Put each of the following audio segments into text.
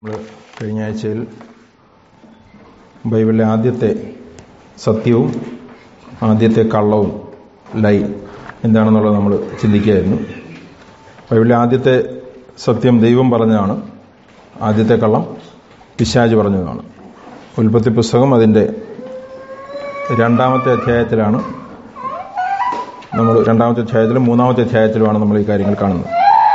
നമ്മൾ കഴിഞ്ഞ ആഴ്ചയിൽ ബൈബിളിലെ ആദ്യത്തെ സത്യവും ആദ്യത്തെ കള്ളവും ലൈ എന്താണെന്നുള്ളത് നമ്മൾ ചിന്തിക്കുകയായിരുന്നു ബൈബിളിലെ ആദ്യത്തെ സത്യം ദൈവം പറഞ്ഞതാണ് ആദ്യത്തെ കള്ളം പിശാജ് പറഞ്ഞതാണ് ഉൽപ്പത്തി പുസ്തകം അതിൻ്റെ രണ്ടാമത്തെ അധ്യായത്തിലാണ് നമ്മൾ രണ്ടാമത്തെ അധ്യായത്തിലും മൂന്നാമത്തെ അധ്യായത്തിലുമാണ് നമ്മൾ ഈ കാര്യങ്ങൾ കാണുന്നത്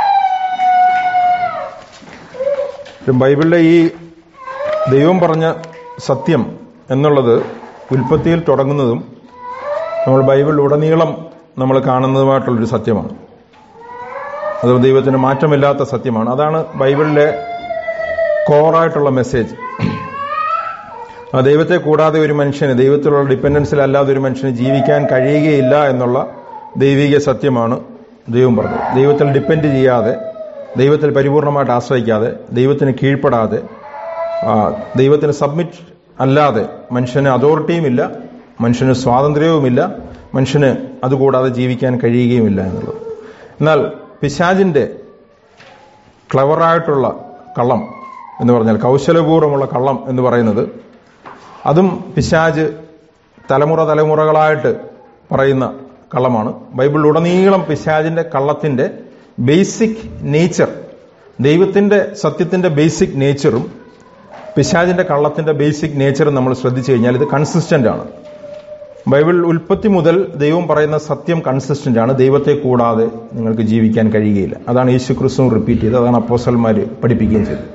ബൈബിളിലെ ഈ ദൈവം പറഞ്ഞ സത്യം എന്നുള്ളത് ഉൽപ്പത്തിയിൽ തുടങ്ങുന്നതും നമ്മൾ ബൈബിളിൽ ഉടനീളം നമ്മൾ കാണുന്നതുമായിട്ടുള്ളൊരു സത്യമാണ് അത് ദൈവത്തിന് മാറ്റമില്ലാത്ത സത്യമാണ് അതാണ് ബൈബിളിലെ കോറായിട്ടുള്ള മെസ്സേജ് ആ ദൈവത്തെ കൂടാതെ ഒരു മനുഷ്യന് ദൈവത്തിലുള്ള ഡിപ്പെൻഡൻസിലല്ലാതെ ഒരു മനുഷ്യന് ജീവിക്കാൻ കഴിയുകയില്ല എന്നുള്ള ദൈവിക സത്യമാണ് ദൈവം പറഞ്ഞത് ദൈവത്തിൽ ഡിപ്പെൻഡ് ചെയ്യാതെ ദൈവത്തിൽ പരിപൂർണമായിട്ട് ആശ്രയിക്കാതെ ദൈവത്തിന് കീഴ്പ്പെടാതെ ദൈവത്തിന് സബ്മിറ്റ് അല്ലാതെ മനുഷ്യന് അതോറിറ്റിയുമില്ല മനുഷ്യന് സ്വാതന്ത്ര്യവുമില്ല മനുഷ്യന് അതുകൂടാതെ ജീവിക്കാൻ കഴിയുകയുമില്ല എന്നുള്ളത് എന്നാൽ പിശാജിന്റെ ക്ലവറായിട്ടുള്ള കള്ളം എന്ന് പറഞ്ഞാൽ കൗശലപൂർവ്വമുള്ള കള്ളം എന്ന് പറയുന്നത് അതും പിശാജ് തലമുറ തലമുറകളായിട്ട് പറയുന്ന കള്ളമാണ് ബൈബിളിലുടനീളം പിശാജിന്റെ കള്ളത്തിന്റെ ബേസിക് നേച്ചർ ദൈവത്തിന്റെ സത്യത്തിന്റെ ബേസിക് നേച്ചറും പിശാജിന്റെ കള്ളത്തിന്റെ ബേസിക് നേച്ചറും നമ്മൾ ശ്രദ്ധിച്ചു കഴിഞ്ഞാൽ ഇത് കൺസിസ്റ്റന്റ് ആണ് ബൈബിൾ ഉൽപ്പത്തി മുതൽ ദൈവം പറയുന്ന സത്യം കൺസിസ്റ്റന്റ് ആണ് ദൈവത്തെ കൂടാതെ നിങ്ങൾക്ക് ജീവിക്കാൻ കഴിയുകയില്ല അതാണ് യേശു ക്രിസ്തു റിപ്പീറ്റ് ചെയ്തത് അതാണ് അപ്പോസൽമാർ പഠിപ്പിക്കുകയും ചെയ്തത്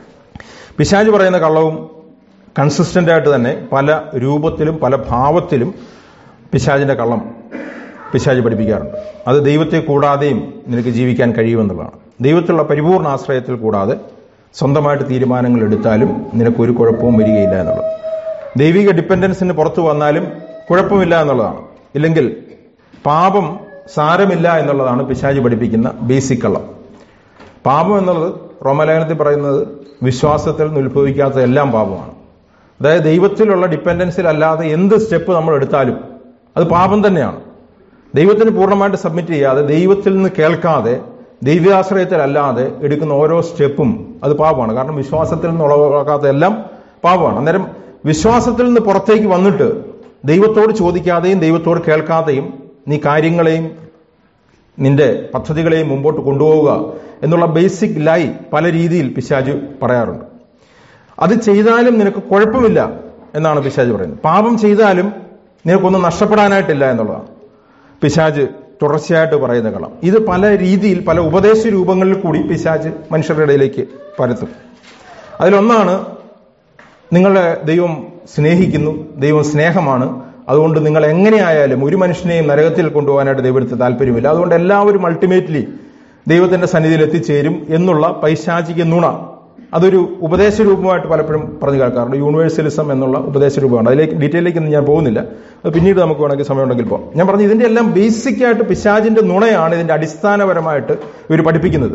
പിശാജ് പറയുന്ന കള്ളവും കൺസിസ്റ്റന്റ് ആയിട്ട് തന്നെ പല രൂപത്തിലും പല ഭാവത്തിലും പിശാജിന്റെ കള്ളം പിശാജ് പഠിപ്പിക്കാറുണ്ട് അത് ദൈവത്തെ കൂടാതെയും നിനക്ക് ജീവിക്കാൻ കഴിയുമെന്നുള്ളതാണ് ദൈവത്തിലുള്ള പരിപൂർണ ആശ്രയത്തിൽ കൂടാതെ സ്വന്തമായിട്ട് തീരുമാനങ്ങൾ എടുത്താലും നിനക്ക് ഒരു കുഴപ്പവും വരികയില്ല എന്നുള്ളത് ദൈവിക ഡിപ്പെൻഡൻസിന് പുറത്തു വന്നാലും കുഴപ്പമില്ല എന്നുള്ളതാണ് ഇല്ലെങ്കിൽ പാപം സാരമില്ല എന്നുള്ളതാണ് പിശാജ് പഠിപ്പിക്കുന്ന ബേസിക് കള്ളം പാപം എന്നുള്ളത് റോമലേഖനത്തിൽ പറയുന്നത് വിശ്വാസത്തിൽ നിന്ന് ഉത്ഭവിക്കാത്ത എല്ലാം പാപമാണ് അതായത് ദൈവത്തിലുള്ള ഡിപ്പെൻഡൻസിൽ അല്ലാതെ എന്ത് സ്റ്റെപ്പ് നമ്മൾ എടുത്താലും അത് പാപം തന്നെയാണ് ദൈവത്തിന് പൂർണ്ണമായിട്ട് സബ്മിറ്റ് ചെയ്യാതെ ദൈവത്തിൽ നിന്ന് കേൾക്കാതെ ദൈവാശ്രയത്തിലല്ലാതെ എടുക്കുന്ന ഓരോ സ്റ്റെപ്പും അത് പാപമാണ് കാരണം വിശ്വാസത്തിൽ നിന്ന് ഉളവാക്കാത്ത എല്ലാം പാപമാണ് അന്നേരം വിശ്വാസത്തിൽ നിന്ന് പുറത്തേക്ക് വന്നിട്ട് ദൈവത്തോട് ചോദിക്കാതെയും ദൈവത്തോട് കേൾക്കാതെയും നീ കാര്യങ്ങളെയും നിന്റെ പദ്ധതികളെയും മുമ്പോട്ട് കൊണ്ടുപോവുക എന്നുള്ള ബേസിക് ലൈ പല രീതിയിൽ പിശാജ് പറയാറുണ്ട് അത് ചെയ്താലും നിനക്ക് കുഴപ്പമില്ല എന്നാണ് പിശാജ് പറയുന്നത് പാപം ചെയ്താലും നിനക്കൊന്നും നഷ്ടപ്പെടാനായിട്ടില്ല എന്നുള്ളതാണ് പിശാജ് തുടർച്ചയായിട്ട് പറയുന്ന കളം ഇത് പല രീതിയിൽ പല ഉപദേശ രൂപങ്ങളിൽ കൂടി പിശാജ് മനുഷ്യരുടെ ഇടയിലേക്ക് പരത്തും അതിലൊന്നാണ് നിങ്ങളെ ദൈവം സ്നേഹിക്കുന്നു ദൈവം സ്നേഹമാണ് അതുകൊണ്ട് നിങ്ങൾ എങ്ങനെയായാലും ഒരു മനുഷ്യനെയും നരകത്തിൽ കൊണ്ടുപോകാനായിട്ട് ദൈവത്തിന് താല്പര്യമില്ല അതുകൊണ്ട് എല്ലാവരും അൾട്ടിമേറ്റ്ലി ദൈവത്തിന്റെ സന്നിധിയിൽ എത്തിച്ചേരും എന്നുള്ള പൈശാചിക നുണ അതൊരു ഉപദേശ രൂപമായിട്ട് പലപ്പോഴും പറഞ്ഞു കേൾക്കാറുണ്ട് യൂണിവേഴ്സലിസം എന്നുള്ള ഉപദേശ രൂപമാണ് അതിലേക്ക് ഡീറ്റെയിലേക്കൊന്നും ഞാൻ പോകുന്നില്ല അത് പിന്നീട് നമുക്ക് വേണമെങ്കിൽ സമയമുണ്ടെങ്കിൽ പോകാം ഞാൻ പറഞ്ഞു ഇതിന്റെ എല്ലാം ബേസിക് ആയിട്ട് പിശാജിന്റെ നുണയാണ് ഇതിന്റെ അടിസ്ഥാനപരമായിട്ട് ഇവർ പഠിപ്പിക്കുന്നത്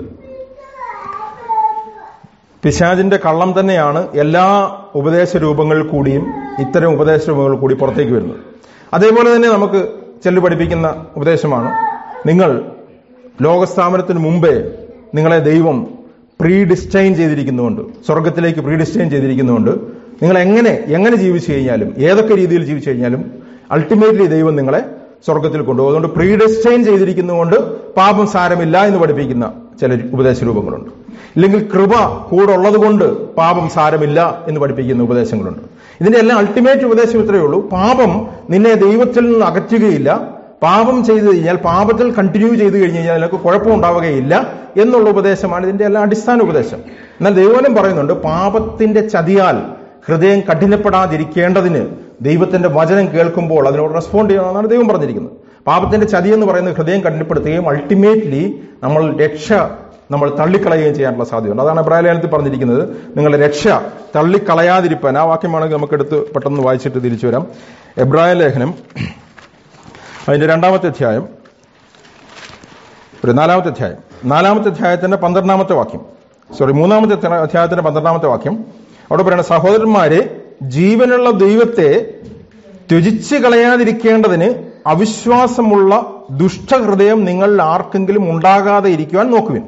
പിശാജിന്റെ കള്ളം തന്നെയാണ് എല്ലാ ഉപദേശ രൂപങ്ങളിൽ കൂടിയും ഇത്തരം ഉപദേശ രൂപങ്ങളിൽ കൂടി പുറത്തേക്ക് വരുന്നത് അതേപോലെ തന്നെ നമുക്ക് ചെല്ലു പഠിപ്പിക്കുന്ന ഉപദേശമാണ് നിങ്ങൾ ലോകസ്ഥാപനത്തിന് മുമ്പേ നിങ്ങളെ ദൈവം പ്രീ ഡിസ്റ്റൈൻ ചെയ്തിരിക്കുന്നുണ്ട് സ്വർഗത്തിലേക്ക് പ്രീ ഡിസ്റ്റൈൻ ചെയ്തിരിക്കുന്നുണ്ട് നിങ്ങൾ എങ്ങനെ എങ്ങനെ ജീവിച്ചു കഴിഞ്ഞാലും ഏതൊക്കെ രീതിയിൽ ജീവിച്ചു കഴിഞ്ഞാലും അൾട്ടിമേറ്റ്ലി ദൈവം നിങ്ങളെ സ്വർഗത്തിൽ കൊണ്ടുപോകും അതുകൊണ്ട് പ്രീ ഡിസ്റ്റൈൻ ചെയ്തിരിക്കുന്നതുകൊണ്ട് പാപം സാരമില്ല എന്ന് പഠിപ്പിക്കുന്ന ചില ഉപദേശ രൂപങ്ങളുണ്ട് ഇല്ലെങ്കിൽ കൃപ കൂടെ ഉള്ളത് കൊണ്ട് പാപം സാരമില്ല എന്ന് പഠിപ്പിക്കുന്ന ഉപദേശങ്ങളുണ്ട് ഇതിന്റെ എല്ലാം അൾട്ടിമേറ്റ് ഉപദേശം ഇത്രയേ ഉള്ളൂ പാപം നിന്നെ ദൈവത്തിൽ നിന്ന് അകറ്റുകയില്ല പാപം ചെയ്തു കഴിഞ്ഞാൽ പാപത്തിൽ കണ്ടിന്യൂ ചെയ്തു കഴിഞ്ഞു കഴിഞ്ഞാൽ നിനക്ക് കുഴപ്പമുണ്ടാവുകയില്ല എന്നുള്ള ഉപദേശമാണ് ഇതിന്റെ എല്ലാം അടിസ്ഥാന ഉപദേശം എന്നാൽ ദൈവനം പറയുന്നുണ്ട് പാപത്തിന്റെ ചതിയാൽ ഹൃദയം കഠിനപ്പെടാതിരിക്കേണ്ടതിന് ദൈവത്തിന്റെ വചനം കേൾക്കുമ്പോൾ അതിനോട് റെസ്പോണ്ട് ചെയ്യണമെന്നാണ് ദൈവം പറഞ്ഞിരിക്കുന്നത് പാപത്തിന്റെ ചതി എന്ന് പറയുന്നത് ഹൃദയം കഠിനപ്പെടുത്തുകയും അൾട്ടിമേറ്റ്ലി നമ്മൾ രക്ഷ നമ്മൾ തള്ളിക്കളയുകയും ചെയ്യാനുള്ള സാധ്യതയുണ്ട് അതാണ് എബ്രാഹിലേഖനത്തിൽ പറഞ്ഞിരിക്കുന്നത് നിങ്ങളുടെ രക്ഷ തള്ളിക്കളയാതിരിപ്പാൻ ആ വാക്യമാണെങ്കിൽ നമുക്ക് എടുത്ത് പെട്ടെന്ന് വായിച്ചിട്ട് തിരിച്ചു വരാം എബ്രാഹിം ലേഖനം അതിന്റെ രണ്ടാമത്തെ അധ്യായം ഒരു നാലാമത്തെ അധ്യായം നാലാമത്തെ അധ്യായത്തിന്റെ പന്ത്രണ്ടാമത്തെ വാക്യം സോറി മൂന്നാമത്തെ അധ്യായത്തിന്റെ പന്ത്രണ്ടാമത്തെ വാക്യം അവിടെ പറയുന്ന സഹോദരന്മാരെ ജീവനുള്ള ദൈവത്തെ ത്യജിച്ച് കളയാതിരിക്കേണ്ടതിന് അവിശ്വാസമുള്ള ദുഷ്ടഹൃദയം നിങ്ങളിൽ ആർക്കെങ്കിലും ഉണ്ടാകാതെ ഇരിക്കുവാൻ നോക്കുവിൻ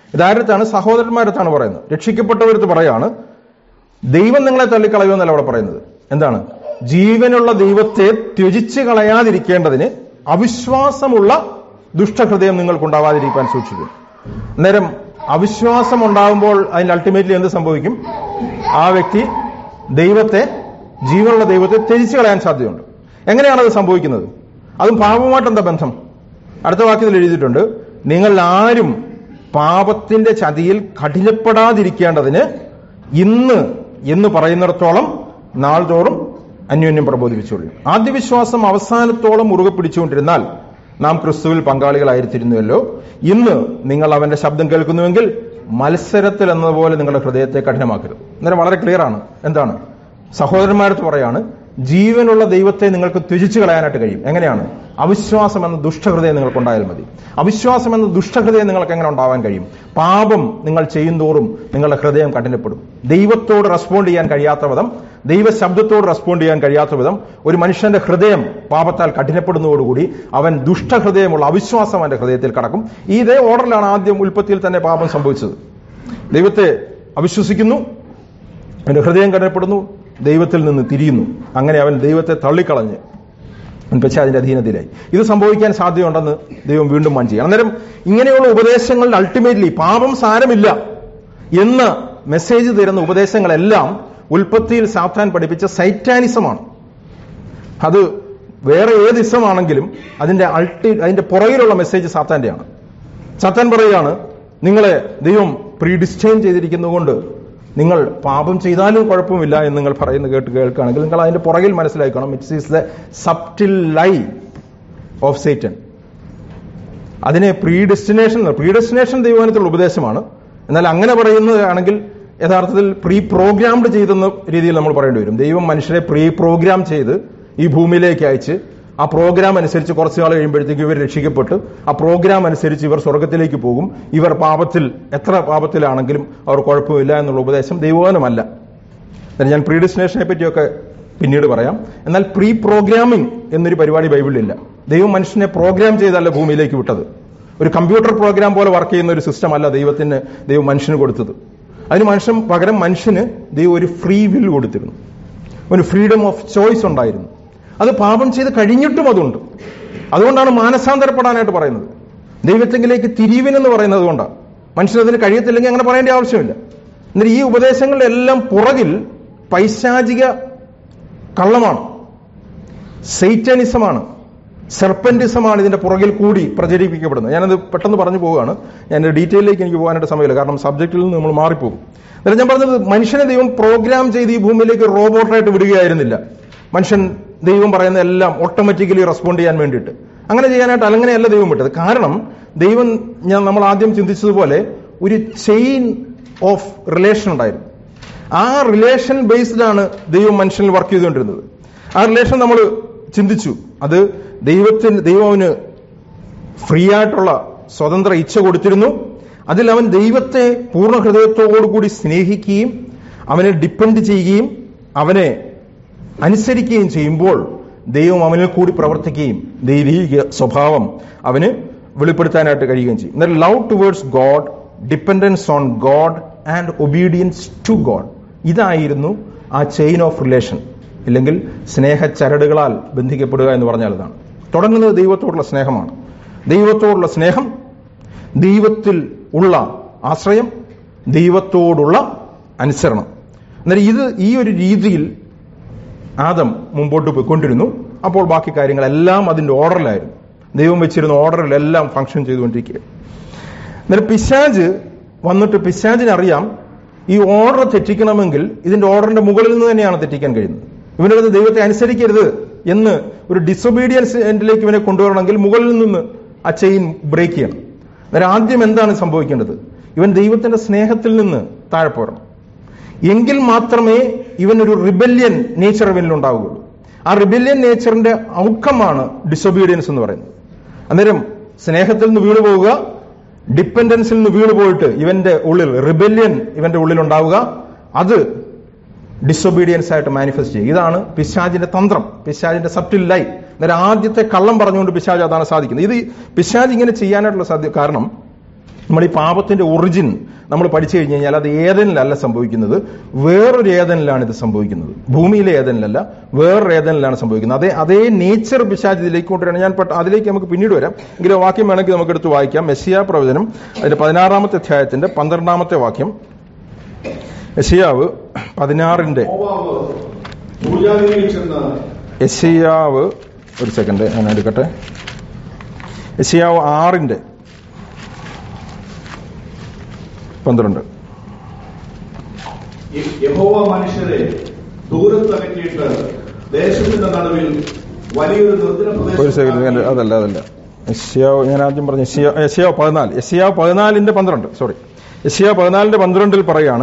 ഇതാരത്താണ് സഹോദരന്മാരത്താണ് പറയുന്നത് രക്ഷിക്കപ്പെട്ടവരത്ത് പറയാണ് ദൈവം നിങ്ങളെ തള്ളിക്കളയുമെന്നല്ല അവിടെ പറയുന്നത് എന്താണ് ജീവനുള്ള ദൈവത്തെ ത്യജിച്ച് കളയാതിരിക്കേണ്ടതിന് അവിശ്വാസമുള്ള ദുഷ്ടഹൃദയം നിങ്ങൾക്കുണ്ടാവാതിരിക്കാൻ സൂക്ഷിക്കും അന്നേരം അവിശ്വാസം ഉണ്ടാകുമ്പോൾ അതിന് അൾട്ടിമേറ്റ്ലി എന്ത് സംഭവിക്കും ആ വ്യക്തി ദൈവത്തെ ജീവനുള്ള ദൈവത്തെ ത്യജിച്ച് കളയാൻ സാധ്യതയുണ്ട് എങ്ങനെയാണ് അത് സംഭവിക്കുന്നത് അതും പാപമായിട്ട് എന്താ ബന്ധം അടുത്ത വാക്യത്തിൽ എഴുതിയിട്ടുണ്ട് നിങ്ങൾ ആരും പാപത്തിന്റെ ചതിയിൽ കഠിനപ്പെടാതിരിക്കേണ്ടതിന് ഇന്ന് എന്ന് പറയുന്നിടത്തോളം നാൾതോറും അന്യോന്യം പ്രബോധിപ്പിച്ചുള്ളൂ ആദ്യ വിശ്വാസം അവസാനത്തോളം മുറുകെ പിടിച്ചുകൊണ്ടിരുന്നാൽ നാം ക്രിസ്തുവിൽ പങ്കാളികളായിരുത്തിരുന്നുവല്ലോ ഇന്ന് നിങ്ങൾ അവന്റെ ശബ്ദം കേൾക്കുന്നുവെങ്കിൽ മത്സരത്തിൽ എന്നതുപോലെ നിങ്ങളുടെ ഹൃദയത്തെ കഠിനമാക്കരുത് അന്നേരം വളരെ ക്ലിയർ ആണ് എന്താണ് സഹോദരന്മാരത്ത് പറയാണ് ജീവനുള്ള ദൈവത്തെ നിങ്ങൾക്ക് ത്യജിച്ചു കളയാനായിട്ട് കഴിയും എങ്ങനെയാണ് അവിശ്വാസം എന്ന ദുഷ്ടഹൃദയം നിങ്ങൾക്കുണ്ടായാൽ മതി അവിശ്വാസം എന്ന ദുഷ്ടഹൃദയം നിങ്ങൾക്ക് എങ്ങനെ ഉണ്ടാവാൻ കഴിയും പാപം നിങ്ങൾ ചെയ്യുന്തോറും നിങ്ങളുടെ ഹൃദയം കഠിനപ്പെടും ദൈവത്തോട് റെസ്പോണ്ട് ചെയ്യാൻ കഴിയാത്ത വിധം ദൈവ ശബ്ദത്തോട് റെസ്പോണ്ട് ചെയ്യാൻ കഴിയാത്ത വിധം ഒരു മനുഷ്യന്റെ ഹൃദയം പാപത്താൽ കഠിനപ്പെടുന്നതോടുകൂടി അവൻ ദുഷ്ടഹൃദയമുള്ള അവിശ്വാസം അവന്റെ ഹൃദയത്തിൽ കടക്കും ഈ ഇതേ ഓർഡറിലാണ് ആദ്യം ഉൽപ്പത്തിയിൽ തന്നെ പാപം സംഭവിച്ചത് ദൈവത്തെ അവിശ്വസിക്കുന്നു അവന്റെ ഹൃദയം കഠിനപ്പെടുന്നു ദൈവത്തിൽ നിന്ന് തിരിയുന്നു അങ്ങനെ അവൻ ദൈവത്തെ തള്ളിക്കളഞ്ഞ് പക്ഷേ അതിന്റെ അധീനത്തിലായി ഇത് സംഭവിക്കാൻ സാധ്യതയുണ്ടെന്ന് ദൈവം വീണ്ടും മാൻ ചെയ്യണം അന്നേരം ഇങ്ങനെയുള്ള ഉപദേശങ്ങളിൽ അൾട്ടിമേറ്റ്ലി പാപം സാരമില്ല എന്ന മെസ്സേജ് തരുന്ന ഉപദേശങ്ങളെല്ലാം ഉൽപ്പത്തിയിൽ സാത്താൻ പഠിപ്പിച്ച സൈറ്റാനിസമാണ് അത് വേറെ ഏത് ഇസമാണെങ്കിലും അതിന്റെ അൾട്ടി അതിന്റെ പുറകിലുള്ള മെസ്സേജ് സാത്താന്റെയാണ് സാത്താൻ പറയുകയാണ് നിങ്ങളെ ദൈവം പ്രീഡിസ്റ്റൈൻ ചെയ്തിരിക്കുന്നതുകൊണ്ട് നിങ്ങൾ പാപം ചെയ്താലും കുഴപ്പമില്ല എന്ന് നിങ്ങൾ പറയുന്ന കേട്ട് കേൾക്കുകയാണെങ്കിൽ നിങ്ങൾ അതിന്റെ പുറകിൽ മനസ്സിലാക്കണം it's is the subtle lie of Satan അതിനെ പ്രീ ഡെസ്റ്റിനേഷൻ പ്രീ ഡെസ്റ്റിനേഷൻ ദൈവത്തിലുള്ള ഉപദേശമാണ് എന്നാൽ അങ്ങനെ പറയുന്നതാണെങ്കിൽ യഥാർത്ഥത്തിൽ പ്രീ പ്രോഗ്രാംഡ് ചെയ്തെന്ന രീതിയിൽ നമ്മൾ പറയേണ്ടി വരും ദൈവം മനുഷ്യരെ പ്രീ പ്രോഗ്രാം ചെയ്ത് ഈ ഭൂമിയിലേക്ക് അയച്ച് ആ പ്രോഗ്രാം അനുസരിച്ച് കുറച്ച് നാൾ കഴിയുമ്പോഴത്തേക്ക് ഇവർ രക്ഷിക്കപ്പെട്ട് ആ പ്രോഗ്രാം അനുസരിച്ച് ഇവർ സ്വർഗത്തിലേക്ക് പോകും ഇവർ പാപത്തിൽ എത്ര പാപത്തിലാണെങ്കിലും അവർ കുഴപ്പമില്ല എന്നുള്ള ഉപദേശം ദൈവവാനമല്ല എന്നാൽ ഞാൻ പ്രീ ഡെസ്റ്റിനേഷനെ പറ്റിയൊക്കെ പിന്നീട് പറയാം എന്നാൽ പ്രീ പ്രോഗ്രാമിംഗ് എന്നൊരു പരിപാടി ബൈബിളിലില്ല ദൈവം മനുഷ്യനെ പ്രോഗ്രാം ചെയ്തല്ല ഭൂമിയിലേക്ക് വിട്ടത് ഒരു കമ്പ്യൂട്ടർ പ്രോഗ്രാം പോലെ വർക്ക് ചെയ്യുന്ന ഒരു സിസ്റ്റം അല്ല ദൈവത്തിന് ദൈവം മനുഷ്യന് കൊടുത്തത് അതിന് മനുഷ്യൻ പകരം മനുഷ്യന് ദൈവം ഒരു ഫ്രീ വിൽ കൊടുത്തിരുന്നു ഒരു ഫ്രീഡം ഓഫ് ചോയ്സ് ഉണ്ടായിരുന്നു അത് പാപം ചെയ്ത് കഴിഞ്ഞിട്ടും അതുണ്ട് അതുകൊണ്ടാണ് മാനസാന്തരപ്പെടാനായിട്ട് പറയുന്നത് ദൈവത്തെങ്കിലേക്ക് തിരിവിനെന്ന് പറയുന്നത് കൊണ്ടാണ് മനുഷ്യനതിന് കഴിയത്തില്ലെങ്കിൽ അങ്ങനെ പറയേണ്ട ആവശ്യമില്ല എന്നിട്ട് ഈ ഉപദേശങ്ങളുടെ എല്ലാം പുറകിൽ പൈശാചിക കള്ളമാണ് സെയ്റ്റനിസമാണ് സെർപ്പന്റിസമാണ് ഇതിന്റെ പുറകിൽ കൂടി പ്രചരിപ്പിക്കപ്പെടുന്നത് ഞാനത് പെട്ടെന്ന് പറഞ്ഞു പോവുകയാണ് ഞാൻ ഡീറ്റെയിലേക്ക് എനിക്ക് പോകാനായിട്ട് സമയമില്ല കാരണം സബ്ജക്റ്റിൽ നിന്ന് നമ്മൾ മാറിപ്പോകും എന്നിട്ട് ഞാൻ പറഞ്ഞത് മനുഷ്യനെ ദൈവം പ്രോഗ്രാം ചെയ്ത് ഈ ഭൂമിയിലേക്ക് റോബോട്ടായിട്ട് വിടുകയായിരുന്നില്ല മനുഷ്യൻ ദൈവം പറയുന്ന എല്ലാം ഓട്ടോമാറ്റിക്കലി റെസ്പോണ്ട് ചെയ്യാൻ വേണ്ടിയിട്ട് അങ്ങനെ ചെയ്യാനായിട്ട് അങ്ങനെയല്ല ദൈവം വിട്ടത് കാരണം ദൈവം ഞാൻ നമ്മൾ ആദ്യം ചിന്തിച്ചതുപോലെ ഒരു ചെയിൻ ഓഫ് റിലേഷൻ ഉണ്ടായിരുന്നു ആ റിലേഷൻ ബേസ്ഡാണ് ദൈവം മനുഷ്യനിൽ വർക്ക് ചെയ്തുകൊണ്ടിരുന്നത് ആ റിലേഷൻ നമ്മൾ ചിന്തിച്ചു അത് ദൈവത്തിന് ദൈവം അവന് ഫ്രീ ആയിട്ടുള്ള സ്വതന്ത്ര ഇച്ഛ കൊടുത്തിരുന്നു അതിൽ അവൻ ദൈവത്തെ പൂർണ്ണ ഹൃദയത്തോടുകൂടി സ്നേഹിക്കുകയും അവനെ ഡിപ്പെൻഡ് ചെയ്യുകയും അവനെ അനുസരിക്കുകയും ചെയ്യുമ്പോൾ ദൈവം അവനിൽ കൂടി പ്രവർത്തിക്കുകയും ദൈവീക സ്വഭാവം അവന് വെളിപ്പെടുത്താനായിട്ട് കഴിയുകയും ചെയ്യും എന്നാൽ love towards God dependence on God and obedience to God ഇതായിരുന്നു ആ ചെയിൻ ഓഫ് റിലേഷൻ ഇല്ലെങ്കിൽ സ്നേഹച്ചരടുകളാൽ ബന്ധിക്കപ്പെടുക എന്ന് പറഞ്ഞാൽ ഇതാണ് തുടങ്ങുന്നത് ദൈവത്തോടുള്ള സ്നേഹമാണ് ദൈവത്തോടുള്ള സ്നേഹം ദൈവത്തിൽ ഉള്ള ആശ്രയം ദൈവത്തോടുള്ള അനുസരണം എന്നാൽ ഇത് ഈ ഒരു രീതിയിൽ ആദം മുമ്പോട്ട് പോയിക്കൊണ്ടിരുന്നു അപ്പോൾ ബാക്കി കാര്യങ്ങളെല്ലാം അതിന്റെ ഓർഡറിലായിരുന്നു ദൈവം വെച്ചിരുന്ന ഓർഡറിലെല്ലാം ഫംഗ്ഷൻ ചെയ്തുകൊണ്ടിരിക്കുക എന്നാൽ പിശാജ് വന്നിട്ട് പിശാജിനറിയാം ഈ ഓർഡർ തെറ്റിക്കണമെങ്കിൽ ഇതിന്റെ ഓർഡറിന്റെ മുകളിൽ നിന്ന് തന്നെയാണ് തെറ്റിക്കാൻ കഴിയുന്നത് ഇവനത് ദൈവത്തെ അനുസരിക്കരുത് എന്ന് ഒരു ഡിസൊബീഡിയൻസ് എൻഡിലേക്ക് ഇവനെ കൊണ്ടുവരണമെങ്കിൽ മുകളിൽ നിന്ന് ആ ചെയിൻ ബ്രേക്ക് ചെയ്യണം അന്നേരം ആദ്യം എന്താണ് സംഭവിക്കേണ്ടത് ഇവൻ ദൈവത്തിന്റെ സ്നേഹത്തിൽ നിന്ന് താഴെ പോരണം എങ്കിൽ മാത്രമേ ഇവൻ ഒരു റിബല്യൻ നേച്ചർ ഇവനിൽ ഉണ്ടാവുകയുള്ളൂ ആ റിബല്യൻ നേച്ചറിന്റെ ഔട്ട്കമാണ് ഡിസൊബീഡിയൻസ് എന്ന് പറയുന്നത് അന്നേരം സ്നേഹത്തിൽ നിന്ന് വീണു പോവുക ഡിപ്പെൻഡൻസിൽ നിന്ന് വീണു പോയിട്ട് ഇവന്റെ ഉള്ളിൽ റിബല്യൻ ഇവന്റെ ഉള്ളിൽ ഉണ്ടാവുക അത് ഡിസൊബീഡിയൻസ് ആയിട്ട് മാനിഫെസ്റ്റ് ചെയ്യുക ഇതാണ് പിശാജിന്റെ തന്ത്രം പിശാജിന്റെ സബ്റ്റിൽ ലൈ അന്നേരം ആദ്യത്തെ കള്ളം പറഞ്ഞുകൊണ്ട് പിശാജ് അതാണ് സാധിക്കുന്നത് ഇത് പിശാജ് ഇങ്ങനെ ചെയ്യാനായിട്ടുള്ള സാധ്യത കാരണം നമ്മൾ ഈ പാപത്തിന്റെ ഒറിജിൻ നമ്മൾ പഠിച്ചു കഴിഞ്ഞു കഴിഞ്ഞാൽ അത് ഏതനിലല്ല സംഭവിക്കുന്നത് വേറൊരു ഏതനിലാണ് ഇത് സംഭവിക്കുന്നത് ഭൂമിയിലെ ഏതനിലല്ല വേറൊരു ഏതനിലാണ് സംഭവിക്കുന്നത് അതേ അതേ നേച്ചർ പിശാച് ഇതിലേക്ക് കൊണ്ടുവരണം ഞാൻ പെട്ട- അതിലേക്ക് നമുക്ക് പിന്നീട് വരാം എങ്കിലും ആ വാക്യം വേണമെങ്കിൽ നമുക്ക് എടുത്ത് വായിക്കാം മെസ്സിയ പ്രവചനം അതിന്റെ പതിനാറാമത്തെ അധ്യായത്തിന്റെ പന്ത്രണ്ടാമത്തെ വാക്യം യശിയാവ് പതിനാറിന്റെ മോവാബ് പൂജാഗിരിയിൽ ചെന്ന് യശിയാവ് ഒരു സെക്കൻഡ് ഞാൻ എടുക്കട്ടെ യശിയാവ് ആറിന്റെ പന്ത്രണ്ട് യ- യഹോവ മനുഷ്യരെ ദൂരത്ത് അകറ്റിയിട്ട് ദേശത്തിന്റെ നടുവിൽ വലിയൊരു നിർജ്ജന ഒരു സെക്കൻഡ് ഞാൻ- പ്രദേശം അതല്ല അതല്ല യശിയാവ് ഞാൻ ആദ്യം പറഞ്ഞു യശിയാ- യശിയാവ് പതിനാല് യശിയാവ് പതിനാലിന്റെ പന്ത്രണ്ട് സോറി യശിയാവ് പതിനാലിന്റെ പന്ത്രണ്ടിൽ പറയാണ്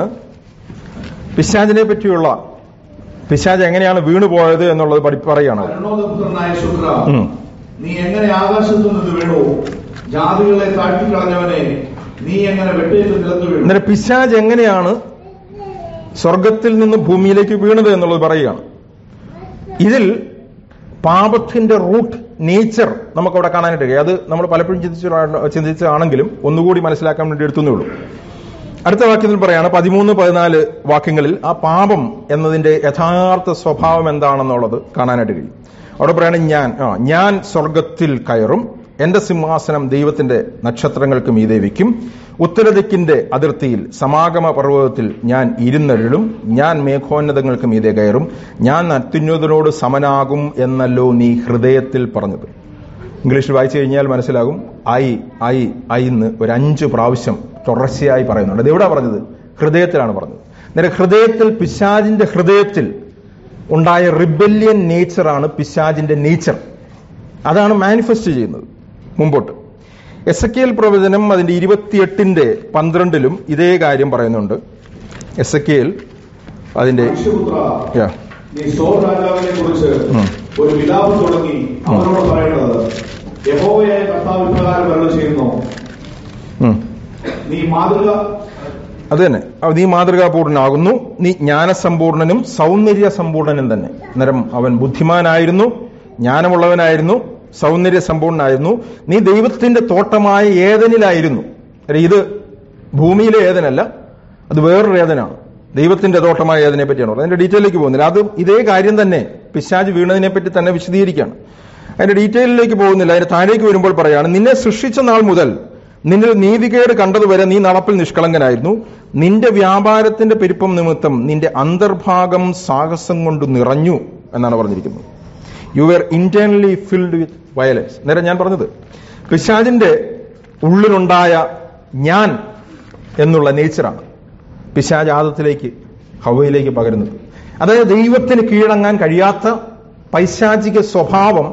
പിശാചിനെ പറ്റിയുള്ള പിശാജ് എങ്ങനെയാണ് വീണു പോയത് എന്നുള്ളത് പഠി പറയാണ് മരണോദപുത്രനായ ശുക്ര ഉം. നീ എങ്ങനെ ആകാശത്തു നിന്ന് വീണു ജാതികളെ താഴ്ത്തിക്കളഞ്ഞവനെ നീ എങ്ങനെ വെട്ടേറ്റ് നിലത്ത് വീണു അന്നേരം പിശാജ് എങ്ങനെയാണ് സ്വർഗത്തിൽ നിന്ന് ഭൂമിയിലേക്ക് വീണത് എന്നുള്ളത് പറയുകയാണ് ഇതിൽ പാപത്തിന്റെ റൂട്ട് നേച്ചർ നമുക്കവിടെ കാണാനായിട്ട് കഴിയും അത് നമ്മൾ പലപ്പോഴും ചിന്തിച്ച ചിന്തിച്ചതാണെങ്കിലും ഒന്നുകൂടി മനസ്സിലാക്കാൻ വേണ്ടി എടുത്തുന്നേ ഉള്ളൂ അടുത്ത വാക്യത്തിൽ പറയാണ് പതിമൂന്ന് പതിനാല് വാക്യങ്ങളിൽ ആ പാപം എന്നതിന്റെ യഥാർത്ഥ സ്വഭാവം എന്താണെന്നുള്ളത് കാണാനായിട്ട് കഴിയും അവിടെ പറയാണ് ഞാൻ ആ ഞാൻ സ്വർഗത്തിൽ കയറും എന്റെ സിംഹാസനം ദൈവത്തിന്റെ നക്ഷത്രങ്ങൾക്ക് മീതെ വയ്ക്കും ഉത്തരദിക്കിന്റെ അതിർത്തിയിൽ സമാഗമ പർവ്വതത്തിൽ ഞാൻ ഇരുന്നഴിലും ഞാൻ മേഘോന്നതങ്ങൾക്ക് മീതെ കയറും ഞാൻ അത്യുന്നതനോട് സമനാകും എന്നല്ലോ നീ ഹൃദയത്തിൽ പറഞ്ഞത് ഇംഗ്ലീഷിൽ വായിച്ചു കഴിഞ്ഞാൽ മനസ്സിലാകും ഐ ഐ ഐ എന്ന് ഒരു അഞ്ച് പ്രാവശ്യം തുടർച്ചയായി പറയുന്നുണ്ട് അത് എവിടാ പറഞ്ഞത് ഹൃദയത്തിലാണ് പറഞ്ഞത് നേരെ ഹൃദയത്തിൽ പിശാജിന്റെ ഹൃദയത്തിൽ ഉണ്ടായ റിബല്യൻ നേച്ചറാണ് പിശാജിന്റെ നേച്ചർ അതാണ് മാനിഫെസ്റ്റ് ചെയ്യുന്നത് മുമ്പോട്ട് എസ് എ കെൽ പ്രവചനം അതിന്റെ ഇരുപത്തിയെട്ടിന്റെ പന്ത്രണ്ടിലും ഇതേ കാര്യം പറയുന്നുണ്ട് എസ് എ കെൽ അതിന്റെ മനുഷ്യപുത്ര yeah, നീ സോർ രാജാവിനെ കുറിച്ച് ഉം. ഒരു വിലാപം തുടങ്ങി അവനോട് പറയേണ്ടത് യഹോവയായ കർത്താവ് ഇപ്രകാരം വരണം ചെയ്യുന്നു ഉം. നീ മാതൃക അത് തന്നെ അവ നീ മാതൃകാപൂർണനാകുന്നു നീ ജ്ഞാനസമ്പൂർണനും സൗന്ദര്യ സമ്പൂർണനും തന്നെ അന്നേരം അവൻ ബുദ്ധിമാനായിരുന്നു ജ്ഞാനമുള്ളവനായിരുന്നു സൗന്ദര്യ സമ്പൂർണനായിരുന്നു നീ ദൈവത്തിന്റെ തോട്ടമായ ഏതനിലായിരുന്നു അല്ല, ഇത് ഭൂമിയിലെ ഏതനല്ല അത് വേറൊരു ഏതനാണ് ദൈവത്തിന്റെ തോട്ടമായ ഏതനെ പറ്റിയാണ് പറയുന്നത് അതിന്റെ ഡീറ്റെയിലേക്ക് പോകുന്നില്ല അത് ഇതേ കാര്യം തന്നെ പിശാജ് വീണതിനെ പറ്റി തന്നെ വിശദീകരിക്കുകയാണ് അതിന്റെ ഡീറ്റെയിലിലേക്ക് പോകുന്നില്ല അതിന്റെ താഴേക്ക് വരുമ്പോൾ പറയാണ് നിന്നെ സൃഷ്ടിച്ച നാൾ മുതൽ നിന്നിൽ നീതികേട് കണ്ടതുവരെ നീ നടപ്പിൽ നിഷ്കളങ്കനായിരുന്നു നിന്റെ വ്യാപാരത്തിന്റെ പെരുപ്പം നിമിത്തം നിന്റെ അന്തർഭാഗം സാഹസം കൊണ്ട് നിറഞ്ഞു എന്നാണ് പറഞ്ഞിരിക്കുന്നത് you are internally filled with violence നേരെ ഞാൻ പറഞ്ഞത് പിശാജിന്റെ ഉള്ളിലുണ്ടായ ഞാൻ എന്നുള്ള നേച്ചറാണ് പിശാജ് ആദത്തിലേക്ക് ഹവയിലേക്ക് പകരുന്നത് അതായത് ദൈവത്തിന് കീഴടങ്ങാൻ കഴിയാത്ത പൈശാചിക സ്വഭാവം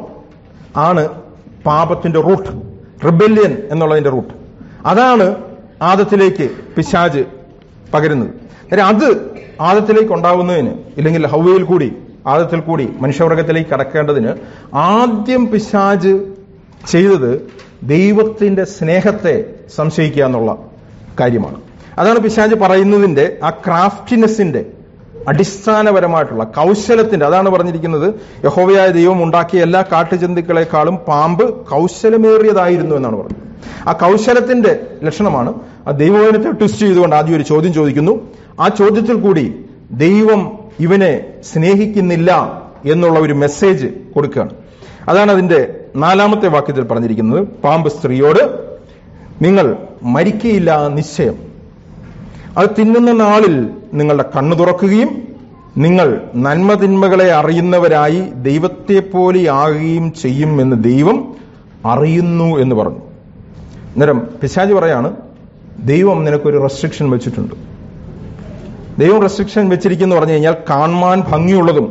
ആണ് പാപത്തിന്റെ റൂട്ട് റിബല്യൻ എന്നുള്ളതിന്റെ റൂട്ട് അതാണ് ആദത്തിലേക്ക് പിശാജ് പകരുന്നത് കാര്യം അത് ആദത്തിലേക്ക് ഉണ്ടാവുന്നതിന് ഇല്ലെങ്കിൽ ഹൗവയിൽ കൂടി ആദത്തിൽ കൂടി മനുഷ്യവർഗത്തിലേക്ക് കടക്കേണ്ടതിന് ആദ്യം പിശാജ് ചെയ്തത് ദൈവത്തിന്റെ സ്നേഹത്തെ സംശയിക്കുക എന്നുള്ള കാര്യമാണ് അതാണ് പിശാജ് പറയുന്നതിന്റെ ആ ക്രാഫ്റ്റിനെസിന്റെ അടിസ്ഥാനപരമായിട്ടുള്ള കൗശലത്തിന്റെ അതാണ് പറഞ്ഞിരിക്കുന്നത് യഹോവയായ ദൈവം ഉണ്ടാക്കിയ എല്ലാ കാട്ടുജന്തുക്കളെക്കാളും പാമ്പ് കൗശലമേറിയതായിരുന്നു എന്നാണ് പറഞ്ഞത് ആ കൗശലത്തിന്റെ ലക്ഷണമാണ് ആ ദൈവവചനത്തെ ട്വിസ്റ്റ് ചെയ്തുകൊണ്ട് ആദ്യം ഒരു ചോദ്യം ചോദിക്കുന്നു ആ ചോദ്യത്തിൽ കൂടി ദൈവം ഇവനെ സ്നേഹിക്കുന്നില്ല എന്നുള്ള ഒരു മെസ്സേജ് കൊടുക്കുകയാണ് അതാണ് അതിന്റെ നാലാമത്തെ വാക്യത്തിൽ പറഞ്ഞിരിക്കുന്നത് പാമ്പ് സ്ത്രീയോട് നിങ്ങൾ മരിക്കയില്ല നിശ്ചയം അത് തിന്നുന്ന നാളിൽ നിങ്ങളുടെ കണ്ണു തുറക്കുകയും നിങ്ങൾ നന്മതിന്മകളെ അറിയുന്നവരായി ദൈവത്തെ പോലെ ആകുകയും ചെയ്യും എന്ന് ദൈവം അറിയുന്നു എന്ന് പറഞ്ഞു അന്നേരം പിശാജ് പറയാണ് ദൈവം നിനക്കൊരു റെസ്ട്രിക്ഷൻ വെച്ചിട്ടുണ്ട് ദൈവം റെസ്ട്രിക്ഷൻ വെച്ചിരിക്കുന്നു പറഞ്ഞു കഴിഞ്ഞാൽ കാണാൻ ഭംഗിയുള്ളതും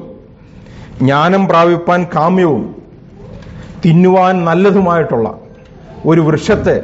ജ്ഞാനം പ്രാപിപ്പാൻ കാമ്യവും തിന്നുവാൻ നല്ലതുമായിട്ടുള്ള ഒരു വൃക്ഷത്തെ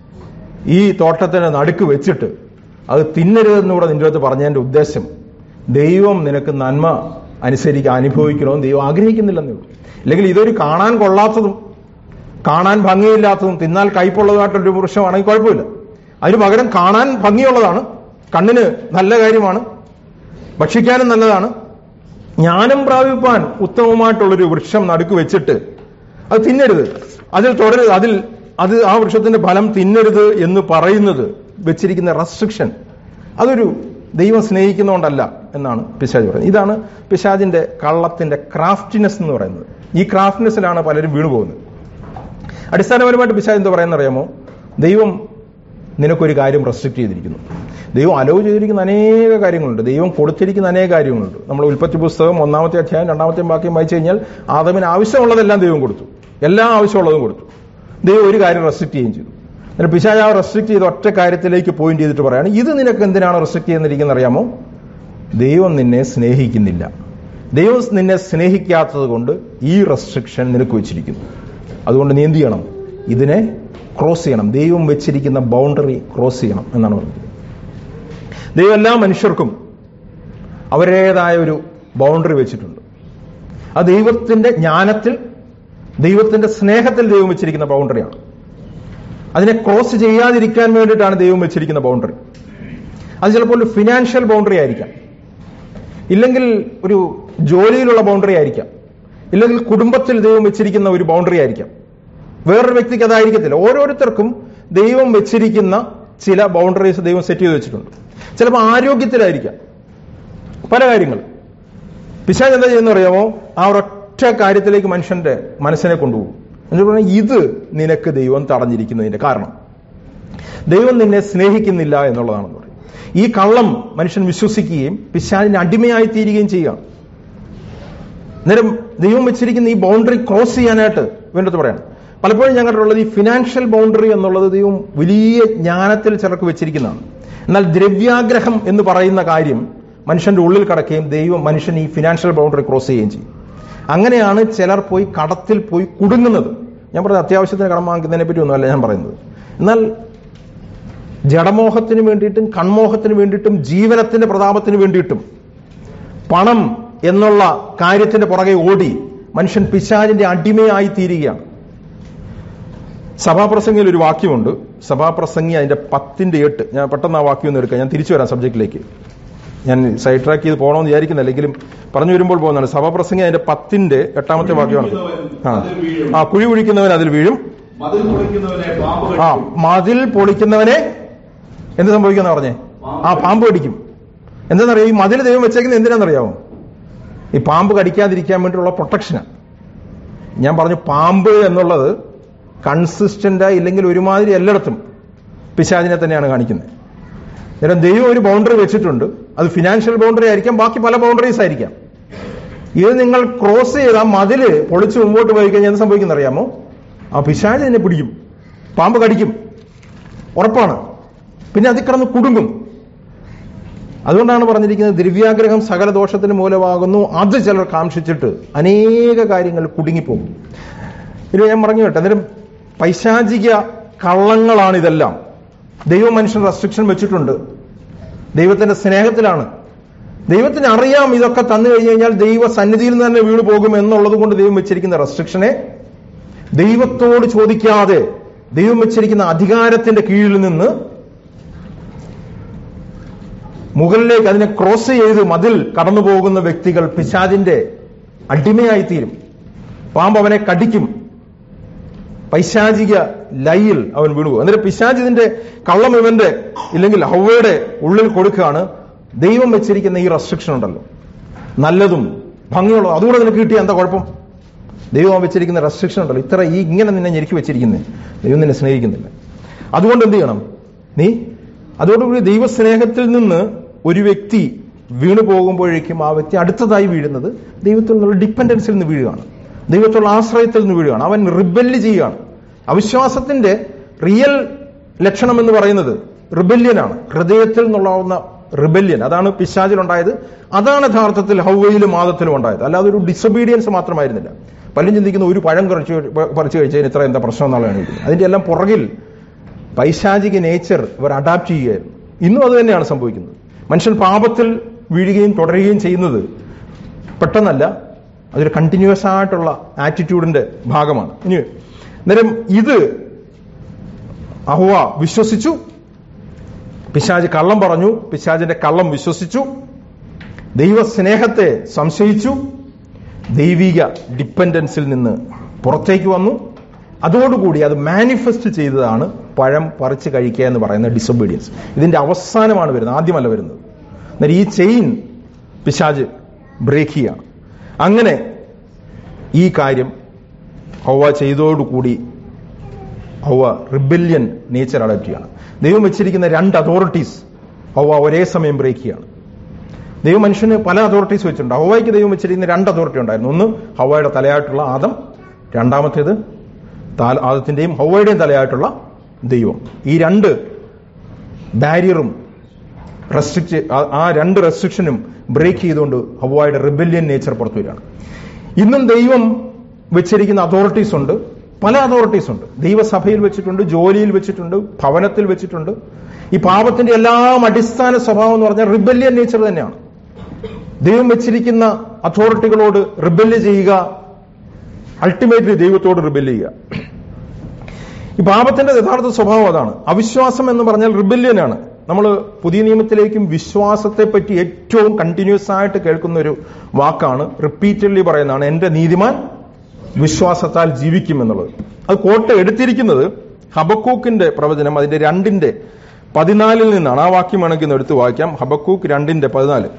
ഈ തോട്ടത്തിന് നടുക്ക് വെച്ചിട്ട് അത് തിന്നരുതെന്നുകൂടെ നിന്റെ അടുത്ത് പറഞ്ഞതിന്റെ ഉദ്ദേശം ദൈവം നിനക്ക് നന്മ അനുസരിക്കാൻ അനുഭവിക്കണമെന്ന് ദൈവം ആഗ്രഹിക്കുന്നില്ലെന്നേ ഉള്ളൂ അല്ലെങ്കിൽ ഇതൊരു കാണാൻ കൊള്ളാത്തതും കാണാൻ ഭംഗിയില്ലാത്തതും തിന്നാൽ കയ്പുള്ളതുമായിട്ടൊരു വൃക്ഷമാണെങ്കിൽ കുഴപ്പമില്ല അതിന് പകരം കാണാൻ ഭംഗിയുള്ളതാണ് കണ്ണിന് നല്ല കാര്യമാണ് ഭക്ഷിക്കാനും നല്ലതാണ് ജ്ഞാനം പ്രാപിപ്പാൻ ഉത്തമമായിട്ടുള്ളൊരു വൃക്ഷം നടുക്ക് വെച്ചിട്ട് അത് തിന്നരുത് അതിൽ തുടരുത് അതിൽ അത് ആ വൃക്ഷത്തിന്റെ ഫലം തിന്നരുത് എന്ന് പറയുന്നത് വെച്ചിരിക്കുന്ന റെസ്ട്രിക്ഷൻ അതൊരു ദൈവം സ്നേഹിക്കുന്നതുകൊണ്ടല്ല എന്നാണ് പിശാജ് പറയുന്നത് ഇതാണ് പിശാജിന്റെ കള്ളത്തിന്റെ ക്രാഫ്റ്റിനെസ് എന്ന് പറയുന്നത് ഈ ക്രാഫ്റ്റ്നെസ്സിലാണ് പലരും വീണുപോകുന്നത് അടിസ്ഥാനപരമായിട്ട് പിശാജ് എന്താ പറയുന്നത് അറിയാമോ ദൈവം നിനക്കൊരു കാര്യം റെസ്ട്രിക്ട് ചെയ്തിരിക്കുന്നു ദൈവം അലവ് ചെയ്തിരിക്കുന്ന അനേക കാര്യങ്ങളുണ്ട് ദൈവം കൊടുത്തിരിക്കുന്ന അനേക കാര്യങ്ങളുണ്ട് നമ്മൾ ഉൽപ്പത്തി പുസ്തകം ഒന്നാമത്തെ അധ്യായം രണ്ടാമത്തെ വാക്യം വായിച്ചു കഴിഞ്ഞാൽ ആദമിന് ആവശ്യമുള്ളതെല്ലാം ദൈവം കൊടുത്തു എല്ലാം ആവശ്യമുള്ളതും കൊടുത്തു ദൈവം ഒരു കാര്യം റെസ്ട്രിക്ട് ചെയ്യുകയും ചെയ്തു എന്നിട്ട് പിശാജ് ആ റെസ്ട്രിക്ട് ചെയ്ത ഒറ്റ കാര്യത്തിലേക്ക് പോയിന്റ് ചെയ്തിട്ട് പറയാണ് ഇത് നിനക്ക് എന്തിനാണ് റെസ്ട്രിക്ട് ചെയ്യുന്നിരിക്കുന്നത് അറിയാമോ ദൈവം നിന്നെ സ്നേഹിക്കുന്നില്ല ദൈവം നിന്നെ സ്നേഹിക്കാത്തത് കൊണ്ട് ഈ റെസ്ട്രിക്ഷൻ നിനക്ക് വെച്ചിരിക്കുന്നു അതുകൊണ്ട് നീ എന്ത് ചെയ്യണം ഇതിനെ ക്രോസ് ചെയ്യണം ദൈവം വെച്ചിരിക്കുന്ന ബൗണ്ടറി ക്രോസ് ചെയ്യണം എന്നാണ് പറഞ്ഞത് ദൈവം എല്ലാ മനുഷ്യർക്കും അവരുടേതായ ഒരു ബൗണ്ടറി വെച്ചിട്ടുണ്ട് ആ ദൈവത്തിന്റെ ജ്ഞാനത്തിൽ ദൈവത്തിന്റെ സ്നേഹത്തിൽ ദൈവം വെച്ചിരിക്കുന്ന ബൗണ്ടറിയാണ് അതിനെ ക്രോസ് ചെയ്യാതിരിക്കാൻ വേണ്ടിയിട്ടാണ് ദൈവം വെച്ചിരിക്കുന്ന ബൗണ്ടറി അത് ചിലപ്പോൾ ഒരു ഫിനാൻഷ്യൽ ബൗണ്ടറി ആയിരിക്കാം ഇല്ലെങ്കിൽ ഒരു ജോലിയിലുള്ള ബൗണ്ടറി ആയിരിക്കാം ഇല്ലെങ്കിൽ കുടുംബത്തിൽ ദൈവം വെച്ചിരിക്കുന്ന ഒരു ബൗണ്ടറി ആയിരിക്കാം വേറൊരു വ്യക്തിക്ക് അതായിരിക്കത്തില്ല ഓരോരുത്തർക്കും ദൈവം വെച്ചിരിക്കുന്ന ചില ബൗണ്ടറീസ് ദൈവം സെറ്റ് ചെയ്ത് വെച്ചിട്ടുണ്ട് ചിലപ്പോൾ ആരോഗ്യത്തിലായിരിക്കാം പല കാര്യങ്ങൾ പിശാജ് എന്താ ചെയ്യുന്ന അറിയാമോ ആ ഒരൊറ്റ കാര്യത്തിലേക്ക് മനുഷ്യന്റെ മനസ്സിനെ കൊണ്ടുപോകും എന്നിട്ട് പറഞ്ഞാൽ ഇത് നിനക്ക് ദൈവം തടഞ്ഞിരിക്കുന്നതിന്റെ കാരണം ദൈവം നിന്നെ സ്നേഹിക്കുന്നില്ല എന്നുള്ളതാണെന്ന് പറയും ഈ കള്ളം മനുഷ്യൻ വിശ്വസിക്കുകയും പിശാചിന് അടിമയായി തീരുകയും ചെയ്യുകയാണ് അന്നേരം ദൈവം വെച്ചിരിക്കുന്ന ഈ ബൗണ്ടറി ക്രോസ് ചെയ്യാനായിട്ട് വേണ്ടത് പറയണം പലപ്പോഴും ഞാൻ കണ്ടിട്ടുള്ളത് ഈ ഫിനാൻഷ്യൽ ബൗണ്ടറി എന്നുള്ളത് ദൈവം വലിയ ജ്ഞാനത്തിൽ ചിലർക്ക് വെച്ചിരിക്കുന്നതാണ് എന്നാൽ ദ്രവ്യാഗ്രഹം എന്ന് പറയുന്ന കാര്യം മനുഷ്യന്റെ ഉള്ളിൽ കിടക്കുകയും ദൈവം മനുഷ്യൻ ഈ ഫിനാൻഷ്യൽ ബൗണ്ടറി ക്രോസ് ചെയ്യുകയും ചെയ്യും അങ്ങനെയാണ് ചിലർ പോയി കടത്തിൽ പോയി കുടുങ്ങുന്നത് ഞാൻ പറഞ്ഞത് അത്യാവശ്യത്തിന് കടം വാങ്ങിക്കുന്നതിനെ പറ്റി ഒന്നുമല്ല ഞാൻ പറയുന്നത് എന്നാൽ ജഡമോഹത്തിന് വേണ്ടിയിട്ടും കൺമോഹത്തിന് വേണ്ടിയിട്ടും ജീവനത്തിന്റെ പ്രതാപത്തിന് വേണ്ടിയിട്ടും പണം എന്നുള്ള കാര്യത്തിന്റെ പുറകെ ഓടി മനുഷ്യൻ പിശാചിന്റെ അടിമയായി തീരുകയാണ് സഭാപ്രസംഗിയിൽ ഒരു വാക്യമുണ്ട് സഭാപ്രസംഗി അതിന്റെ പത്തിന്റെ എട്ട് ഞാൻ പെട്ടെന്ന് ആ വാക്യം ഒന്ന് എടുക്കാം ഞാൻ തിരിച്ചു വരാം സബ്ജക്റ്റിലേക്ക് ഞാൻ സൈഡ് ട്രാക്ക് ചെയ്ത് പോകണമെന്ന് വിചാരിക്കുന്നില്ല എങ്കിലും പറഞ്ഞു വരുമ്പോൾ പോകുന്നതാണ് സഭാപ്രസംഗി അതിന്റെ പത്തിന്റെ എട്ടാമത്തെ വാക്യമാണ് ആ ആ കുഴി കുഴിക്കുന്നവൻ അതിൽ വീഴും മതിൽ പൊളിക്കുന്നവനെ പാമ്പ് ആ കടിക്കും. മതിൽ പൊളിക്കുന്നവനെ എന്ത് സംഭവിക്കുന്ന പറഞ്ഞേ ആ പാമ്പ് കടിക്കും എന്താണെന്നറിയാം ഈ മതിൽ ദൈവം വെച്ചേക്കുന്നത് എന്തിനാണെന്നറിയാമോ ഈ പാമ്പ് കടിക്കാതിരിക്കാൻ വേണ്ടിയുള്ള പ്രൊട്ടക്ഷനാണ് ഞാൻ പറഞ്ഞു പാമ്പ് എന്നുള്ളത് കൺസിസ്റ്റന്റ് ഇല്ലെങ്കിൽ ഒരുമാതിരി എല്ലായിടത്തും പിശാചിനെ തന്നെയാണ് കാണിക്കുന്നത് അന്നേരം ദൈവം ഒരു ബൗണ്ടറി വെച്ചിട്ടുണ്ട് അത് ഫിനാൻഷ്യൽ ബൗണ്ടറി ആയിരിക്കാം ബാക്കി പല ബൗണ്ടറീസ് ആയിരിക്കാം ഇത് നിങ്ങൾ ക്രോസ് ചെയ്ത് ആ മതില് പൊളിച്ച് മുമ്പോട്ട് പോയി കഴിഞ്ഞാൽ എന്ത് സംഭവിക്കുന്ന അറിയാമോ ആ പിശാച് എന്നെ പിടിക്കും പാമ്പ് കടിക്കും ഉറപ്പാണ് പിന്നെ അതിൽ കിടന്ന് കുടുങ്ങും അതുകൊണ്ടാണ് പറഞ്ഞിരിക്കുന്നത് ദ്രവ്യാഗ്രഹം സകല ദോഷത്തിന് മൂലമാകുന്നു അത് ചിലർ കാംക്ഷിച്ചിട്ട് അനേക കാര്യങ്ങൾ കുടുങ്ങിപ്പോകും ഇത് ഞാൻ പറഞ്ഞു കേട്ടെ അന്നേരം പൈശാചിക കള്ളങ്ങളാണ് ഇതെല്ലാം ദൈവം മനുഷ്യൻ റെസ്ട്രിക്ഷൻ വെച്ചിട്ടുണ്ട് ദൈവത്തിന്റെ സ്നേഹത്തിലാണ് ദൈവത്തിന് അറിയാം ഇതൊക്കെ തന്നു കഴിഞ്ഞു കഴിഞ്ഞാൽ ദൈവ സന്നിധിയിൽ നിന്ന് തന്നെ വീണു പോകും എന്നുള്ളത് കൊണ്ട് ദൈവം വെച്ചിരിക്കുന്ന റെസ്ട്രിക്ഷനെ ദൈവത്തോട് ചോദിക്കാതെ ദൈവം വെച്ചിരിക്കുന്ന അധികാരത്തിന്റെ കീഴിൽ നിന്ന് മുകളിലേക്ക് അതിനെ ക്രോസ് ചെയ്ത് മതിൽ കടന്നു പോകുന്ന വ്യക്തികൾ പിശാജിന്റെ അടിമയായി തീരും പാമ്പ് അവനെ കടിക്കും പൈശാചിക ലയിൽ അവൻ വീണുപോകും എന്നിട്ട് പിശാജ് ഇതിന്റെ കള്ളം ഇവന്റെ ഇല്ലെങ്കിൽ ഹൗവയുടെ ഉള്ളിൽ കൊടുക്കുകയാണ് ദൈവം വെച്ചിരിക്കുന്ന ഈ റെസ്ട്രിക്ഷൻ ഉണ്ടല്ലോ നല്ലതും ഭംഗിയുള്ളതും അതുകൂടെ നിനക്ക് കിട്ടിയ എന്താ കുഴപ്പം ദൈവം വെച്ചിരിക്കുന്ന റെസ്ട്രിക്ഷൻ ഉണ്ടല്ലോ ഇത്ര ഈ ഇങ്ങനെ നിന്നെ ഞെരുക്കി വെച്ചിരിക്കുന്നത് ദൈവം നിന്നെ സ്നേഹിക്കുന്നില്ല അതുകൊണ്ട് എന്ത് ചെയ്യണം നീ അതോടുകൂടി ദൈവസ്നേഹത്തിൽ നിന്ന് ഒരു വ്യക്തി വീണു പോകുമ്പോഴേക്കും ആ വ്യക്തി അടുത്തതായി വീഴുന്നത് ദൈവത്തിൽ നിന്നുള്ള ഡിപ്പെൻഡൻസിൽ നിന്ന് വീഴുകയാണ് ദൈവത്തിലുള്ള ആശ്രയത്തിൽ നിന്ന് വീഴുകയാണ് അവൻ റിബല്ല് ചെയ്യുകയാണ് അവിശ്വാസത്തിന്റെ റിയൽ ലക്ഷണം എന്ന് പറയുന്നത് റിബല്യനാണ് ഹൃദയത്തിൽ നിന്നുള്ളാവുന്ന റിബല്യൻ അതാണ് പിശാചിലുണ്ടായത് അതാണ് യഥാർത്ഥത്തിൽ ഹൗവയിലും മാദത്തിലും ഉണ്ടായത് അല്ലാതെ ഒരു ഡിസൊബീഡിയൻസ് മാത്രമായിരുന്നില്ല പലരും ചിന്തിക്കുന്ന ഒരു പഴം കുറച്ച് പറിച്ചു കഴിച്ചതിന് ഇത്ര എന്താ പ്രശ്നം എന്നുള്ളതാണ് ഇരിക്കുന്നത് അതിന്റെ എല്ലാം പുറകിൽ പൈശാചിക നേച്ചർ ഇവർ അഡാപ്റ്റ് ചെയ്യുകയായിരുന്നു ഇന്നും അത് തന്നെയാണ് സംഭവിക്കുന്നത് മനുഷ്യൻ പാപത്തിൽ വീഴുകയും തുടരുകയും ചെയ്യുന്നത് പെട്ടെന്നല്ല അതൊരു കണ്ടിന്യൂസ് ആയിട്ടുള്ള ആറ്റിറ്റ്യൂഡിന്റെ ഭാഗമാണ് ഇനി അന്നേരം ഇത് അഹുവ വിശ്വസിച്ചു പിശാജ് കള്ളം പറഞ്ഞു പിശാജിന്റെ കള്ളം വിശ്വസിച്ചു ദൈവസ്നേഹത്തെ സംശയിച്ചു ദൈവിക ഡിപ്പെൻഡൻസിൽ നിന്ന് പുറത്തേക്ക് വന്നു അതോടുകൂടി അത് മാനിഫെസ്റ്റ് ചെയ്തതാണ് പഴം പറിച്ച് കഴിക്കുക എന്ന് പറയുന്ന ഡിസൊബീഡിയൻസ് ഇതിന്റെ അവസാനമാണ് വരുന്നത് ആദ്യമല്ല വരുന്നത് എന്നാൽ ഈ ചെയിൻ പിശാജ് ബ്രേക്ക് ചെയ്യുകയാണ് അങ്ങനെ ഈ കാര്യം ഹൗവ ചെയ്തോടുകൂടി ഹൗവ റിബല്യൻ നേച്ചർ അഡപ്റ്റ് ചെയ്യാണ് ദൈവം വെച്ചിരിക്കുന്ന രണ്ട് അതോറിറ്റീസ് ഹൗവ ഒരേ സമയം ബ്രേക്ക് ചെയ്യാണ് ദൈവം മനുഷ്യന് പല അതോറിറ്റീസ് വെച്ചിട്ടുണ്ട് ഹവായിക്ക് ദൈവം വെച്ചിരിക്കുന്ന രണ്ട് അതോറിറ്റി ഉണ്ടായിരുന്നു ഒന്ന് ഹവായുടെ തലയായിട്ടുള്ള ആദം രണ്ടാമത്തേത് താൽ- ആദത്തിന്റെയും ഹവയുടെയും തലയായിട്ടുള്ള ദൈവം ഈ രണ്ട് ബാരിയറും റെസ്ട്രിക്റ്റ് ആ രണ്ട് റെസ്ട്രിക്ഷനും ബ്രേക്ക് ചെയ്തുകൊണ്ട് ഹവായുടെ റിബല്യൻ നേച്ചർ പുറത്തു വരികയാണ് ഇന്നും ദൈവം വെച്ചിരിക്കുന്ന അതോറിറ്റീസ് ഉണ്ട് പല അതോറിറ്റീസ് ഉണ്ട് ദൈവസഭയിൽ വെച്ചിട്ടുണ്ട് ജോലിയിൽ വെച്ചിട്ടുണ്ട് ഭവനത്തിൽ വെച്ചിട്ടുണ്ട് ഈ പാപത്തിന്റെ എല്ലാം അടിസ്ഥാന സ്വഭാവം എന്ന് പറഞ്ഞാൽ റിബല്യൻ നേച്ചർ തന്നെയാണ് ദൈവം വെച്ചിരിക്കുന്ന അതോറിറ്റികളോട് റിബല്യ ചെയ്യുക അൾട്ടിമേറ്റ്ലി ദൈവത്തോട് റിബല്യ ചെയ്യുക ഈ പാപത്തിന്റെ യഥാർത്ഥ സ്വഭാവം അതാണ് അവിശ്വാസം എന്ന് പറഞ്ഞാൽ റിബല്യനാണ് നമ്മൾ പുതിയ നിയമത്തിലേക്കും വിശ്വാസത്തെ പറ്റി ഏറ്റവും കണ്ടിന്യൂസ് ആയിട്ട് കേൾക്കുന്ന ഒരു വാക്കാണ് റിപ്പീറ്റഡ്ലി പറയുന്നതാണ് എന്റെ നീതിമാൻ വിശ്വാസത്താൽ ജീവിക്കും എന്നുള്ളത് അത് കോട്ട എടുത്തിരിക്കുന്നത് ഹബക്കൂക്കിന്റെ പ്രവചനം അതിന്റെ രണ്ടിന്റെ പതിനാലിൽ നിന്നാണ് ആ വാക്യം വേണമെങ്കിൽ ഒന്ന് എടുത്ത് വായിക്കാം ഹബക്കൂക്ക് രണ്ടിന്റെ പതിനാല്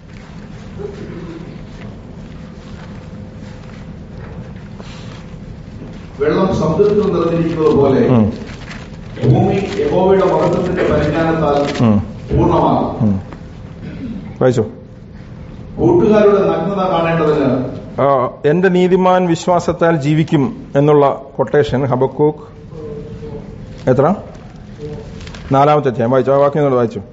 വെള്ളം സമുദ്രത്തിൽ നിറഞ്ഞിരിക്കുന്നത് പോലെ ഉം, ഭൂമി യഹോവയുടെ മഹത്വത്തിന്റെ പരിജ്ഞാനത്താൽ ഉം, പൂർണ്ണമാകും ഉം. വായിച്ചോ കൂട്ടുകാരുടെ നഗ്നത കാണേണ്ടതിന് ആ, എന്റെ നീതിമാൻ വിശ്വാസത്താൽ ജീവിക്കും എന്നുള്ള കൊട്ടേഷൻ ഹബക്കൂക്ക് എത്ര നാലാമത്തെ അധ്യായം വായിച്ചു ആ വാക്യം നിങ്ങൾ വായിച്ചു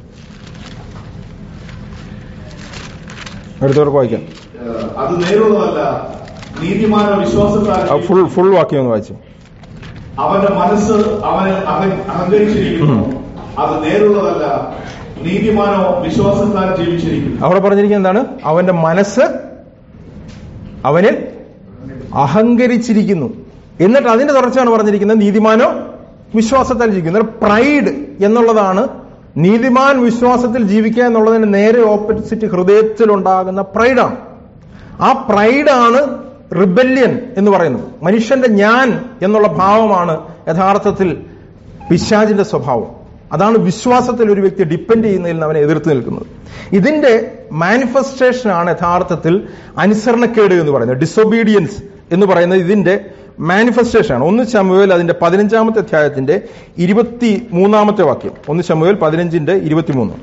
അടുത്തവർക്ക് വായിക്കാം ഏഹ്, അത് നേരുള്ളതല്ല നീതിമാന വിശ്വാസത്താൽ ആ ഫുൾ ഫുൾ വാക്യം ഒന്ന് വായിച്ചു അവന്റെ മനസ്സ് അവന് അഹ- അഹങ്കരിച്ചിരിക്കുന്നു അത് നേരുള്ളതല്ല നീതിമാനോ വിശ്വാസത്താൽ ജീവിച്ചിരിക്കുന്നു അവിടെ പറഞ്ഞിരിക്കുന്നത് എന്താണ് അവന്റെ മനസ്സ് അവനിൽ അഹങ്കരിച്ചിരിക്കുന്നു എന്നിട്ട് അതിന്റെ തുടർച്ചയാണ് പറഞ്ഞിരിക്കുന്നത് നീതിമാനോ വിശ്വാസത്താൽ ജീവിക്കുന്നു പ്രൈഡ് എന്നുള്ളതാണ് നീതിമാൻ വിശ്വാസത്തിൽ ജീവിക്കുക എന്നുള്ളതിന് നേരെ ഓപ്പോസിറ്റ് ഹൃദയത്തിലുണ്ടാകുന്ന പ്രൈഡാണ് ആ പ്രൈഡാണ് റിബല്യൻ എന്ന് പറയുന്നത് മനുഷ്യന്റെ ഞാൻ എന്നുള്ള ഭാവമാണ് യഥാർത്ഥത്തിൽ പിശാചിന്റെ സ്വഭാവം അതാണ് വിശ്വാസത്തിൽ ഒരു വ്യക്തി ഡിപ്പെൻഡ് ചെയ്യുന്നതിൽ നിന്ന് അവനെ എതിർത്ത് നിൽക്കുന്നത് ഇതിന്റെ മാനിഫെസ്റ്റേഷൻ ആണ് യഥാർത്ഥത്തിൽ അനുസരണക്കേട് എന്ന് പറയുന്നത് ഡിസൊബീഡിയൻസ് എന്ന് പറയുന്നത് ഇതിന്റെ മാനിഫെസ്റ്റേഷൻ ആണ് ഒന്ന് ശമുവേൽ അതിന്റെ പതിനഞ്ചാമത്തെ അധ്യായത്തിന്റെ ഇരുപത്തി മൂന്നാമത്തെ വാക്യം ഒന്ന് ശമുവേൽ പതിനഞ്ചിന്റെ ഇരുപത്തിമൂന്ന്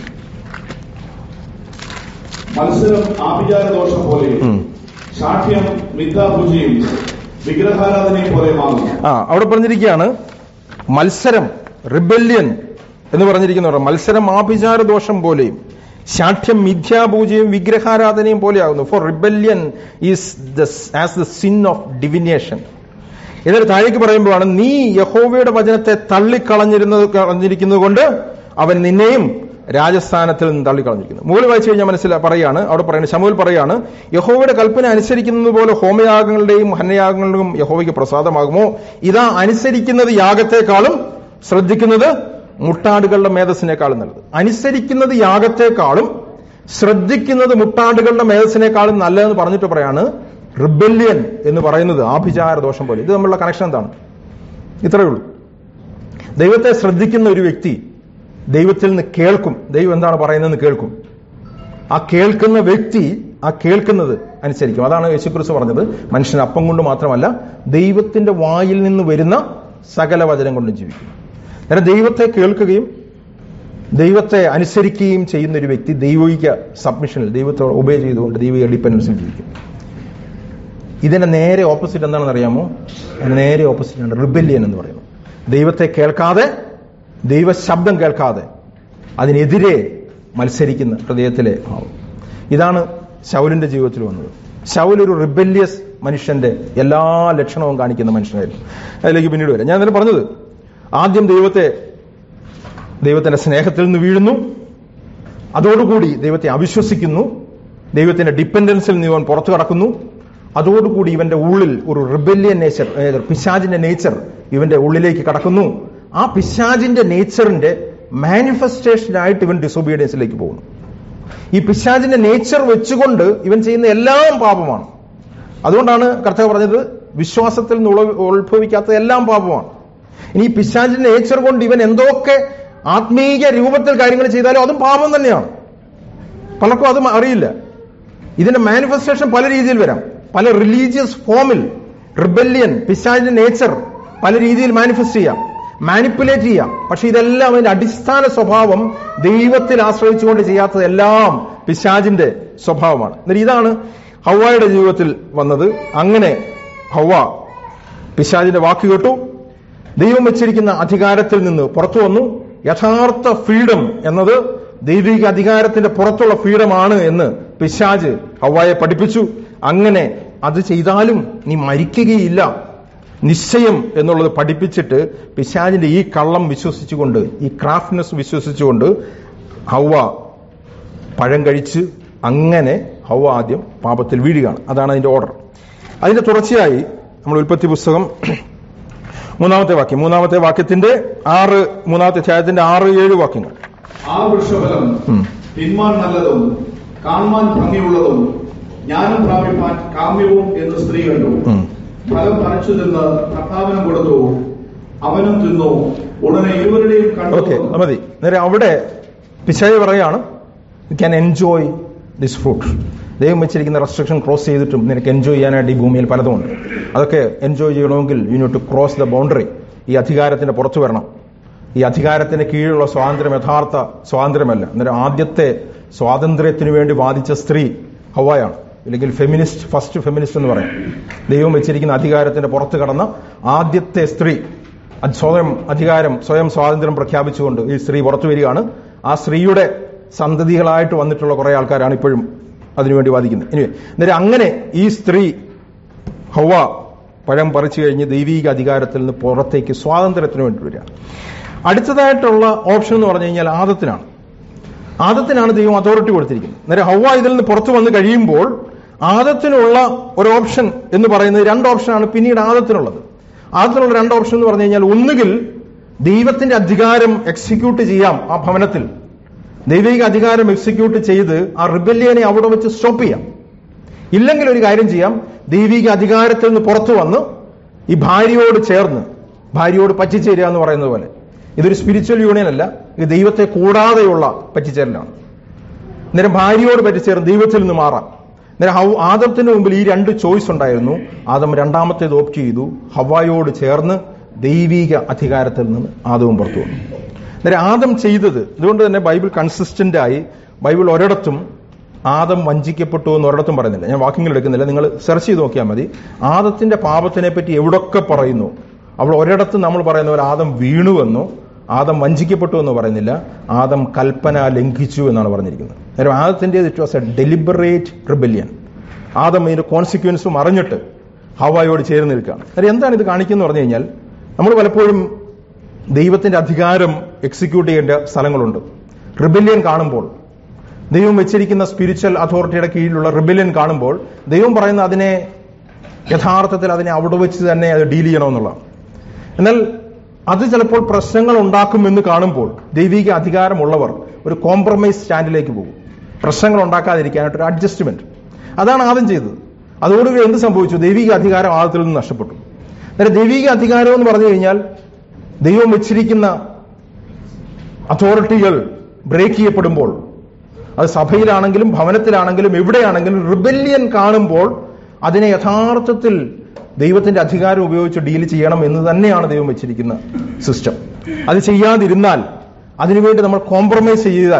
മത്സരം ആഭിചാര ദോഷം പോലെയും ഉം. ശാഠ്യം മിഥ്യാപൂജയും വിഗ്രഹാരാധനയും പോലെയുമാകും ആ അവിടെ പറഞ്ഞിരിക്കുകയാണ് മത്സരം റിബല്യൻ എന്ന് പറഞ്ഞിരിക്കുന്ന മത്സരം ആഭിചാര ദോഷം പോലെയും ശാഠ്യം മിഥ്യാപൂജയും വിഗ്രഹാരാധനയും പോലെയാകുന്നു for rebellion is as the sin of divination എന്നിട്ട് താഴേക്ക് പറയുമ്പോഴാണ് നീ യഹോവയുടെ വചനത്തെ തള്ളിക്കളഞ്ഞിരുന്നത് കളഞ്ഞിരിക്കുന്നത് കൊണ്ട് അവൻ നിന്നെയും രാജസ്ഥാനത്തിൽ നിന്ന് തള്ളിക്കളഞ്ഞിരിക്കുന്നു മുകളിൽ വായിച്ചു കഴിഞ്ഞാൽ മനസ്സിലാ പറയാണ് അവിടെ പറയുന്നത് ശമുവിൽ പറയാണ് യഹോവയുടെ കൽപ്പന അനുസരിക്കുന്നത് പോലെ ഹോമയാഗങ്ങളുടെയും ഹനയാഗങ്ങളുടെയും യഹോവയ്ക്ക് പ്രസാദമാകുമോ ഇതാ അനുസരിക്കുന്നത് യാഗത്തെക്കാളും ശ്രദ്ധിക്കുന്നത് മുട്ടാടുകളുടെ മേധസ്സിനേക്കാളും നല്ലത് അനുസരിക്കുന്നത് യാഗത്തെക്കാളും ശ്രദ്ധിക്കുന്നത് മുട്ടാടുകളുടെ മേധസ്സിനേക്കാളും നല്ലതെന്ന് പറഞ്ഞിട്ട് പറയാണ് റിബല്യൻ എന്ന് പറയുന്നത് ആഭിചാര ദോഷം പോലെ ഇത് തമ്മിലുള്ള കണക്ഷൻ എന്താണ് ഇത്രയേ ഉള്ളൂ ദൈവത്തെ ശ്രദ്ധിക്കുന്ന ഒരു വ്യക്തി ദൈവത്തിൽ നിന്ന് കേൾക്കും ദൈവം എന്താണ് പറയുന്നതെന്ന് കേൾക്കും ആ കേൾക്കുന്ന വ്യക്തി ആ കേൾക്കുന്നത് അനുസരിക്കും അതാണ് യേശുക്രിസ്തു പറഞ്ഞത് മനുഷ്യൻ അപ്പം കൊണ്ട് മാത്രമല്ല ദൈവത്തിന്റെ വായിൽ നിന്ന് വരുന്ന സകല വചനം കൊണ്ടും ജീവിക്കും അന്നേരം ദൈവത്തെ കേൾക്കുകയും ദൈവത്തെ അനുസരിക്കുകയും ചെയ്യുന്ന ഒരു വ്യക്തി ദൈവിക സബ്മിഷനിൽ ദൈവത്തോട് ഒബേ ചെയ്തുകൊണ്ട് ദൈവിക ഡിപ്പെൻഡൻസിൽ ജീവിക്കും ഇതിന്റെ നേരെ ഓപ്പോസിറ്റ് എന്താണെന്ന് അറിയാമോ അതിന് നേരെ ഓപ്പോസിറ്റ് ആണ് റിബല്യൻ എന്ന് പറയുന്നത് ദൈവത്തെ കേൾക്കാതെ ദൈവ ശബ്ദം കേൾക്കാതെ അതിനെതിരെ മത്സരിക്കുന്ന ഹൃദയത്തിലെ ഭാവം ഇതാണ് ശൗലിന്റെ ജീവിതത്തിൽ വന്നത് ശൗൽ ഒരു റിബല്യസ് മനുഷ്യന്റെ എല്ലാ ലക്ഷണവും കാണിക്കുന്ന മനുഷ്യനായിരുന്നു അതിലേക്ക് പിന്നീട് വരാം ഞാൻ ഇന്നലെ പറഞ്ഞത് ആദ്യം ദൈവത്തെ ദൈവത്തിന്റെ സ്നേഹത്തിൽ നിന്ന് വീഴുന്നു അതോടുകൂടി ദൈവത്തെ അവിശ്വസിക്കുന്നു ദൈവത്തിന്റെ ഡിപ്പെൻഡൻസിൽ നിന്ന് ഇവൻ പുറത്തു കടക്കുന്നു അതോടുകൂടി ഇവന്റെ ഉള്ളിൽ ഒരു റിബല്യൻ നേച്ചർ പിശാജിന്റെ നേച്ചർ ഇവന്റെ ഉള്ളിലേക്ക് കടക്കുന്നു ആ പിശാജിന്റെ നേച്ചറിന്റെ മാനിഫെസ്റ്റേഷനായിട്ട് ഇവൻ ഡിസൊബീഡിയൻസിലേക്ക് പോകുന്നു ഈ പിശാജിന്റെ നേച്ചർ വെച്ചുകൊണ്ട് ഇവൻ ചെയ്യുന്ന എല്ലാം പാപമാണ് അതുകൊണ്ടാണ് കർത്താവ് പറഞ്ഞത് വിശ്വാസത്തിൽ നിന്ന് ഉള- ഉത്ഭവിക്കാത്തത് എല്ലാം പാപമാണ് ഇനി ഈ പിശാചിന്റെ നേച്ചർ കൊണ്ട് ഇവൻ എന്തൊക്കെ ആത്മീയ രൂപത്തിൽ കാര്യങ്ങൾ ചെയ്താലും അതും പാപം തന്നെയാണ് പലർക്കും അതും അറിയില്ല ഇതിന്റെ മാനിഫെസ്റ്റേഷൻ പല രീതിയിൽ വരാം പല റിലീജിയസ് ഫോമിൽ റിബല്യൻ പിശാചിന്റെ നേച്ചർ പല രീതിയിൽ മാനിഫെസ്റ്റ് ചെയ്യാം മാനിപ്പുലേറ്റ് ചെയ്യാം പക്ഷെ ഇതെല്ലാം അതിന്റെ അടിസ്ഥാന സ്വഭാവം ദൈവത്തിൽ ആശ്രയിച്ചുകൊണ്ട് ചെയ്യാത്തതെല്ലാം പിശാചിന്റെ സ്വഭാവമാണ് എന്നിട്ട് ഇതാണ് ഹൗവായുടെ ജീവിതത്തിൽ വന്നത് അങ്ങനെ ഹൗവ പിശാചിന്റെ വാക്ക് കേട്ടു ദൈവം വെച്ചിരിക്കുന്ന അധികാരത്തിൽ നിന്ന് പുറത്തു വന്നു യഥാർത്ഥ ഫ്രീഡം എന്നത് ദൈവിക അധികാരത്തിന്റെ പുറത്തുള്ള ഫ്രീഡമാണ് എന്ന് പിശാജ് ഹവായെ പഠിപ്പിച്ചു അങ്ങനെ അത് ചെയ്താലും നീ മരിക്കുകയില്ല നിശ്ചയം എന്നുള്ളത് പഠിപ്പിച്ചിട്ട് പിശാജിന്റെ ഈ കള്ളം വിശ്വസിച്ചുകൊണ്ട് ഈ ക്രാഫ്റ്റ്നെസ് വിശ്വസിച്ചുകൊണ്ട് ഹൗവ പഴം കഴിച്ച് അങ്ങനെ ഹൗവ ആദ്യം പാപത്തിൽ വീഴുകയാണ് അതാണ് അതിന്റെ ഓർഡർ അതിന്റെ തുടർച്ചയായി നമ്മൾ ഉൽപ്പത്തി പുസ്തകം മൂന്നാമത്തെ വാക്യം മൂന്നാമത്തെ വാക്യത്തിന്റെ ആറ് മൂന്നാമത്തെ അധ്യായത്തിന്റെ ആറ് ഏഴ് വാക്യങ്ങൾ ആ വൃക്ഷഫലം ഉം. തിന്മാൻ നല്ലതും കാണുവാൻ ഭംഗിയുള്ളതും ജ്ഞാനം പ്രാപിപ്പാൻ കാമ്യവും എന്ന് സ്ത്രീ കണ്ടു ഉം. ഫലം പറിച്ചു നിന്ന് ഭർത്താവിനും കൊടുത്തു അവനും തിന്നു ഉടനെ ഇരുവരുടെയും ഓക്കെ കണ്ടു മതി നേരെ അവിടെ പിശാചി പറയാണ് you can enjoy this fruit ദൈവം വെച്ചിരിക്കുന്ന റെസ്ട്രിക്ഷൻ ക്രോസ് ചെയ്തിട്ടും നിനക്ക് എൻജോയ് ചെയ്യാനായിട്ട് ഈ ഭൂമിയിൽ പലതുമുണ്ട് അതൊക്കെ എൻജോയ് ചെയ്യണമെങ്കിൽ യു നീ ടു ക്രോസ് ദ ബൗണ്ടറി ഈ അധികാരത്തിന്റെ പുറത്തു വരണം ഈ അധികാരത്തിന് കീഴിലുള്ള സ്വാതന്ത്ര്യം യഥാർത്ഥ സ്വാതന്ത്ര്യമല്ല അന്നേരം ആദ്യത്തെ സ്വാതന്ത്ര്യത്തിന് വേണ്ടി വാദിച്ച സ്ത്രീ ഹവായാണ് അല്ലെങ്കിൽ ഫെമിനിസ്റ്റ് ഫസ്റ്റ് ഫെമിനിസ്റ്റ് എന്ന് പറയാം ദൈവം വെച്ചിരിക്കുന്ന അധികാരത്തിന്റെ പുറത്ത് കടന്ന ആദ്യത്തെ സ്ത്രീ അത് സ്വയം അധികാരം സ്വയം സ്വാതന്ത്ര്യം പ്രഖ്യാപിച്ചുകൊണ്ട് ഈ സ്ത്രീ പുറത്തു വരികയാണ് ആ സ്ത്രീയുടെ സന്തതികളായിട്ട് വന്നിട്ടുള്ള കുറെ ആൾക്കാരാണ് ഇപ്പോഴും അതിനുവേണ്ടി വാദിക്കുന്നത് ഇനി അന്നേരം അങ്ങനെ ഈ സ്ത്രീ ഹൗവ പഴം പറിച്ചു കഴിഞ്ഞ് ദൈവീക അധികാരത്തിൽ നിന്ന് പുറത്തേക്ക് സ്വാതന്ത്ര്യത്തിന് വേണ്ടി വരികയാണ് അടുത്തതായിട്ടുള്ള ഓപ്ഷൻ എന്ന് പറഞ്ഞു കഴിഞ്ഞാൽ ആദത്തിനാണ് ആദത്തിനാണ് ദൈവം അതോറിറ്റി കൊടുത്തിരിക്കുന്നത് നേരെ ഹൗവ ഇതിൽ നിന്ന് പുറത്തു വന്ന് കഴിയുമ്പോൾ ആദത്തിനുള്ള ഒരു ഓപ്ഷൻ എന്ന് പറയുന്നത് രണ്ട് ഓപ്ഷനാണ് പിന്നീട് ആദത്തിനുള്ളത് ആദത്തിനുള്ള രണ്ട് ഓപ്ഷൻ എന്ന് പറഞ്ഞു കഴിഞ്ഞാൽ ഒന്നുകിൽ ദൈവത്തിന്റെ അധികാരം എക്സിക്യൂട്ട് ചെയ്യാം ആ ഭവനത്തിൽ ദൈവിക അധികാരം എക്സിക്യൂട്ട് ചെയ്ത് ആ റിബല്യനെ അവിടെ വെച്ച് സ്റ്റോപ്പ് ചെയ്യാം ഇല്ലെങ്കിൽ ഒരു കാര്യം ചെയ്യാം ദൈവിക അധികാരത്തിൽ നിന്ന് പുറത്തു വന്ന് ഈ ഭാര്യയോട് ചേർന്ന് ഭാര്യയോട് പറ്റിച്ചേരുക എന്ന് പറയുന്നത് പോലെ ഇതൊരു സ്പിരിച്വൽ യൂണിയൻ അല്ല ഇത് ദൈവത്തെ കൂടാതെയുള്ള പറ്റിച്ചേരലാണ് അന്നേരം ഭാര്യയോട് പറ്റിച്ചേർന്ന് ദൈവത്തിൽ നിന്ന് മാറാം അന്നേരം ഹൗ ആദത്തിന് മുമ്പിൽ ഈ രണ്ട് ചോയ്സ് ഉണ്ടായിരുന്നു ആദം രണ്ടാമത്തേത് ഓപ്റ്റ് ചെയ്തു ഹവായോട് ചേർന്ന് ദൈവിക അധികാരത്തിൽ നിന്ന് ആദവും പുറത്തു വന്നു അന്നേരം ആദം ചെയ്തത് അതുകൊണ്ട് തന്നെ ബൈബിൾ കൺസിസ്റ്റന്റ് ആയി ബൈബിൾ ഒരിടത്തും ആദം വഞ്ചിക്കപ്പെട്ടു എന്ന് ഒരിടത്തും പറയുന്നില്ല ഞാൻ വാക്യങ്ങൾ എടുക്കുന്നില്ല നിങ്ങൾ സെർച്ച് ചെയ്ത് നോക്കിയാൽ മതി ആദത്തിന്റെ പാപത്തിനെ പറ്റി എവിടൊക്കെ പറയുന്നു അവൾ ഒരിടത്തും നമ്മൾ പറയുന്ന പോലെ ആദം വീണുവെന്നോ ആദം വഞ്ചിക്കപ്പെട്ടു എന്ന് പറയുന്നില്ല ആദം കൽപ്പന ലംഘിച്ചു എന്നാണ് പറഞ്ഞിരിക്കുന്നത് നേരം ആദത്തിന്റെ it was a deliberate rebellion Adam ഇതിന്റെ കോൺസിക്വൻസും അറിഞ്ഞിട്ട് ഹവായോട് ചേർന്ന് നിൽക്കുകയാണ് അന്നേരം എന്താണ് ഇത് കാണിക്കുന്നത് പറഞ്ഞു കഴിഞ്ഞാൽ നമ്മൾ പലപ്പോഴും ദൈവത്തിന്റെ അധികാരം എക്സിക്യൂട്ട് ചെയ്യേണ്ട സ്ഥലങ്ങളുണ്ട് റിബല്യൻ കാണുമ്പോൾ ദൈവം വെച്ചിരിക്കുന്ന സ്പിരിച്വൽ അതോറിറ്റിയുടെ കീഴിലുള്ള റിബല്യൻ കാണുമ്പോൾ ദൈവം പറയുന്ന അതിനെ യഥാർത്ഥത്തിൽ അതിനെ അവിടെ വെച്ച് തന്നെ അത് ഡീൽ ചെയ്യണമെന്നുള്ളതാണ് എന്നാൽ അത് ചിലപ്പോൾ പ്രശ്നങ്ങൾ ഉണ്ടാക്കുമെന്ന് കാണുമ്പോൾ ദൈവിക അധികാരമുള്ളവർ ഒരു കോംപ്രമൈസ് സ്റ്റാൻഡിലേക്ക് പോകും പ്രശ്നങ്ങൾ ഉണ്ടാക്കാതിരിക്കാനായിട്ട് ഒരു അഡ്ജസ്റ്റ്മെന്റ് അതാണ് ആദ്യം ചെയ്തത് അതോടുകൂടി എന്ത് സംഭവിച്ചു ദൈവിക അധികാരം ആദ്യത്തിൽ നിന്ന് നഷ്ടപ്പെട്ടു അന്നേരം ദൈവിക അധികാരം എന്ന് പറഞ്ഞു കഴിഞ്ഞാൽ ദൈവം വെച്ചിരിക്കുന്ന അതോറിറ്റികൾ ബ്രേക്ക് ചെയ്യപ്പെടുമ്പോൾ അത് സഭയിലാണെങ്കിലും ഭവനത്തിലാണെങ്കിലും എവിടെയാണെങ്കിലും റിബല്യൻ കാണുമ്പോൾ അതിനെ യഥാർത്ഥത്തിൽ ദൈവത്തിന്റെ അധികാരം ഉപയോഗിച്ച് ഡീൽ ചെയ്യണം എന്ന് തന്നെയാണ് ദൈവം വെച്ചിരിക്കുന്ന സിസ്റ്റം അത് ചെയ്യാതിരുന്നാൽ അതിനുവേണ്ടി നമ്മൾ കോംപ്രമൈസ് ചെയ്താൽ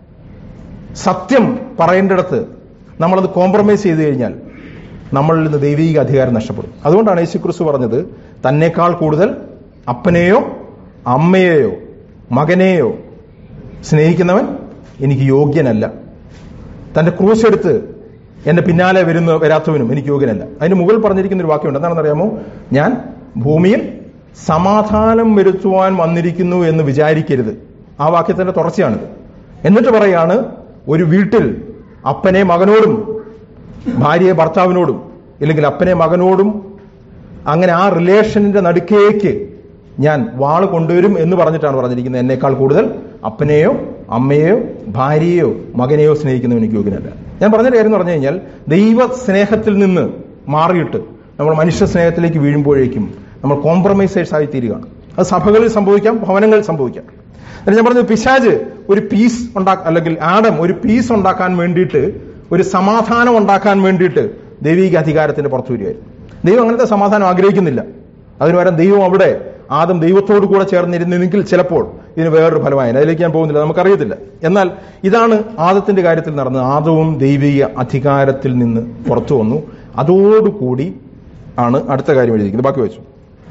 സത്യം പറയേണ്ടിടത്ത് നമ്മളത് കോംപ്രമൈസ് ചെയ്തു കഴിഞ്ഞാൽ നമ്മളിൽ നിന്ന് ദൈവിക അധികാരം നഷ്ടപ്പെടും അതുകൊണ്ടാണ് യേശു ക്രിസ്തു പറഞ്ഞത് തന്നെക്കാൾ കൂടുതൽ അപ്പനെയോ അമ്മയെയോ മകനെയോ സ്നേഹിക്കുന്നവൻ എനിക്ക് യോഗ്യനല്ല തന്റെ ക്രൂശ് എടുത്ത് എന്റെ പിന്നാലെ വരുന്ന വരാത്തവനും എനിക്ക് യോഗ്യനല്ല അതിന് മുകളിൽ പറഞ്ഞിരിക്കുന്ന ഒരു വാക്യമുണ്ട് എന്താണെന്ന് അറിയാമോ ഞാൻ ഭൂമിയിൽ സമാധാനം വരുത്തുവാൻ വന്നിരിക്കുന്നു എന്ന് വിചാരിക്കരുത് ആ വാക്യത്തിന്റെ തുടർച്ചയാണിത് എന്നിട്ട് പറയാണ് ഒരു വീട്ടിൽ അപ്പനെ മകനോടും ഭാര്യയെ ഭർത്താവിനോടും ഇല്ലെങ്കിൽ അപ്പനെ മകനോടും അങ്ങനെ ആ റിലേഷനിന്റെ നടുക്കേക്ക് ഞാൻ വാള് കൊണ്ടുവരും എന്ന് പറഞ്ഞിട്ടാണ് പറഞ്ഞിരിക്കുന്നത് എന്നേക്കാൾ കൂടുതൽ അപ്പനെയോ അമ്മയെയോ ഭാര്യയെയോ മകനെയോ സ്നേഹിക്കുന്നവൻ എനിക്ക് യോഗ്യനല്ല ഞാൻ പറഞ്ഞ കാര്യം എന്ന് പറഞ്ഞു കഴിഞ്ഞാൽ ദൈവ സ്നേഹത്തിൽ നിന്ന് മാറിയിട്ട് നമ്മൾ മനുഷ്യ സ്നേഹത്തിലേക്ക് വീഴുമ്പോഴേക്കും നമ്മൾ കോംപ്രമൈസേഴ്സ് ആയി തീരുകയാണ് അത് സഭകളിൽ സംഭവിക്കാം ഭവനങ്ങളിൽ സംഭവിക്കാം എന്നിട്ട് ഞാൻ പറഞ്ഞത് പിശാജ് ഒരു പീസ് ഉണ്ടാ അല്ലെങ്കിൽ ആഡം ഒരു പീസ് ഉണ്ടാക്കാൻ വേണ്ടിയിട്ട് ഒരു സമാധാനം ഉണ്ടാക്കാൻ വേണ്ടിയിട്ട് ദൈവിക അധികാരത്തിന് പുറത്തു വരികയായിരുന്നു ദൈവം അങ്ങനത്തെ സമാധാനം ആഗ്രഹിക്കുന്നില്ല അതിന് പകരം ദൈവം അവിടെ ആദം ദൈവത്തോടു കൂടെ ചേർന്നിരുന്നെങ്കിൽ ചിലപ്പോൾ ഇതിന് വേറൊരു ഫലമായി അതിലേക്ക് ഞാൻ പോകുന്നില്ല നമുക്കറിയത്തില്ല എന്നാൽ ഇതാണ് ആദത്തിന്റെ കാര്യത്തിൽ നടന്നത് ആദവും ദൈവിക അധികാരത്തിൽ നിന്ന് പുറത്തു വന്നു അതോടുകൂടി ആണ് അടുത്ത കാര്യം എഴുതിയിരിക്കുന്നത് ബാക്കി വെച്ചു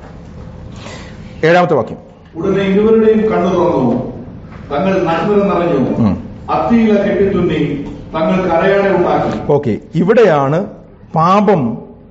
ഏഴാമത്തെ വാക്യം ഉടനെ ഇരുവരുടെയും കണ്ണു തുറന്നു തങ്ങൾ നഗ്നരെന്നറിഞ്ഞു ഉം. അത്തിയില കെട്ടിത്തുന്നി തങ്ങൾ കരയാടെ ഉണ്ടാക്കി ഓക്കെ ഇവിടെയാണ് പാപം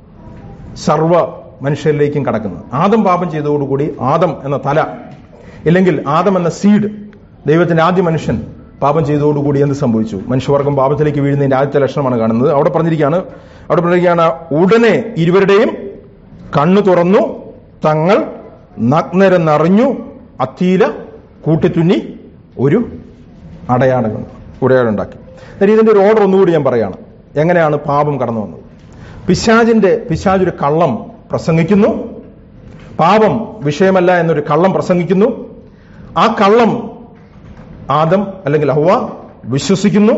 സർവ മനുഷ്യരിലേക്കും കടക്കുന്നത് ആദം പാപം ചെയ്തതോടുകൂടി ആദം എന്ന തല ഇല്ലെങ്കിൽ ആദം എന്ന സീഡ് ദൈവത്തിന്റെ ആദ്യ മനുഷ്യൻ പാപം ചെയ്തതോടുകൂടി എന്ത് സംഭവിച്ചു മനുഷ്യവർഗം പാപത്തിലേക്ക് വീഴുന്നതിന്റെ ആദ്യത്തെ ലക്ഷണമാണ് കാണുന്നത് അവിടെ പറഞ്ഞിരിക്കുകയാണ് അവിടെ പറഞ്ഞിരിക്കുകയാണ് ഉടനെ ഇരുവരുടെയും കണ്ണു തുറന്നു തങ്ങൾ നഗ്നരെന്നറിഞ്ഞു അത്തീല കൂട്ടിത്തുന്നി ഒരു അടയാളങ്ങൾ ഉടയാടുണ്ടാക്കി എന്നിട്ട് ഇതിന്റെ ഒരു ഓർഡർ ഒന്നുകൂടി ഞാൻ പറയാണ് എങ്ങനെയാണ് പാപം കടന്നു വന്നത് പിശാജിന്റെ പിശാജ് ഒരു കള്ളം പ്രസംഗിക്കുന്നു പാപം വിഷയമല്ല എന്നൊരു കള്ളം പ്രസംഗിക്കുന്നു ആ കള്ളം ആദം അല്ലെങ്കിൽ ഹൗവ വിശ്വസിക്കുന്നു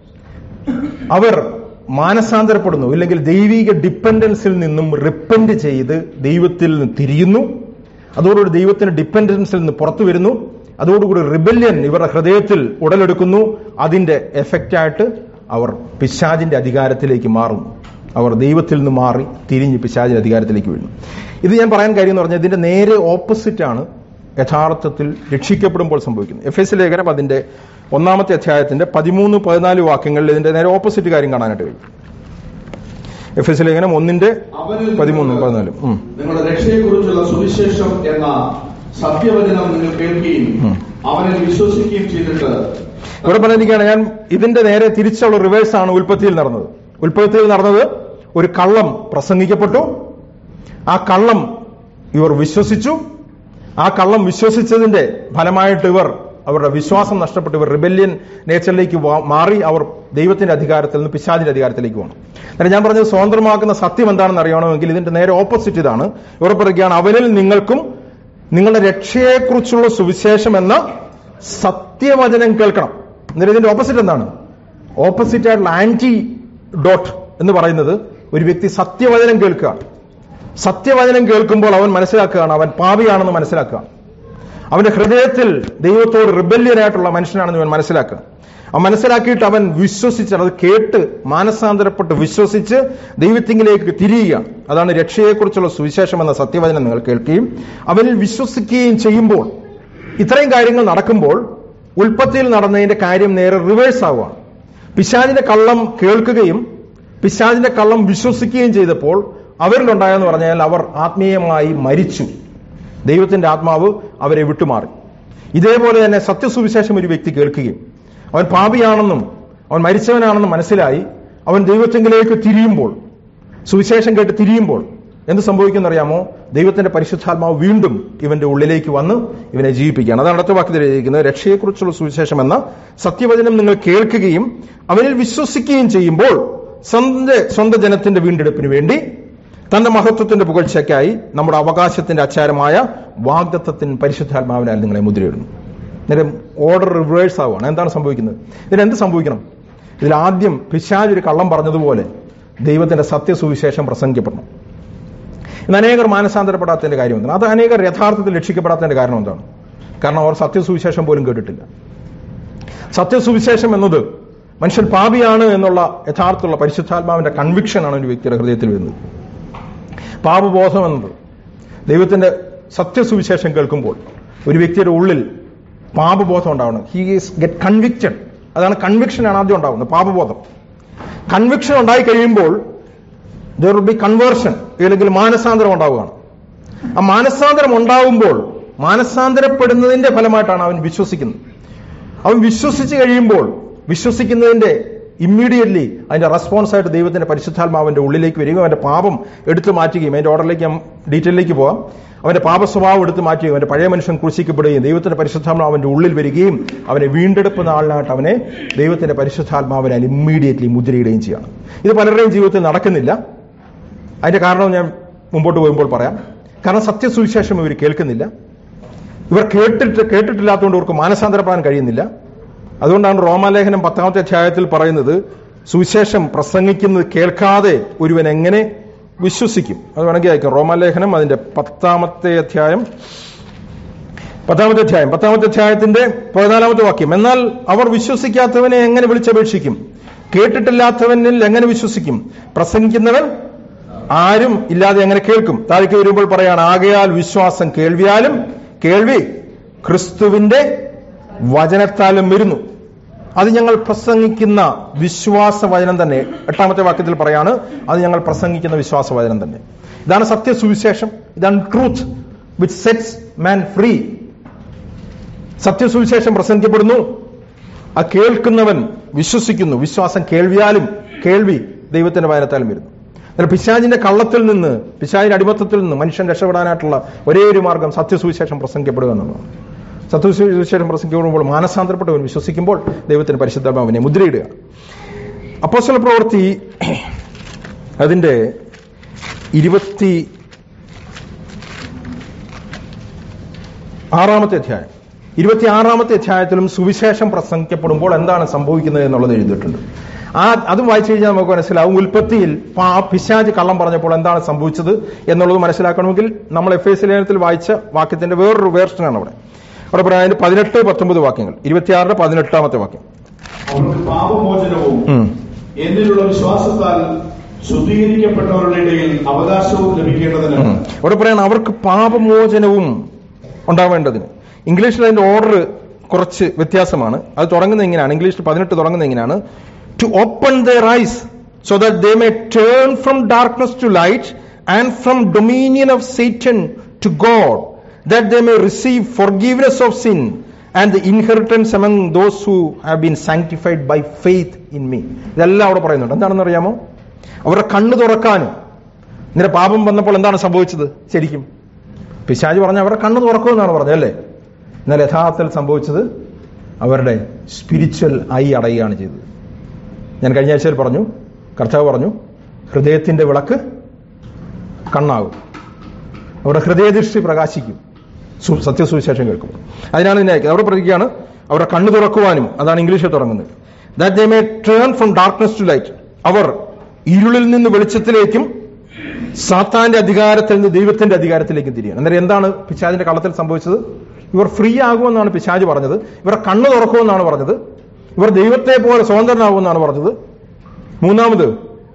അവർ മാനസാന്തരപ്പെടുന്നു ഇല്ലെങ്കിൽ ദൈവിക ഡിപ്പെൻഡൻസിൽ നിന്നും റിപ്പൻഡ് ചെയ്ത് ദൈവത്തിൽ നിന്ന് തിരിയുന്നു അതോടുകൂടി ദൈവത്തിന്റെ ഡിപ്പെൻഡൻസിൽ നിന്ന് പുറത്തു വരുന്നു അതോടുകൂടി റിബല്യൻ ഇവരുടെ ഹൃദയത്തിൽ ഉടലെടുക്കുന്നു അതിന്റെ എഫക്റ്റായിട്ട് അവർ പിശാജിന്റെ അധികാരത്തിലേക്ക് മാറുന്നു അവർ ദൈവത്തിൽ നിന്ന് മാറി തിരിഞ്ഞ് പിശാജിന്റെ അധികാരത്തിലേക്ക് വീഴുന്നു ഇത് ഞാൻ പറയാൻ കാര്യം എന്ന് പറഞ്ഞാൽ ഇതിന്റെ നേരെ ഓപ്പോസിറ്റ് ആണ് യഥാർത്ഥത്തിൽ രക്ഷിക്കപ്പെടുമ്പോൾ സംഭവിക്കുന്നത് എഫ് എസ് ലേഖനം അതിന്റെ ഒന്നാമത്തെ അധ്യായത്തിന്റെ പതിമൂന്ന് പതിനാല് വാക്യങ്ങളിൽ ഇതിന്റെ നേരെ ഓപ്പോസിറ്റ് കാര്യം കാണാനായിട്ട് കഴിയും എഫ് എസ് ലേഖനം ഒന്നിന്റെ അവനിൽ പതിമൂന്നും പതിനാലും ഉം. നിങ്ങളുടെ രക്ഷയെക്കുറിച്ചുള്ള സുവിശേഷം എന്ന സത്യവചനം നിങ്ങൾ കേൾക്കുകയും ഉം. അവനിൽ വിശ്വസിക്കുകയും ചെയ്തിട്ട് ഇവിടെ പറഞ്ഞിരിക്കുകയാണ് ഞാൻ ഇതിന്റെ നേരെ തിരിച്ചുള്ള റിവേഴ്സ് ആണ് ഉൽപ്പത്തിയിൽ നടന്നത് ഉൽപ്പത്തിയിൽ നടന്നത് ഒരു കള്ളം പ്രസംഗിക്കപ്പെട്ടു ആ കള്ളം ഇവർ വിശ്വസിച്ചു ആ കള്ളം വിശ്വസിച്ചതിന്റെ ഫലമായിട്ട് ഇവർ അവരുടെ വിശ്വാസം നഷ്ടപ്പെട്ട് ഇവർ റിബല്യൻ നേച്ചറിലേക്ക് വാ- മാറി അവർ ദൈവത്തിന്റെ അധികാരത്തിൽ നിന്ന് പിശാചിന്റെ അധികാരത്തിലേക്ക് പോകണം എന്നാൽ ഞാൻ പറഞ്ഞത് സ്വതന്ത്രമാക്കുന്ന സത്യം എന്താണെന്ന് അറിയണമെങ്കിൽ ഇതിന്റെ നേരെ ഓപ്പോസിറ്റ് ഇതാണ് ഇവർ പറയുകയാണ് അവനിൽ നിങ്ങൾക്കും നിങ്ങളുടെ രക്ഷയെക്കുറിച്ചുള്ള സുവിശേഷം എന്ന സത്യവചനം കേൾക്കണം എന്നിട്ട് ഇതിന്റെ ഓപ്പോസിറ്റ് എന്താണ് ഓപ്പോസിറ്റ് ആയിട്ടുള്ള ആന്റി ഡോട്ട് എന്ന് പറയുന്നത് ഒരു വ്യക്തി സത്യവചനം കേൾക്കുക സത്യവചനം കേൾക്കുമ്പോൾ അവൻ മനസ്സിലാക്കുകയാണ് അവൻ പാപിയാണെന്ന് മനസ്സിലാക്കുകയാണ് അവന്റെ ഹൃദയത്തിൽ ദൈവത്തോട് റിബല്യനായിട്ടുള്ള മനുഷ്യനാണെന്ന് അവൻ മനസ്സിലാക്കുക അവൻ മനസ്സിലാക്കിയിട്ട് അവൻ വിശ്വസിച്ച് അത് കേട്ട് മാനസാന്തരപ്പെട്ട് വിശ്വസിച്ച് ദൈവത്തിങ്കിലേക്ക് തിരിയുകയാണ് അതാണ് രക്ഷയെക്കുറിച്ചുള്ള സുവിശേഷം എന്ന സത്യവചനം നിങ്ങൾ കേൾക്കുകയും അവനിൽ വിശ്വസിക്കുകയും ചെയ്യുമ്പോൾ ഇത്രയും കാര്യങ്ങൾ നടക്കുമ്പോൾ ഉൽപ്പത്തിയിൽ നടന്നതിന്റെ കാര്യം നേരെ റിവേഴ്സ് ആവുകയാണ് പിശാചിന്റെ കള്ളം കേൾക്കുകയും പിശാചിന്റെ കള്ളം വിശ്വസിക്കുകയും ചെയ്തപ്പോൾ അവരിലുണ്ടായെന്ന് പറഞ്ഞാൽ അവർ ആത്മീയമായി മരിച്ചു ദൈവത്തിന്റെ ആത്മാവ് അവരെ വിട്ടുമാറി ഇതേപോലെ തന്നെ സത്യസുവിശേഷം ഒരു വ്യക്തി കേൾക്കുകയും അവൻ പാപിയാണെന്നും അവൻ മരിച്ചവനാണെന്നും മനസ്സിലായി അവൻ ദൈവത്തെങ്കിലേക്ക് തിരിയുമ്പോൾ സുവിശേഷം കേട്ട് തിരിയുമ്പോൾ എന്ത് സംഭവിക്കുന്നറിയാമോ ദൈവത്തിന്റെ പരിശുദ്ധാത്മാവ് വീണ്ടും ഇവന്റെ ഉള്ളിലേക്ക് വന്ന് ഇവനെ ജീവിപ്പിക്കുകയാണ് അതാണ് അടുത്ത വാക്യത്തിൽ എഴുതിയിരിക്കുന്നത് രക്ഷയെക്കുറിച്ചുള്ള സുവിശേഷം എന്ന സത്യവചനം നിങ്ങൾ കേൾക്കുകയും അവനിൽ വിശ്വസിക്കുകയും ചെയ്യുമ്പോൾ സ്വന്തം സ്വന്തം ജനത്തിന്റെ വീണ്ടെടുപ്പിന് വേണ്ടി തന്റെ മഹത്വത്തിന്റെ പുകഴ്ചയ്ക്കായി നമ്മുടെ അവകാശത്തിന്റെ അച്ചാരമായ വാഗ്ദത്വത്തിന് പരിശുദ്ധാത്മാവിനാൽ നിങ്ങളെ മുദ്രയിടുന്നു നേരം ഓർഡർ റിവേഴ്സ് ആവുകയാണ് എന്താണ് സംഭവിക്കുന്നത് ഇതിനെന്ത് സംഭവിക്കണം ഇതിൽ ആദ്യം പിശാജ് ഒരു കള്ളം പറഞ്ഞതുപോലെ ദൈവത്തിന്റെ സത്യസുവിശേഷം പ്രസംഗിക്കപ്പെടണം ഇന്ന് അനേകർ മാനസാന്തരപ്പെടാത്തതിന്റെ കാര്യം എന്താണ് അത് അനേകർ യഥാർത്ഥത്തിൽ രക്ഷിക്കപ്പെടാത്തതിന്റെ കാരണം എന്താണ് കാരണം അവർ സത്യസുവിശേഷം പോലും കേട്ടിട്ടില്ല സത്യസുവിശേഷം എന്നത് മനുഷ്യൻ പാപിയാണ് എന്നുള്ള യഥാർത്ഥമുള്ള പരിശുദ്ധാത്മാവിന്റെ കൺവിക്ഷനാണ് ഒരു വ്യക്തിയുടെ ഹൃദയത്തിൽ വരുന്നത് പാപബോധം എന്നത് ദൈവത്തിന്റെ സത്യസുവിശേഷം കേൾക്കുമ്പോൾ ഒരു വ്യക്തിയുടെ ഉള്ളിൽ പാപബോധം ഉണ്ടാവണം ഹി ഈസ് ഗെറ്റ് കൺവിക്റ്റഡ് അതാണ് കൺവിക്ഷനാണ് ആദ്യം ഉണ്ടാവുന്നത് പാപബോധം കൺവിക്ഷൻ ഉണ്ടായി കഴിയുമ്പോൾ ദർ വിൽ ബി കൺവേർഷൻ അല്ലെങ്കിൽ മാനസാന്തരം ഉണ്ടാവുകയാണ് ആ മാനസാന്തരം ഉണ്ടാവുമ്പോൾ മാനസാന്തരപ്പെടുന്നതിന്റെ ഫലമായിട്ടാണ് അവൻ വിശ്വസിക്കുന്നത് അവൻ വിശ്വസിച്ച് കഴിയുമ്പോൾ വിശ്വസിക്കുന്നതിന്റെ ഇമ്മീഡിയറ്റ്ലി അതിന്റെ റെസ്പോൺസ് ആയിട്ട് ദൈവത്തിന്റെ പരിശുദ്ധാത്മാവിന്റെ ഉള്ളിലേക്ക് വരികയും അവന്റെ പാപം എടുത്തു മാറ്റുകയും അതിന്റെ ഓർഡറിലേക്ക് ഞാൻ ഡീറ്റെയിലേക്ക് പോവാം അവന്റെ പാപ സ്വഭാവം എടുത്തു മാറ്റുകയും അവന്റെ പഴയ മനുഷ്യൻ കുറിച്ചിക്കപ്പെടുകയും ദൈവത്തിന്റെ പരിശുദ്ധാത്മാവ് അവന്റെ ഉള്ളിൽ വരികയും അവനെ വീണ്ടെടുക്കുന്ന ആളിനായിട്ട് അവനെ ദൈവത്തിന്റെ പരിശുദ്ധാത്മാവിനാൽ ഇമ്മീഡിയറ്റ്ലി മുദ്രയിടുകയും ചെയ്യണം ഇത് പലരുടെയും ജീവിതത്തിൽ നടക്കുന്നില്ല അതിന്റെ കാരണം ഞാൻ മുമ്പോട്ട് പോകുമ്പോൾ പറയാം കാരണം സത്യസുവിശേഷം ഇവർ കേൾക്കുന്നില്ല ഇവർ കേട്ടിട്ട് കേട്ടിട്ടില്ലാത്തതുകൊണ്ട് ഇവർക്ക് മാനസാന്തരപ്പെടാൻ കഴിയുന്നില്ല അതുകൊണ്ടാണ് റോമാലേഖനം പത്താമത്തെ അധ്യായത്തിൽ പറയുന്നത് സുവിശേഷം പ്രസംഗിക്കുന്നത് കേൾക്കാതെ ഒരുവൻ എങ്ങനെ വിശ്വസിക്കും അത് വേണമെങ്കിൽ അയക്കാം റോമാലേഖനം അതിന്റെ പത്താമത്തെ അധ്യായം പത്താമത്തെ അധ്യായം പത്താമത്തെ അധ്യായത്തിന്റെ പതിനാലാമത്തെ വാക്യം എന്നാൽ അവർ വിശ്വസിക്കാത്തവനെ എങ്ങനെ വിളിച്ചപേക്ഷിക്കും കേട്ടിട്ടില്ലാത്തവനിൽ എങ്ങനെ വിശ്വസിക്കും പ്രസംഗിക്കുന്നവൻ ആരും ഇല്ലാതെ എങ്ങനെ കേൾക്കും താഴേക്ക് വരുമ്പോൾ പറയാണ് ആകയാൽ വിശ്വാസം കേൾവിയാലും കേൾവി ക്രിസ്തുവിന്റെ വചനത്താലും വരുന്നു അത് ഞങ്ങൾ പ്രസംഗിക്കുന്ന വിശ്വാസ വചനം തന്നെ എട്ടാമത്തെ വാക്യത്തിൽ പറയാണ് അത് ഞങ്ങൾ പ്രസംഗിക്കുന്ന വിശ്വാസ വചനം തന്നെ ഇതാണ് സത്യസുവിശേഷം ഇതാണ് truth which sets man free സത്യസുവിശേഷം പ്രസംഗിക്കപ്പെടുന്നു ആ കേൾക്കുന്നവൻ വിശ്വസിക്കുന്നു വിശ്വാസം കേൾവിയാലും കേൾവി ദൈവത്തിന്റെ വചനത്താലും വരുന്നു എന്നാൽ പിശാചിന്റെ കള്ളത്തിൽ നിന്ന് പിശാചിന്റെ അടിമത്തത്തിൽ നിന്ന് മനുഷ്യൻ രക്ഷപ്പെടാനായിട്ടുള്ള ഒരേ ഒരു മാർഗം സത്യസുവിശേഷം പ്രസംഗിക്കപ്പെടുക എന്നുള്ളതാണ് സത്യസുവിശേഷം പ്രസംഗിക്കപ്പെടുമ്പോൾ മാനസാന്തരപ്പെട്ടവൻ വിശ്വസിക്കുമ്പോൾ ദൈവത്തിന് പരിശുദ്ധാത്മാവിനെ മുദ്രയിടുക അപ്പോസ്തല പ്രവൃത്തി അതിന്റെ ഇരുപത്തി ആറാമത്തെ അധ്യായം ഇരുപത്തി ആറാമത്തെ അധ്യായത്തിലും സുവിശേഷം പ്രസംഗിക്കപ്പെടുമ്പോൾ എന്താണ് സംഭവിക്കുന്നത് എന്നുള്ളത് എഴുതിയിട്ടുണ്ട് ആ അതും വായിച്ചു കഴിഞ്ഞാൽ നമുക്ക് മനസ്സിലാവും ഉൽപ്പത്തിയിൽ ആ പിശാജ് കള്ളം പറഞ്ഞപ്പോൾ എന്താണ് സംഭവിച്ചത് എന്നുള്ളത് മനസ്സിലാക്കണമെങ്കിൽ നമ്മൾ എഫ് എസ് ലേഖനത്തിൽ വായിച്ച വാക്യത്തിന്റെ വേറൊരു വേർഷനാണ് അവിടെ അവിടെ പറയാം അതിന്റെ പതിനെട്ട് പത്തൊമ്പത് വാക്യങ്ങൾ ഇരുപത്തിയാറിന്റെ പതിനെട്ടാമത്തെ വാക്യം അവർക്ക് പാപമോചനവും ഉം. എന്നിലുള്ള വിശ്വാസത്താൽ ശുദ്ധീകരിക്കപ്പെട്ടവരുടെ ഇടയിൽ അവകാശവും ലഭിക്കേണ്ടതിന് ഉം. അവിടെ പറയാണ് അവർക്ക് പാപമോചനവും ഉണ്ടാവേണ്ടതിന് ഇംഗ്ലീഷിൽ അതിന്റെ ഓർഡർ കുറച്ച് വ്യത്യാസമാണ് അത് തുടങ്ങുന്നത് ഇങ്ങനെയാണ് ഇംഗ്ലീഷിൽ പതിനെട്ട് തുടങ്ങുന്നത് ഇങ്ങനെയാണ് to open their eyes so that they may turn from darkness to light and from dominion of Satan to God that they may receive forgiveness of sin and the inheritance among those who have been sanctified by faith in me ഇതെല്ലാം അവിടെ പറയുന്നുണ്ട് എന്താണെന്ന് അറിയാമോ അവരുടെ കണ്ണ് തുറക്കാനും നിന്റെ പാപം വന്നപ്പോൾ എന്താണ് സംഭവിച്ചത് ശരിക്കും പിശാജ് പറഞ്ഞ അവരുടെ കണ്ണ് തുറക്കുമെന്നാണ് പറഞ്ഞത് അല്ലേ എന്നാൽ യഥാർത്ഥത്തിൽ സംഭവിച്ചത് അവരുടെ സ്പിരിച്വൽ ഐ അടയുകയാണ് ചെയ്തത് ഞാൻ കഴിഞ്ഞ ആഴ്ചയിൽ പറഞ്ഞു കർത്താവ് പറഞ്ഞു ഹൃദയത്തിന്റെ വിളക്ക് കണ്ണാകും അവരുടെ ഹൃദയദൃഷ്ടി പ്രകാശിക്കും സു- സത്യസുവിശേഷം കേൾക്കും അതിനാണ് ഇതിനെ അയക്കുന്നത് അവിടെ പറയുകയാണ് അവരുടെ കണ്ണ് തുറക്കുവാനും അതാണ് ഇംഗ്ലീഷിൽ തുടങ്ങുന്നത് that they may turn from darkness to light അവർ ഇരുളിൽ നിന്ന് വെളിച്ചത്തിലേക്കും സാത്താന്റെ അധികാരത്തിൽ നിന്ന് ദൈവത്തിന്റെ അധികാരത്തിലേക്കും തിരിയാണ് അന്നേരം എന്താണ് പിശാജിന്റെ കള്ളത്തിൽ സംഭവിച്ചത് ഇവർ ഫ്രീ ആകുമെന്നാണ് പിശാജ് പറഞ്ഞത് ഇവരെ കണ്ണ് തുറക്കുമെന്നാണ് പറഞ്ഞത് ഇവർ ദൈവത്തെ പോലെ സ്വതന്ത്രനാകുമെന്നാണ് പറഞ്ഞത് മൂന്നാമത്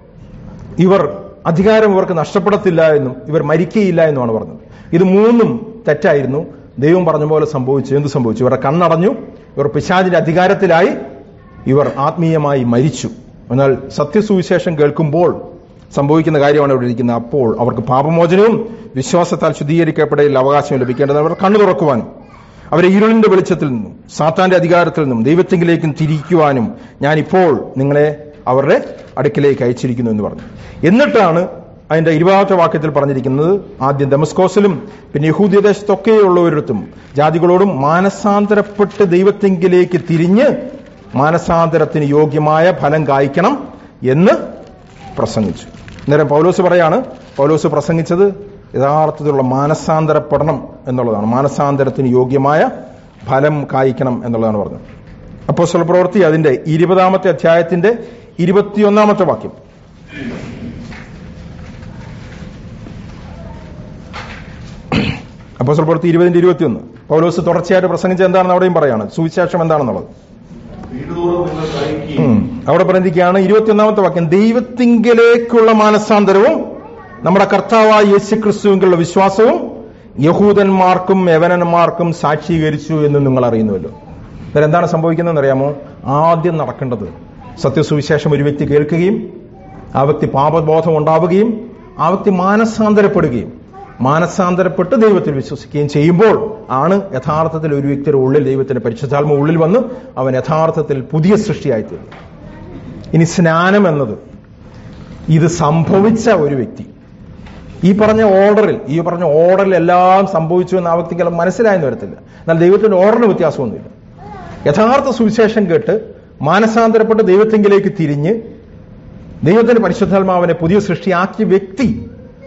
ഇവർ അധികാരം ഇവർക്ക് നഷ്ടപ്പെടത്തില്ല എന്നും ഇവർ മരിക്കുകയില്ല എന്നുമാണ് പറഞ്ഞത് ഇത് മൂന്നും തെറ്റായിരുന്നു ദൈവം പറഞ്ഞ പോലെ സംഭവിച്ചു എന്ത് സംഭവിച്ചു ഇവരുടെ കണ്ണടഞ്ഞു ഇവർ പിശാചിന്റെ അധികാരത്തിലായി ഇവർ ആത്മീയമായി മരിച്ചു എന്നാൽ സത്യസുവിശേഷം കേൾക്കുമ്പോൾ സംഭവിക്കുന്ന കാര്യമാണ് ഇവിടെ ഇരിക്കുന്നത് അപ്പോൾ അവർക്ക് പാപമോചനവും വിശ്വാസത്താൽ ശുദ്ധീകരിക്കപ്പെടയിൽ അവകാശം ലഭിക്കേണ്ടത് അവർ കണ്ണു തുറക്കുവാനും അവരെ ഇരുളിന്റെ വെളിച്ചത്തിൽ നിന്നും സാത്താന്റെ അധികാരത്തിൽ നിന്നും ദൈവത്തെങ്കിലേക്കും തിരിക്കുവാനും ഞാൻ ഇപ്പോൾ നിങ്ങളെ അവരുടെ അടുക്കിലേക്ക് അയച്ചിരിക്കുന്നു എന്ന് പറഞ്ഞു എന്നിട്ടാണ് അതിന്റെ ഇരുപതാമത്തെ വാക്യത്തിൽ പറഞ്ഞിരിക്കുന്നത് ആദ്യം ദമസ്കോസിലും പിന്നെ യഹൂദ്യദേശത്തൊക്കെയുള്ളവരിടത്തും ജാതികളോടും മാനസാന്തരപ്പെട്ട് ദൈവത്തെങ്കിലേക്ക് തിരിഞ്ഞ് മാനസാന്തരത്തിന് യോഗ്യമായ ഫലം കായ്ക്കണം എന്ന് പ്രസംഗിച്ചു അന്നേരം പൗലോസ് പറയാണ് പൗലോസ് പ്രസംഗിച്ചത് യഥാർത്ഥത്തിലുള്ള മാനസാന്തരപ്പെടണം എന്നുള്ളതാണ് മാനസാന്തരത്തിന് യോഗ്യമായ ഫലം കായ്ക്കണം എന്നുള്ളതാണ് പറഞ്ഞത് അപ്പോൾ സ്വലപ്രവൃത്തി അതിന്റെ ഇരുപതാമത്തെ അധ്യായത്തിന്റെ ഇരുപത്തിയൊന്നാമത്തെ വാക്യം അപ്പോൾ സ്വലപ്രവൃത്തി ഇരുപതിന്റെ ഇരുപത്തിയൊന്ന് പൗലോസ് തുടർച്ചയായിട്ട് പ്രസംഗിച്ച എന്താണെന്ന് അവിടെയും പറയാണ് സുവിശേഷം എന്താണെന്നുള്ളത് വീടുതോറും നിങ്ങൾ സഹിക്കുകയും ഉം. അവിടെ പറഞ്ഞിരിക്കുകയാണ് ഇരുപത്തിയൊന്നാമത്തെ വാക്യം ദൈവത്തിങ്കലേക്കുള്ള മാനസാന്തരവും നമ്മുടെ കർത്താവായ യേശു ക്രിസ്തുവിലുള്ള വിശ്വാസവും യഹൂദന്മാർക്കും യവനന്മാർക്കും സാക്ഷീകരിച്ചു എന്ന് നിങ്ങൾ അറിയുന്നുവല്ലോ അന്നേരം എന്താണ് സംഭവിക്കുന്നതെന്ന് അറിയാമോ ആദ്യം നടക്കേണ്ടത് സത്യസുവിശേഷം ഒരു വ്യക്തി കേൾക്കുകയും ആ വ്യക്തി പാപബോധം ഉണ്ടാവുകയും ആ വ്യക്തി മാനസാന്തരപ്പെടുകയും മാനസാന്തരപ്പെട്ട് ദൈവത്തിൽ വിശ്വസിക്കുകയും ചെയ്യുമ്പോൾ ആണ് യഥാർത്ഥത്തിൽ ഒരു വ്യക്തിയുടെ ഉള്ളിൽ ദൈവത്തിന്റെ പരിശുദ്ധാത്മ ഉള്ളിൽ വന്ന് അവൻ യഥാർത്ഥത്തിൽ പുതിയ സൃഷ്ടിയായിത്തീരുന്നു ഇനി സ്നാനം എന്നത് ഇത് സംഭവിച്ച ഒരു വ്യക്തി ഈ പറഞ്ഞ ഓർഡറിൽ ഈ പറഞ്ഞ ഓർഡറിൽ എല്ലാം സംഭവിച്ചു എന്ന് ആ വ്യക്തിക്ക് അത് മനസ്സിലായെന്ന് വരത്തില്ല എന്നാൽ ദൈവത്തിന്റെ ഓർഡറിന് വ്യത്യാസമൊന്നുമില്ല യഥാർത്ഥ സുവിശേഷം കേട്ട് മാനസാന്തരപ്പെട്ട് ദൈവത്തെങ്കിലേക്ക് തിരിഞ്ഞ് ദൈവത്തിന്റെ പരിശുദ്ധാത്മാവിനെ പുതിയ സൃഷ്ടിയാക്കിയ വ്യക്തി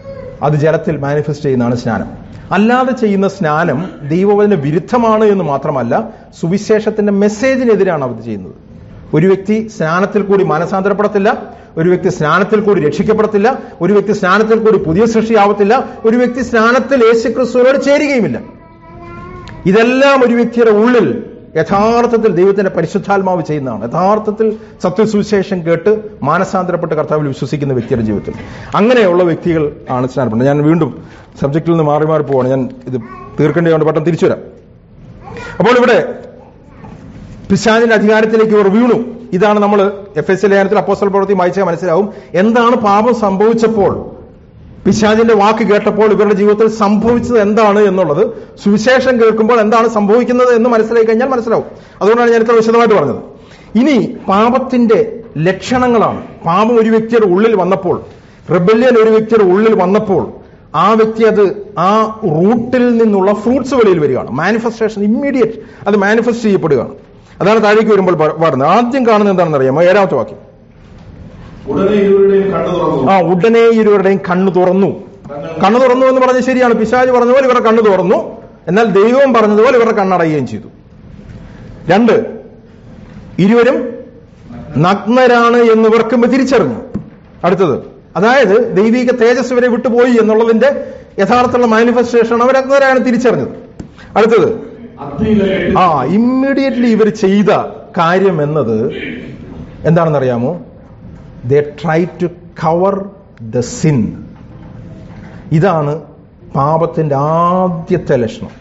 അത് ജലത്തിൽ മാനിഫെസ്റ്റ് ചെയ്യുന്നതാണ് സ്നാനം അല്ലാതെ ചെയ്യുന്ന സ്നാനം ദൈവവചന വിരുദ്ധമാണ് എന്ന് മാത്രമല്ല സുവിശേഷത്തിന്റെ മെസ്സേജിനെതിരാണ് അവർ ചെയ്യുന്നത് ഒരു വ്യക്തി സ്നാനത്തിൽ കൂടി മാനസാന്തരപ്പെടത്തില്ല ഒരു വ്യക്തി സ്നാനത്തിൽ കൂടി രക്ഷിക്കപ്പെടത്തില്ല ഒരു വ്യക്തി സ്നാനത്തിൽ കൂടി പുതിയ സൃഷ്ടിയാവത്തില്ല ഒരു വ്യക്തി സ്നാനത്തിൽ യേശുക്രിസ്തുവിനോട് ചേരുകയുമില്ല ഇതെല്ലാം ഒരു വ്യക്തിയുടെ ഉള്ളിൽ യഥാർത്ഥത്തിൽ ദൈവത്തിന്റെ പരിശുദ്ധാത്മാവ് ചെയ്യുന്നതാണ് യഥാർത്ഥത്തിൽ സത്യസുവിശേഷം കേട്ട് മാനസാന്തരപ്പെട്ട് കർത്താവിൽ വിശ്വസിക്കുന്ന വ്യക്തിയുടെ ജീവിതത്തിൽ അങ്ങനെയുള്ള വ്യക്തികൾ ആണ് സ്നാനപ്പെടുന്നത് ഞാൻ വീണ്ടും സബ്ജക്റ്റിൽ നിന്ന് മാറി മാറി പോവാണ് ഞാൻ ഇത് തീർക്കേണ്ടതുകൊണ്ട് പെട്ടെന്ന് തിരിച്ചു വരാം അപ്പോൾ ഇവിടെ പിശാചിന്റെ അധികാരത്തിലേക്ക് ഇവർ വീണു ഇതാണ് നമ്മൾ എഫ് എസ് ലേഖനത്തിൽ അപ്പോസ്റ്റൽ പ്രവൃത്തി വായിച്ചാൽ മനസ്സിലാവും എന്താണ് പാപം സംഭവിച്ചപ്പോൾ പിശാചിന്റെ വാക്ക് കേട്ടപ്പോൾ ഇവരുടെ ജീവിതത്തിൽ സംഭവിച്ചത് എന്താണ് എന്നുള്ളത് സുവിശേഷം കേൾക്കുമ്പോൾ എന്താണ് സംഭവിക്കുന്നത് എന്ന് മനസ്സിലാക്കി കഴിഞ്ഞാൽ മനസ്സിലാവും അതുകൊണ്ടാണ് ഞാൻ ഇത്ര വിശദമായിട്ട് പറഞ്ഞത് ഇനി പാപത്തിന്റെ ലക്ഷണങ്ങളാണ് പാപം ഒരു വ്യക്തിയുടെ ഉള്ളിൽ വന്നപ്പോൾ റിബല്യൻ ഒരു വ്യക്തിയുടെ ഉള്ളിൽ വന്നപ്പോൾ ആ വ്യക്തി അത് ആ റൂട്ടിൽ നിന്നുള്ള ഫ്രൂട്ട്സ് വെളിയിൽ വരികയാണ് മാനിഫെസ്റ്റേഷൻ ഇമ്മീഡിയറ്റ് അത് മാനിഫെസ്റ്റ് ചെയ്യപ്പെടുകയാണ് അതാണ് താഴേക്ക് വരുമ്പോൾ പ- പാടുന്നത് ആദ്യം കാണുന്നത് എന്താണെന്ന് അറിയാമോ ഏഴാമത്തെ വാക്യം ഉടനെ ഇരുവരുടെയും കണ്ണു തുറന്നു ആ ഉടനെ ഇരുവരുടെയും കണ്ണു തുറന്നു കണ്ണു തുറന്നു എന്ന് പറഞ്ഞത് ശരിയാണ് പിശാജ് പറഞ്ഞ പോലെ ഇവരുടെ കണ്ണു തുറന്നു എന്നാൽ ദൈവം പറഞ്ഞതുപോലെ ഇവരുടെ കണ്ണടയുകയും ചെയ്തു രണ്ട് ഇരുവരും നഗ്നരാണ് എന്ന് ഇവർക്ക് തിരിച്ചറിഞ്ഞു അടുത്തത് അതായത് ദൈവിക തേജസ് ഇവരെ വിട്ടുപോയി എന്നുള്ളതിന്റെ യഥാർത്ഥമുള്ള മാനിഫെസ്റ്റേഷൻ അവർ നഗ്നരാണ് തിരിച്ചറിഞ്ഞത് അടുത്തത് അത്തിയിലെ കെട്ടി ആ ഇമ്മീഡിയറ്റ്ലി ഇവർ ചെയ്ത കാര്യം എന്നത് എന്താണെന്നറിയാമോ they try to cover the sin ഇതാണ് പാപത്തിന്റെ ആദ്യത്തെ ലക്ഷണം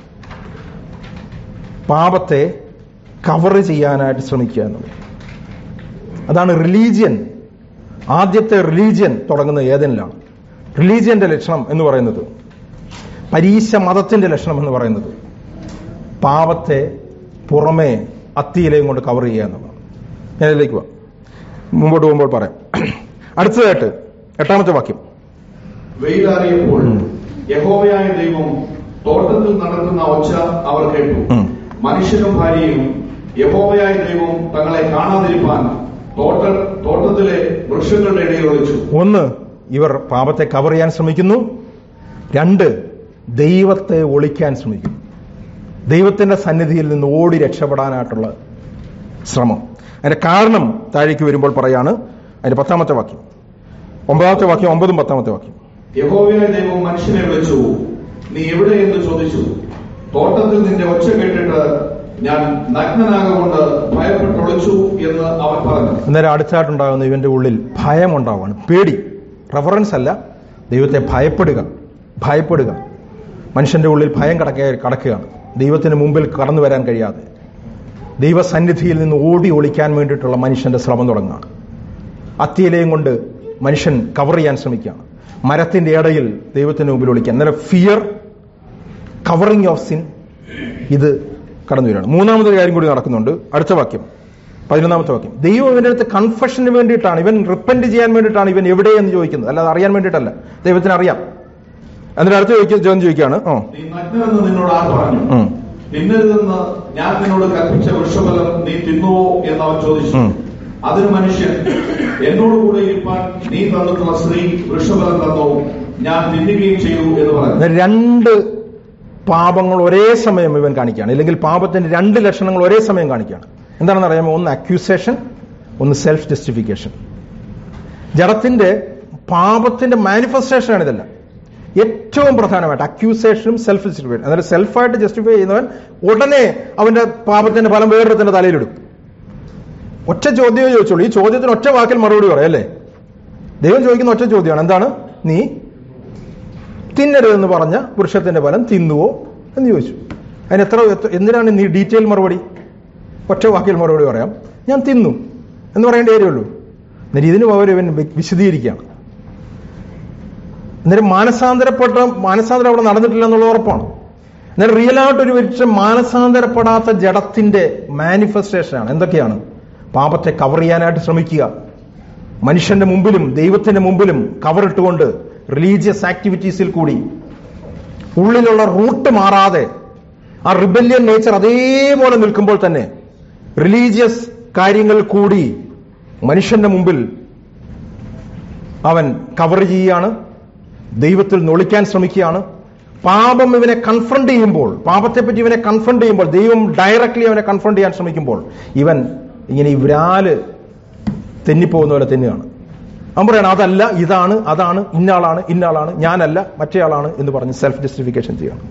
പാപത്തെ കവർ ചെയ്യാനായിട്ട് ശ്രമിക്കുക എന്നുള്ളത് അതാണ് റിലീജിയൻ ആദ്യത്തെ റിലീജിയൻ തുടങ്ങുന്നത് ഏതെനിലാണ് റിലീജിയന്റെ ലക്ഷണം എന്ന് പറയുന്നത് പരീശ മതത്തിന്റെ ലക്ഷണം എന്ന് പറയുന്നത് പാപത്തെ പുറമേ അത്തിയിലയും കൊണ്ട് കവർ ചെയ്യുക എന്നുള്ളതാണ് ഞാൻ ഇതിലേക്ക് പോവാം മുമ്പോട്ട് പോകുമ്പോൾ പറയാം അടുത്തതായിട്ട് എട്ടാമത്തെ വാക്യം വെയിലാറിയപ്പോൾ യഹോവയായ ദൈവം തോട്ടത്തിൽ നടക്കുന്ന ഒച്ച അവർ കേട്ടു ഉം. മനുഷ്യനും ഭാര്യയും യഹോവയായ ദൈവം തങ്ങളെ കാണാതിരിപ്പാൻ തോട്ട തോട്ടത്തിലെ വൃക്ഷങ്ങളുടെ ഇടയിൽ ഒളിച്ചു ഒന്ന് ഇവർ പാപത്തെ കവർ ചെയ്യാൻ ശ്രമിക്കുന്നു രണ്ട് ദൈവത്തെ ഒളിക്കാൻ ശ്രമിക്കുന്നു ദൈവത്തിന്റെ സന്നിധിയിൽ നിന്ന് ഓടി രക്ഷപ്പെടാനായിട്ടുള്ള ശ്രമം അതിന്റെ കാരണം താഴേക്ക് വരുമ്പോൾ പറയാണ് അതിന്റെ പത്താമത്തെ വാക്യം ഒമ്പതാമത്തെ വാക്യം ഒമ്പതും പത്താമത്തെ വാക്യം യഹോവയായ ദൈവം മനുഷ്യനെ വിളിച്ചു നീ എവിടെ എന്ന് ചോദിച്ചു തോട്ടത്തിൽ നിന്റെ ഒച്ച കേട്ടിട്ട് ഞാൻ നഗ്നനാകൊണ്ട് ഭയപ്പെട്ട് ഒളിച്ചു എന്ന് അവൻ പറഞ്ഞു അന്നേരം അടുത്തായിട്ടുണ്ടാകുന്ന ഇവന്റെ ഉള്ളിൽ ഭയം ഉണ്ടാവുകയാണ് പേടി റെഫറൻസ് അല്ല ദൈവത്തെ ഭയപ്പെടുക ഭയപ്പെടുക മനുഷ്യന്റെ ഉള്ളിൽ ഭയം കടക്ക കടക്കുകയാണ് ദൈവത്തിന് മുമ്പിൽ കടന്നു വരാൻ കഴിയാതെ ദൈവസന്നിധിയിൽ നിന്ന് ഓടി ഒളിക്കാൻ വേണ്ടിയിട്ടുള്ള മനുഷ്യന്റെ ശ്രമം തുടങ്ങുകയാണ് അത്തിയിലയും കൊണ്ട് മനുഷ്യൻ കവർ ചെയ്യാൻ ശ്രമിക്കുകയാണ് മരത്തിന്റെ ഇടയിൽ ദൈവത്തിന് മുമ്പിൽ ഒളിക്കാൻ അന്നേരം ഫിയർ കവറിങ് ഓഫ് സിൻ ഇത് കടന്നു വരികയാണ് മൂന്നാമതൊരു കാര്യം കൂടി നടക്കുന്നുണ്ട് അടുത്ത വാക്യം പതിനൊന്നാമത്തെ വാക്യം ദൈവം ഇവന്റെ അടുത്ത് കൺഫഷന് വേണ്ടിയിട്ടാണ് ഇവൻ റിപ്പന്റ് ചെയ്യാൻ വേണ്ടിയിട്ടാണ് ഇവൻ എവിടെയെന്ന് ചോദിക്കുന്നത് അല്ലാതെ അറിയാൻ വേണ്ടിയിട്ടല്ല ദൈവത്തിന് അറിയാം എന്നിട്ട് അടുത്ത ചോദിക്കുക ചോദ്യം ചോദിക്കുകയാണ് ഓ നീ നഗ്നനെന്ന് നിന്നോട് ആർ പറഞ്ഞു ഉം. തിന്നരുതെന്ന് ഞാൻ നിന്നോട് കൽപ്പിച്ച വൃക്ഷഫലം നീ തിന്നുവോ എന്ന് അവൻ ചോദിച്ചു ഉം. അതിന് മനുഷ്യൻ എന്നോട് കൂടെ ഇരിപ്പാൻ നീ തന്നിട്ടുള്ള സ്ത്രീ വൃക്ഷഫലം തന്നോ ഞാൻ തിന്നുകയും ചെയ്തു എന്ന് പറഞ്ഞു അന്നേരം രണ്ട് പാപങ്ങൾ ഒരേ സമയം ഇവൻ കാണിക്കുകയാണ് അല്ലെങ്കിൽ പാപത്തിന്റെ രണ്ട് ലക്ഷണങ്ങൾ ഒരേ സമയം കാണിക്കുകയാണ് എന്താണെന്ന് അറിയാമോ ഒന്ന് അക്യൂസേഷൻ ഒന്ന് സെൽഫ് ജസ്റ്റിഫിക്കേഷൻ ജഡത്തിന്റെ പാപത്തിന്റെ മാനിഫെസ്റ്റേഷൻ ആണ് ഇതെല്ലാം ഏറ്റവും പ്രധാനമായിട്ട് അക്യൂസേഷനും സെൽഫ് ജസ്റ്റിഫിക്കേഷൻ അതായത് സെൽഫായിട്ട് ജസ്റ്റിഫൈ ചെയ്യുന്നവൻ ഉടനെ അവന്റെ പാപത്തിന്റെ ഫലം വേറൊരുത്തിന്റെ തലയിലിടും ഒറ്റ ചോദ്യമേ ചോദിച്ചോളൂ ഈ ചോദ്യത്തിന് ഒറ്റ വാക്കിൽ മറുപടി പറയാം അല്ലേ ദൈവം ചോദിക്കുന്ന ഒറ്റ ചോദ്യമാണ് എന്താണ് നീ തിന്നരുതെന്ന് പറഞ്ഞ വൃക്ഷത്തിന്റെ ഫലം തിന്നുവോ എന്ന് ചോദിച്ചു അതിന് എത്ര എത്ര- എന്തിനാണ് നീ ഡീറ്റെയിൽ മറുപടി ഒറ്റ വാക്കിൽ മറുപടി പറയാം ഞാൻ തിന്നു എന്ന് പറയേണ്ട കാര്യമുള്ളൂ എന്നിട്ട് ഇതിന് പകരം ഇവൻ വി- വിശദീകരിക്കുകയാണ് അന്നേരം മാനസാന്തരപ്പെട്ട മാനസാന്തരം അവിടെ നടന്നിട്ടില്ല എന്നുള്ള ഉറപ്പാണ് എന്നാൽ റിയലായിട്ട് ഒരു വ്യക്തി മാനസാന്തരപ്പെടാത്ത ജഡത്തിന്റെ മാനിഫെസ്റ്റേഷനാണ് എന്തൊക്കെയാണ് പാപത്തെ കവർ ചെയ്യാനായിട്ട് ശ്രമിക്കുക മനുഷ്യന്റെ മുമ്പിലും ദൈവത്തിന്റെ മുമ്പിലും കവറിട്ടുകൊണ്ട് റിലീജിയസ് ആക്ടിവിറ്റീസിൽ കൂടി ഉള്ളിലുള്ള റൂട്ട് മാറാതെ ആ റിബല്യൻ നേച്ചർ അതേപോലെ നിൽക്കുമ്പോൾ തന്നെ റിലീജിയസ് കാര്യങ്ങൾ കൂടി മനുഷ്യന്റെ മുമ്പിൽ അവൻ കവർ ചെയ്യുകയാണ് ദൈവത്തിൽ നൊളിക്കാൻ ശ്രമിക്കുകയാണ് പാപം ഇവനെ കൺഫ്രണ്ട് ചെയ്യുമ്പോൾ പാപത്തെപ്പറ്റി ഇവനെ കൺഫ്രണ്ട് ചെയ്യുമ്പോൾ ദൈവം ഡയറക്ട്ലി അവനെ കൺഫ്രണ്ട് ചെയ്യാൻ ശ്രമിക്കുമ്പോൾ ഇവൻ ഇങ്ങനെ ഈ വിരാല് തെന്നിപ്പോകുന്ന പോലെ തന്നെയാണ് അവൻ പറയണം അതല്ല ഇതാണ് അതാണ് ഇന്നയാളാണ് ഇന്നയാളാണ് ഞാനല്ല മറ്റേയാളാണ് എന്ന് പറഞ്ഞ് സെൽഫ് ജസ്റ്റിഫിക്കേഷൻ ചെയ്യണം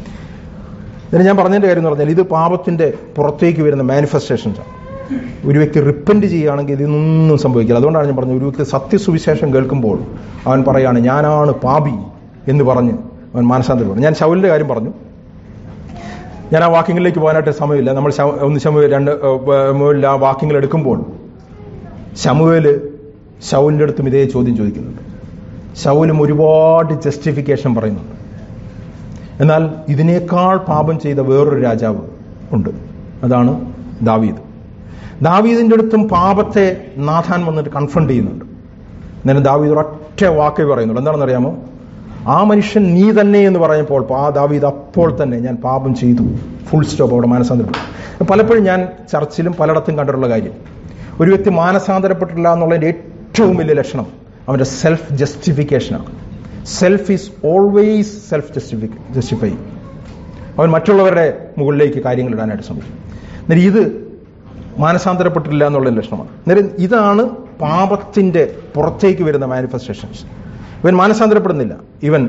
ഇതിന് ഞാൻ പറഞ്ഞതിന്റെ കാര്യം എന്ന് പറഞ്ഞാൽ ഇത് പാപത്തിന്റെ പുറത്തേക്ക് വരുന്ന മാനിഫെസ്റ്റേഷൻസ് ആണ് ഒരു വ്യക്തി റിപ്പൻറ്റ് ചെയ്യുകയാണെങ്കിൽ ഇതൊന്നും സംഭവിക്കില്ല അതുകൊണ്ടാണ് ഞാൻ പറഞ്ഞത് ഒരു വ്യക്തി സത്യസുവിശേഷം കേൾക്കുമ്പോൾ അവൻ പറയാണ് ഞാനാണ് പാപി എന്ന് പറഞ്ഞ് അവൻ മാനസാന്തരപ്പെടും ഞാൻ ശൗലിന്റെ കാര്യം പറഞ്ഞു ഞാൻ ആ വാക്കിങ്ങിലേക്ക് പോകാനായിട്ട് സമയമില്ല നമ്മൾ ശമ- ഒന്ന് ശമുവേൽ രണ്ട് മുകളിൽ ആ വാക്കിങ്ങൾ എടുക്കുമ്പോൾ ശമുവേല് ശൗലിന്റെ അടുത്തും ഇതേ ചോദ്യം ചോദിക്കുന്നുണ്ട് ശൗലും ഒരുപാട് ജസ്റ്റിഫിക്കേഷൻ പറയുന്നുണ്ട് എന്നാൽ ഇതിനേക്കാൾ പാപം ചെയ്ത വേറൊരു രാജാവ് ഉണ്ട് അതാണ് ദാവീദ് ദാവീദിന്റെ അടുത്തും പാപത്തെ നാഥാൻ വന്നിട്ട് കൺഫ്രണ്ട് ചെയ്യുന്നുണ്ട് എന്നാലും ദാവീദ് ഒരൊറ്റ വാക്കേ പറയുന്നുള്ളൂ എന്താണെന്ന് അറിയാമോ ആ മനുഷ്യൻ നീ തന്നെ എന്ന് പറഞ്ഞപ്പോൾ ആ ദാവീദ് അപ്പോൾ തന്നെ ഞാൻ പാപം ചെയ്തു ഫുൾ സ്റ്റോപ്പ് അവിടെ മാനസാന്തരപ്പെട്ടു പലപ്പോഴും ഞാൻ ചർച്ചിലും പലയിടത്തും കണ്ടിട്ടുള്ള കാര്യം ഒരു വ്യക്തി മാനസാന്തരപ്പെട്ടില്ല എന്നുള്ളതിന്റെ ഏറ്റവും വലിയ ലക്ഷണം അവന്റെ സെൽഫ് ജസ്റ്റിഫിക്കേഷനാണ് സെൽഫ് ഈസ് ഓൾവേസ് സെൽഫ് ജസ്റ്റിഫിക്ക ജസ്റ്റിഫൈ അവൻ മറ്റുള്ളവരുടെ മുകളിലേക്ക് കാര്യങ്ങൾ ഇടാനായിട്ട് ശ്രമിക്കും എന്നാൽ ഇത് മാനസാന്തരപ്പെട്ടില്ല എന്നുള്ള ലക്ഷണമാണ് അന്നേരം ഇതാണ് പാപത്തിന്റെ പുറത്തേക്ക് വരുന്ന മാനിഫെസ്റ്റേഷൻസ് ഇവൻ മാനസാന്തരപ്പെടുന്നില്ല ഇവൻ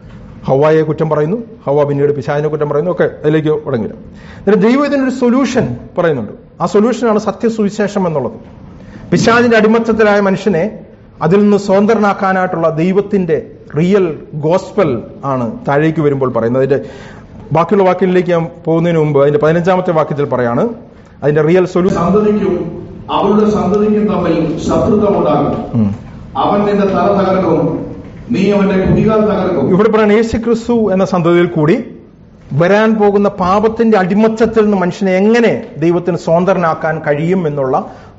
ഹവായെ കുറ്റം പറയുന്നു ഹവ പിന്നീട് പിശാചിനെ കുറ്റം പറയുന്നു ഒക്കെ അതിലേക്ക് തുടങ്ങില്ല അന്നേരം ദൈവം ഇതിനൊരു സൊല്യൂഷൻ പറയുന്നുണ്ട് ആ സൊല്യൂഷനാണ് സത്യസുവിശേഷം എന്നുള്ളത് പിശാചിന്റെ അടിമത്തത്തിലായ മനുഷ്യനെ അതിൽ നിന്ന് സ്വതന്ത്രനാക്കാനായിട്ടുള്ള ദൈവത്തിന്റെ റിയൽ ഗോസ്പൽ ആണ് താഴേക്ക് വരുമ്പോൾ പറയുന്നത് അതിന്റെ ബാക്കിയുള്ള വാക്യങ്ങളിലേക്ക് ഞാൻ പോകുന്നതിന് മുമ്പ് അതിന്റെ പതിനഞ്ചാമത്തെ വാക്യത്തിൽ പറയാണ് അതിന്റെ റിയൽ സൊല്യൂഷൻ സന്തതിക്കും അവളുടെ സന്തതിക്കും തമ്മിൽ ശത്രുത ഉണ്ടാകും അവൻ നിന്റെ തല തകർക്കും നീ അവന്റെ കുതികാൽ തകർക്കും ഇവിടെ പറയുന്ന യേശു ക്രിസ്തു എന്ന സന്തതിയിൽ കൂടി വരാൻ പോകുന്ന പാപത്തിന്റെ അടിമത്തത്തിൽ നിന്ന് മനുഷ്യനെ എങ്ങനെ ദൈവത്തിന് സ്വതന്ത്രനാക്കാൻ കഴിയും എന്നുള്ള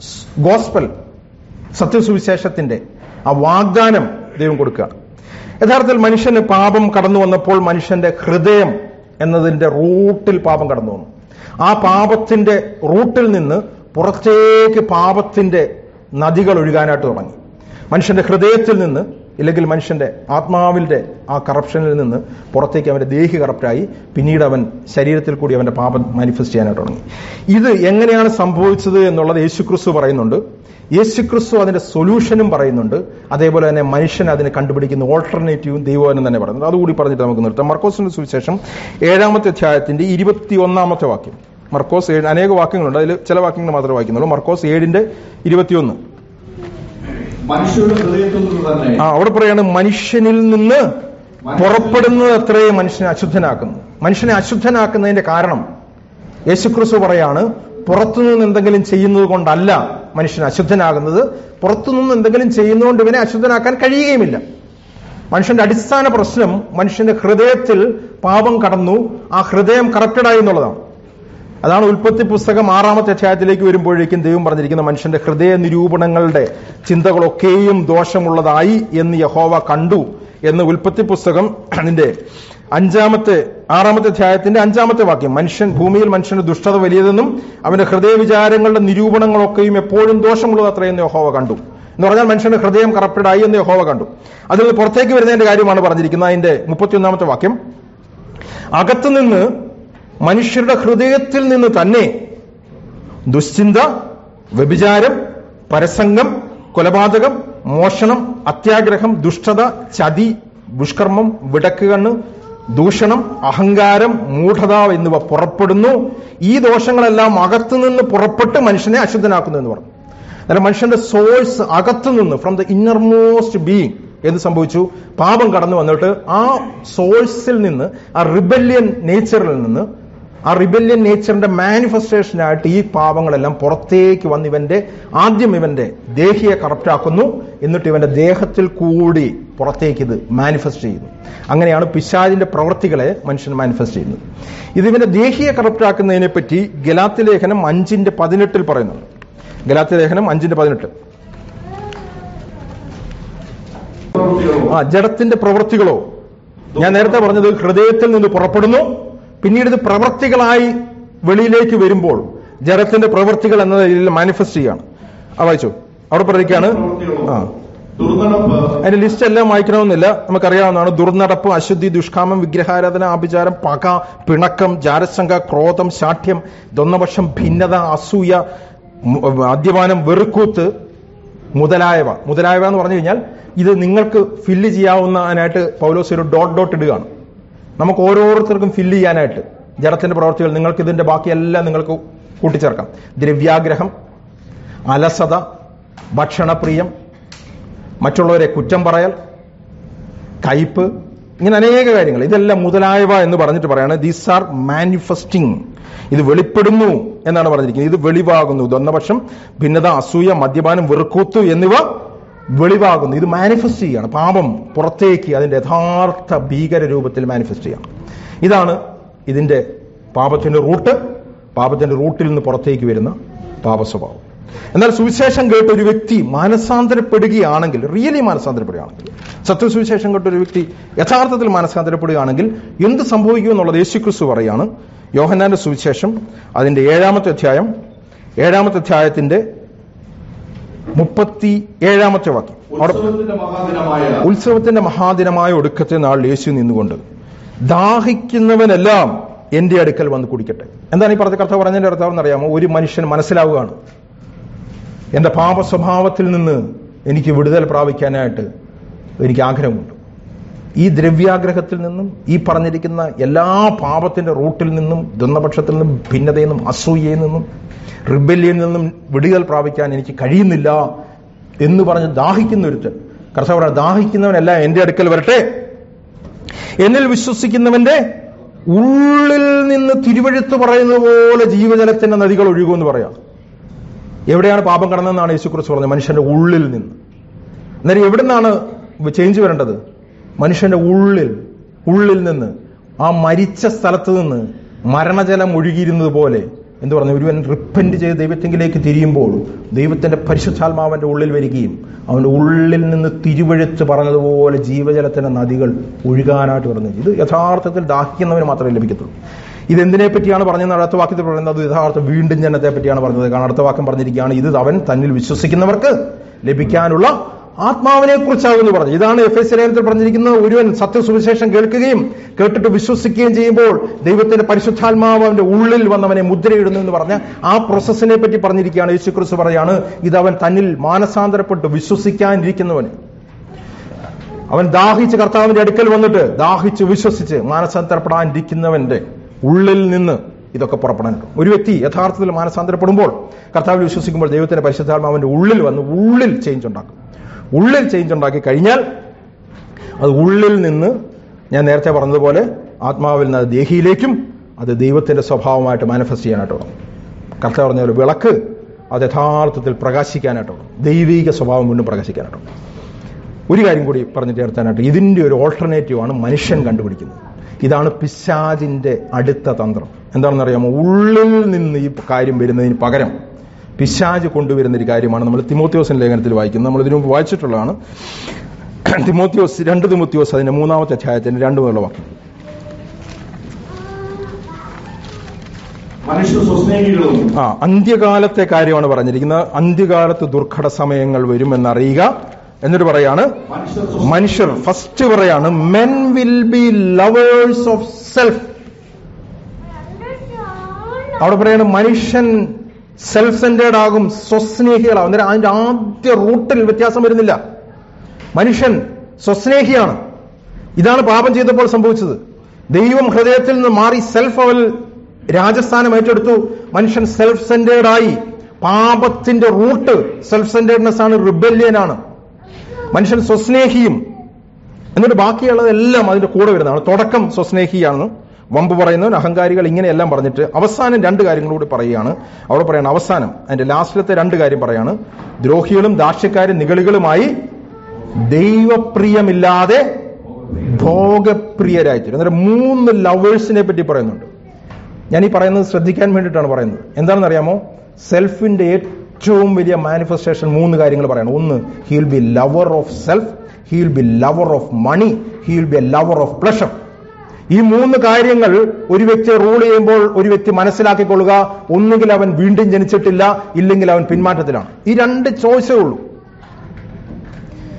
ഗോസ്പൽ സത്യസുവിശേഷത്തിന്റെ ആ വാഗ്ദാനം ദൈവം കൊടുക്കുകയാണ് യഥാർത്ഥത്തിൽ മനുഷ്യന് പാപം കടന്നു വന്നപ്പോൾ മനുഷ്യന്റെ ഹൃദയം എന്നതിന്റെ റൂട്ടിൽ പാപം കടന്നു വന്നു ആ പാപത്തിന്റെ റൂട്ടിൽ നിന്ന് പുറത്തേക്ക് പാപത്തിന്റെ നദികൾ ഒഴുകാനായിട്ട് തുടങ്ങി മനുഷ്യന്റെ ഹൃദയത്തിൽ നിന്ന് ഇല്ലെങ്കിൽ മനുഷ്യന്റെ ആത്മാവിന്റെ ആ കറപ്ഷനിൽ നിന്ന് പുറത്തേക്ക് അവന്റെ ദേഹി കറപ്റ്റായി പിന്നീട് അവൻ ശരീരത്തിൽ കൂടി അവന്റെ പാപം മാനിഫെസ്റ്റ് ചെയ്യാനായിട്ട് തുടങ്ങി ഇത് എങ്ങനെയാണ് സംഭവിച്ചത് എന്നുള്ളത് യേശുക്രിസ്തു പറയുന്നുണ്ട് യേശുക്രിസ്തു അതിന്റെ സൊല്യൂഷനും പറയുന്നുണ്ട് അതേപോലെ തന്നെ മനുഷ്യൻ അതിന് കണ്ടുപിടിക്കുന്ന ഓൾട്ടർനേറ്റീവും ദൈവവനം തന്നെ പറയുന്നുണ്ട് അതുകൂടി പറഞ്ഞിട്ട് നമുക്ക് നിർത്താം മർക്കോസിന്റെ സുവിശേഷം ഏഴാമത്തെ അധ്യായത്തിന്റെ ഇരുപത്തി ഒന്നാമത്തെ വാക്യം മർക്കോസ് ഏഴ് അനേക വാക്യങ്ങളുണ്ട് അതിൽ ചില വാക്യങ്ങൾ മാത്രമേ വായിക്കുന്നുള്ളൂ മർക്കോസ് ഏഴിന്റെ ഇരുപത്തിയൊന്ന് മനുഷ്യരുടെ ഹൃദയത്തിൽ നിന്ന് തന്നെ ആ അവിടെ പറയാണ് മനുഷ്യനിൽ നിന്ന് പുറപ്പെടുന്നത് അത്രയും മനുഷ്യനെ അശുദ്ധനാക്കുന്നു മനുഷ്യനെ അശുദ്ധനാക്കുന്നതിന്റെ കാരണം യേശുക്രിസ്തു പറയാണ് പുറത്തുനിന്ന് എന്തെങ്കിലും ചെയ്യുന്നത് കൊണ്ടല്ല മനുഷ്യൻ അശുദ്ധനാകുന്നത് പുറത്തുനിന്ന് എന്തെങ്കിലും ചെയ്യുന്നതുകൊണ്ട് ഇവനെ അശുദ്ധനാക്കാൻ കഴിയുകയുമില്ല മനുഷ്യന്റെ അടിസ്ഥാന പ്രശ്നം മനുഷ്യന്റെ ഹൃദയത്തിൽ പാപം കടന്നു ആ ഹൃദയം കറക്റ്റഡായി എന്നുള്ളതാണ് അതാണ് ഉൽപ്പത്തി പുസ്തകം ആറാമത്തെ അധ്യായത്തിലേക്ക് വരുമ്പോഴേക്കും ദൈവം പറഞ്ഞിരിക്കുന്ന മനുഷ്യന്റെ ഹൃദയ നിരൂപണങ്ങളുടെ ചിന്തകളൊക്കെയും ദോഷമുള്ളതായി എന്ന് യഹോവ കണ്ടു എന്ന് ഉൽപ്പത്തി പുസ്തകം അതിന്റെ അഞ്ചാമത്തെ ആറാമത്തെ അധ്യായത്തിന്റെ അഞ്ചാമത്തെ വാക്യം മനുഷ്യൻ ഭൂമിയിൽ മനുഷ്യന്റെ ദുഷ്ടത വലിയതെന്നും അവന്റെ ഹൃദയ വിചാരങ്ങളുടെ നിരൂപണങ്ങളൊക്കെയും എപ്പോഴും ദോഷമുള്ളത് അത്രയെന്ന് യഹോവ കണ്ടു എന്ന് പറഞ്ഞാൽ മനുഷ്യന്റെ ഹൃദയം കറപ്റ്റഡായി എന്ന് യഹോവ കണ്ടു അതിൽ നിന്ന് പുറത്തേക്ക് വരുന്നതിന്റെ കാര്യമാണ് പറഞ്ഞിരിക്കുന്നത് അതിന്റെ മുപ്പത്തിയൊന്നാമത്തെ വാക്യം അകത്തുനിന്ന് മനുഷ്യരുടെ ഹൃദയത്തിൽ നിന്ന് തന്നെ ദുശ്ചിന്ത വ്യഭിചാരം പരസംഗം കൊലപാതകം മോഷണം അത്യാഗ്രഹം ദുഷ്ടത ചതി ദുഷ്കർമ്മം വിടക്കുകണ്ണ് ദൂഷണം അഹങ്കാരം മൂഢത എന്നിവ പുറപ്പെടുന്നു ഈ ദോഷങ്ങളെല്ലാം അകത്തുനിന്ന് പുറപ്പെട്ട് മനുഷ്യനെ അശുദ്ധനാക്കുന്നു എന്ന് പറഞ്ഞു അല്ല മനുഷ്യന്റെ സോഴ്സ് അകത്തുനിന്ന് ഫ്രം ദ ഇന്നർമോസ്റ്റ് ബീയിങ് എന്ത് സംഭവിച്ചു പാപം കടന്നു വന്നിട്ട് ആ സോഴ്സിൽ നിന്ന് ആ റിബല്യൻ നേച്ചറിൽ നിന്ന് ആ റിബല്യൻ നേച്ചറിന്റെ മാനിഫെസ്റ്റേഷനായിട്ട് ഈ പാപങ്ങളെല്ലാം പുറത്തേക്ക് വന്ന് ഇവന്റെ ആദ്യം ഇവന്റെ ദേഹിയെ കറപ്റ്റാക്കുന്നു എന്നിട്ട് ഇവന്റെ ദേഹത്തിൽ കൂടി പുറത്തേക്ക് ഇത് മാനിഫെസ്റ്റ് ചെയ്യുന്നു അങ്ങനെയാണ് പിശാജിന്റെ പ്രവൃത്തികളെ മനുഷ്യൻ മാനിഫെസ്റ്റ് ചെയ്യുന്നത് ഇത് ഇവന്റെ ദേഹിയെ കറപ്റ്റാക്കുന്നതിനെ പറ്റി ഗലാത്തി ലേഖനം അഞ്ചിന്റെ പതിനെട്ടിൽ പറയുന്നുണ്ട് ഗലാത്തി ലേഖനം അഞ്ചിന്റെ പതിനെട്ട് പ്രവൃത്തികളോ ആ ജഡത്തിന്റെ പ്രവൃത്തികളോ ഞാൻ നേരത്തെ പറഞ്ഞത് ഹൃദയത്തിൽ നിന്ന് പുറപ്പെടുന്നു പിന്നീട് ഇത് പ്രവൃത്തികളായി വെളിയിലേക്ക് വരുമ്പോൾ ജഡത്തിന്റെ പ്രവൃത്തികൾ എന്ന രീതിയിൽ മാനിഫെസ്റ്റ് ചെയ്യാണ് ആ വായിച്ചു അവിടെ പറയുകയാണ് ആ ദുർനടപ്പ് അതിന്റെ ലിസ്റ്റ് എല്ലാം വായിക്കണമെന്നില്ല നമുക്കറിയാവുന്നതാണ് ദുർനടപ്പ് അശുദ്ധി ദുഷ്കാമം വിഗ്രഹാരാധന ആഭിചാരം പക പിണക്കം ജാരസംഘ ക്രോധം ശാഠ്യം ദൊന്നപക്ഷം ഭിന്നത അസൂയ മു- മദ്യപാനം വെറുക്കൂത്ത് മുതലായവ മുതലായവ എന്ന് പറഞ്ഞു കഴിഞ്ഞാൽ ഇത് നിങ്ങൾക്ക് ഫില്ല് ചെയ്യാവുന്നതിനായിട്ട് പൗലോസ് ഒരു ഡോട്ട് ഡോട്ട് ഇടുകയാണ് നമുക്ക് ഓരോരുത്തർക്കും ഫില്ല് ചെയ്യാനായിട്ട് ജഡത്തിന്റെ പ്രവർത്തികൾ നിങ്ങൾക്ക് ഇതിന്റെ ബാക്കിയെല്ലാം നിങ്ങൾക്ക് കൂട്ടിച്ചേർക്കാം ദ്രവ്യാഗ്രഹം അലസത ഭക്ഷണപ്രിയം മറ്റുള്ളവരെ കുറ്റം പറയൽ കയ്പ് ഇങ്ങനെ അനേക കാര്യങ്ങൾ ഇതെല്ലാം മുതലായവ എന്ന് പറഞ്ഞിട്ട് പറയാണ് ദീസ് ആർ മാനിഫെസ്റ്റിംഗ് ഇത് വെളിപ്പെടുന്നു എന്നാണ് പറഞ്ഞിരിക്കുന്നത് ഇത് വെളിവാകുന്നു ഇതൊന്നപക്ഷം ഭിന്നത അസൂയ മദ്യപാനം വെറുക്കൂത്തു എന്നിവ വെളിവാകുന്നു ഇത് മാനിഫെസ്റ്റ് ചെയ്യാണ് പാപം പുറത്തേക്ക് അതിന്റെ യഥാർത്ഥ ഭീകര രൂപത്തിൽ മാനിഫെസ്റ്റ് ചെയ്യണം ഇതാണ് ഇതിന്റെ പാപത്തിന്റെ റൂട്ട് പാപത്തിന്റെ റൂട്ടിൽ നിന്ന് പുറത്തേക്ക് വരുന്ന പാപസ്വഭാവം എന്നാൽ സുവിശേഷം കേട്ട ഒരു വ്യക്തി മാനസാന്തരപ്പെടുകയാണെങ്കിൽ റിയലി മാനസാന്തരപ്പെടുകയാണെങ്കിൽ സത്യസുവിശേഷം കേട്ട ഒരു വ്യക്തി യഥാർത്ഥത്തിൽ മാനസാന്തരപ്പെടുകയാണെങ്കിൽ എന്ത് സംഭവിക്കും എന്നുള്ളത് യേശുക്രിസ്തു പറയാണ് യോഹന്നാന്റെ സുവിശേഷം അതിന്റെ ഏഴാമത്തെ അധ്യായം ഏഴാമത്തെ അധ്യായത്തിന്റെ മുപ്പത്തി ഏഴാമത്തെ വാക്യം അവിടെ ഉത്സവത്തിന്റെ മഹാദിനമായ ഉത്സവത്തിന്റെ മഹാദിനമായ ഒടുക്കത്തെ നാൾ യേശു നിന്നുകൊണ്ട് ദാഹിക്കുന്നവനെല്ലാം എന്റെ അടുക്കൽ വന്ന് കുടിക്കട്ടെ എന്താണ് ഈ പറഞ്ഞ കർത്താവ് പറഞ്ഞതിന്റെ അർത്ഥം എന്നറിയാമോ ഒരു മനുഷ്യൻ മനസ്സിലാവുകയാണ് എന്റെ പാപ സ്വഭാവത്തിൽ നിന്ന് എനിക്ക് വിടുതൽ പ്രാപിക്കാനായിട്ട് എനിക്ക് ആഗ്രഹമുണ്ട് ഈ ദ്രവ്യാഗ്രഹത്തിൽ നിന്നും ഈ പറഞ്ഞിരിക്കുന്ന എല്ലാ പാപത്തിന്റെ റൂട്ടിൽ നിന്നും ദുന്നപക്ഷത്തിൽ നിന്നും ഭിന്നതയിൽ നിന്നും അസൂയയിൽ നിന്നും റിബല്യയിൽ നിന്നും വിടുതൽ പ്രാപിക്കാൻ എനിക്ക് കഴിയുന്നില്ല എന്ന് പറഞ്ഞ് ദാഹിക്കുന്ന ഒരുത്തൻ കർത്താവ് പറഞ്ഞ ദാഹിക്കുന്നവനല്ല എന്റെ അടുക്കൽ വരട്ടെ എന്നിൽ വിശ്വസിക്കുന്നവന്റെ ഉള്ളിൽ നിന്ന് തിരുവഴുത്ത് പറയുന്നത് പോലെ ജീവജലത്തിന്റെ നദികൾ ഒഴുകുമെന്ന് പറയാം എവിടെയാണ് പാപം കടന്നതെന്നാണ് യേശുക്കുറിച്ച് പറഞ്ഞത് മനുഷ്യന്റെ ഉള്ളിൽ നിന്ന് അന്നേരം എവിടെ നിന്നാണ് ചേഞ്ച് വരേണ്ടത് മനുഷ്യന്റെ ഉള്ളിൽ ഉള്ളിൽ നിന്ന് ആ മരിച്ച സ്ഥലത്ത് നിന്ന് മരണജലം ഒഴുകിയിരുന്നത് പോലെ എന്ന് പറഞ്ഞു ഒരുവൻ റിപ്പന്റ് ചെയ്ത് ദൈവത്തെങ്കിലേക്ക് തിരിയുമ്പോൾ ദൈവത്തിന്റെ പരിശുദ്ധാത്മാവന്റെ ഉള്ളിൽ വരികയും അവന്റെ ഉള്ളിൽ നിന്ന് തിരുവഴുത്ത് പറഞ്ഞതുപോലെ ജീവജലത്തിന്റെ നദികൾ ഒഴുകാനായിട്ട് പറഞ്ഞു ഇത് യഥാർത്ഥത്തിൽ ദാഹിക്കുന്നവന് മാത്രമേ ലഭിക്കത്തുള്ളൂ ഇതെന്തിനെ പറ്റിയാണ് പറഞ്ഞത് അടുത്ത വാക്യത്തിൽ പറയുന്നത് അത് യഥാർത്ഥ വീണ്ടും ജനത്തെ പറ്റിയാണ് പറഞ്ഞത് കാരണം അടുത്ത വാക്യം പറഞ്ഞിരിക്കുകയാണ് ഇത് അവൻ തന്നിൽ വിശ്വസിക്കുന്നവർക്ക് ലഭിക്കാനുള്ള ആത്മാവിനെ കുറിച്ചാകുന്നു പറഞ്ഞു ഇതാണ് എഫ് എസ് ലേഖനത്തിൽ പറഞ്ഞിരിക്കുന്നത് ഒരുവൻ സത്യസുവിശേഷം കേൾക്കുകയും കേട്ടിട്ട് വിശ്വസിക്കുകയും ചെയ്യുമ്പോൾ ദൈവത്തിന്റെ പരിശുദ്ധാത്മാവ് അവന്റെ ഉള്ളിൽ വന്നവനെ മുദ്രയിടുന്നു എന്ന് പറഞ്ഞ ആ പ്രോസസ്സിനെ പറ്റി പറഞ്ഞിരിക്കുകയാണ് യേശു ക്രിസ്തു പറയാണ് ഇത് അവൻ തന്നിൽ മാനസാന്തരപ്പെട്ട് വിശ്വസിക്കാനിരിക്കുന്നവന് അവൻ ദാഹിച്ച് കർത്താവിന്റെ അടുക്കൽ വന്നിട്ട് ദാഹിച്ച് വിശ്വസിച്ച് മാനസാന്തരപ്പെടാനിരിക്കുന്നവന്റെ ഉള്ളിൽ നിന്ന് ഇതൊക്കെ പുറപ്പെടാനുണ്ട് ഒരു വ്യക്തി യഥാർത്ഥത്തിൽ മാനസാന്തരപ്പെടുമ്പോൾ കർത്താവിൽ വിശ്വസിക്കുമ്പോൾ ദൈവത്തിന്റെ പരിശുദ്ധാത്മാവിന്റെ ഉള്ളിൽ വന്ന് ഉള്ളിൽ ചേഞ്ച് ഉണ്ടാക്കും ഉള്ളിൽ ചേഞ്ച് ഉണ്ടാക്കി കഴിഞ്ഞാൽ അത് ഉള്ളിൽ നിന്ന് ഞാൻ നേരത്തെ പറഞ്ഞതുപോലെ ആത്മാവിൽ നിന്ന് അത് ദേഹിയിലേക്കും അത് ദൈവത്തിന്റെ സ്വഭാവമായിട്ട് മാനിഫെസ്റ്റ് ചെയ്യാനായിട്ട് വേണം കർത്താവ് പറഞ്ഞ പോലെ വിളക്ക് അത് യഥാർത്ഥത്തിൽ പ്രകാശിക്കാനായിട്ട് വേണം ദൈവിക സ്വഭാവം വീണ്ടും പ്രകാശിക്കാനായിട്ട് വേണം ഒരു കാര്യം കൂടി പറഞ്ഞിട്ട് ചേർത്താനായിട്ട് ഇതിന്റെ ഒരു ഓൾട്ടർനേറ്റീവ് ആണ് മനുഷ്യൻ കണ്ടുപിടിക്കുന്നത് ഇതാണ് പിശാജിന്റെ അടുത്ത തന്ത്രം എന്താണെന്ന് അറിയാമോ ഉള്ളിൽ നിന്ന് ഈ കാര്യം വരുന്നതിന് പകരം പിശാജ് കൊണ്ടുവരുന്ന ഒരു കാര്യമാണ് നമ്മൾ തിമോത്യോസിന്റെ ലേഖനത്തിൽ വായിക്കുന്നത് നമ്മൾ ഇതിനു മുമ്പ് വായിച്ചിട്ടുള്ളതാണ് തിമോത്യോസ് രണ്ട് തിമോത്യോസ് അതിന്റെ മൂന്നാമത്തെ അധ്യായത്തിന്റെ രണ്ട് മുതലുള്ള വാക്യം മനുഷ്യ സ്വസ്നേഹികളും ആ അന്ത്യകാലത്തെ കാര്യമാണ് പറഞ്ഞിരിക്കുന്നത് അന്ത്യകാലത്ത് ദുർഘട സമയങ്ങൾ വരുമെന്നറിയുക എന്നിട്ട് പറയാണ് മനുഷ്യർ മനുഷ്യർ ഫസ്റ്റ് പറയാണ് men will be lovers of self അവിടെ പറയാണ് മനുഷ്യൻ സെൽഫ് സെന്റേഡ് ആകും സ്വസ്നേഹികളാകും അന്നേരം അതിന്റെ ആദ്യ റൂട്ടിൽ വ്യത്യാസം വരുന്നില്ല മനുഷ്യൻ സ്വസ്നേഹിയാണ് ഇതാണ് പാപം ചെയ്തപ്പോൾ സംഭവിച്ചത് ദൈവം ഹൃദയത്തിൽ നിന്ന് മാറി സെൽഫ് അവൽ രാജസ്ഥാനം ഏറ്റെടുത്തു മനുഷ്യൻ സെൽഫ് സെന്റേഡ് ആയി പാപത്തിന്റെ റൂട്ട് സെൽഫ് സെന്റേഡ്നെസ് ആണ് റിബല്യൻ ആണ് മനുഷ്യൻ സ്വസ്നേഹിയും എന്നിട്ട് ബാക്കിയുള്ളതെല്ലാം അതിന്റെ കൂടെ വരുന്നതാണ് തുടക്കം സ്വസ്നേഹിയാണ് വമ്പ് പറയുന്നവൻ അഹങ്കാരികൾ ഇങ്ങനെയെല്ലാം പറഞ്ഞിട്ട് അവസാനം രണ്ട് കാര്യങ്ങളൂടി പറയുകയാണ് അവിടെ പറയണം അവസാനം അതിന്റെ ലാസ്റ്റിലത്തെ രണ്ട് കാര്യം പറയാണ് ദ്രോഹികളും ദാക്ഷ്യക്കാരും നിഗളികളുമായി ദൈവപ്രിയമില്ലാതെ ഭോഗപ്രിയരായിത്തീരും അന്നേരം മൂന്ന് ലവേഴ്സിനെ പറ്റി പറയുന്നുണ്ട് ഞാൻ ഈ പറയുന്നത് ശ്രദ്ധിക്കാൻ വേണ്ടിയിട്ടാണ് പറയുന്നത് എന്താണെന്ന് അറിയാമോ സെൽഫിന്റെ ഏറ്റവും വലിയ മാനിഫെസ്റ്റേഷൻ മൂന്ന് കാര്യങ്ങൾ പറയണം ഒന്ന് he'll be lover of self he'll be lover of money he'll be a lover of pleasure ഈ മൂന്ന് കാര്യങ്ങൾ ഒരു വ്യക്തിയെ റൂൾ ചെയ്യുമ്പോൾ ഒരു വ്യക്തി മനസ്സിലാക്കിക്കൊള്ളുക ഒന്നുകിൽ അവൻ വീണ്ടും ജനിച്ചിട്ടില്ല ഇല്ലെങ്കിൽ അവൻ പിന്മാറ്റത്തിലാണ് ഈ രണ്ട് ചോയ്സേ ഉള്ളൂ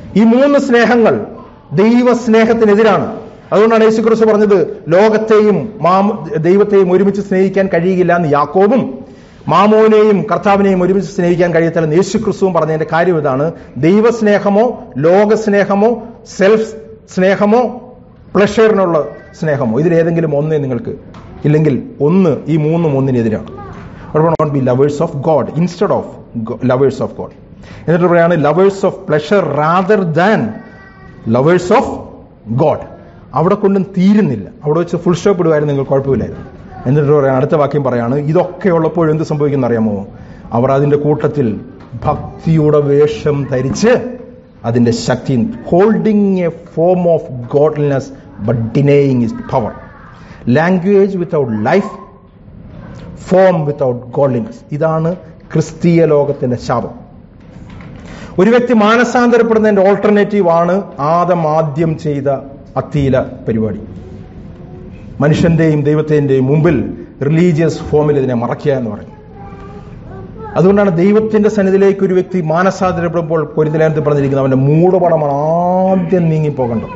ഈ മൂന്ന് സ്നേഹങ്ങൾ ദൈവ സ്നേഹത്തിനെതിരാണ് അതുകൊണ്ടാണ് യേശു ക്രിസ്തു പറഞ്ഞത് ലോകത്തെയും മാമ ദൈവത്തെയും ഒരുമിച്ച് സ്നേഹിക്കാൻ കഴിയുകയില്ല എന്ന് യാക്കോബും മാമോനെയും കർത്താവിനെയും ഒരുമിച്ച് സ്നേഹിക്കാൻ കഴിയത്തില്ലെന്ന് യേശു ക്രിസ്തുവും പറഞ്ഞതിന്റെ കാര്യം ഇതാണ് ദൈവസ്നേഹമോ ലോകസ്നേഹമോ സെൽഫ് സ്നേഹമോ പ്ലഷറിനുള്ള സ്നേഹമോ ഇതിലേതെങ്കിലും ഒന്നേ നിങ്ങൾക്ക് ഇല്ലെങ്കിൽ ഒന്ന് ഈ മൂന്നും ഒന്നിനെതിരാണ് not be lovers of God instead of lovers of God എന്നിട്ട് പറയാണ് lovers of pleasure rather than lovers of God അവിടെ കൊണ്ടും തീരുന്നില്ല അവിടെ വെച്ച് ഫുൾ സ്റ്റോപ്പ് ഇടുമായിരുന്നു നിങ്ങൾ കുഴപ്പമില്ലായിരുന്നു എന്നിട്ട് പറയാൻ അടുത്ത വാക്യം പറയാണ് ഇതൊക്കെ ഉള്ളപ്പോൾ എന്ത് സംഭവിക്കുന്ന അറിയാമോ അവർ അതിന്റെ കൂട്ടത്തിൽ ഭക്തിയുടെ വേഷം ധരിച്ച് അതിന്റെ ശക്തി holding a form of godliness but denying is power language without life form without godliness ഇതാണ് ക്രിസ്തീയ ലോകത്തിന്റെ ശാപം ഒരു വ്യക്തി മാനസാന്തരപ്പെടുന്നതിന്റെ ഓൾട്ടർനേറ്റീവ് ആണ് ആദം ആദ്യം ചെയ്ത അത്തീല പരിപാടി മനുഷ്യന്റെയും ദൈവത്തിന്റെയും മുമ്പിൽ റിലീജിയസ് ഫോമിൽ ഇതിനെ മറയ്ക്കുക എന്ന് പറയും അതുകൊണ്ടാണ് ദൈവത്തിന്റെ സന്നിധിയിലേക്ക് ഒരു വ്യക്തി മാനസാന്തരപ്പെടുമ്പോൾ പൊരിന്തലേനത്തിൽ പറഞ്ഞിരിക്കുന്നത് അവന്റെ മൂടുപടമാണ് ആദ്യം നീങ്ങിപ്പോകേണ്ടത്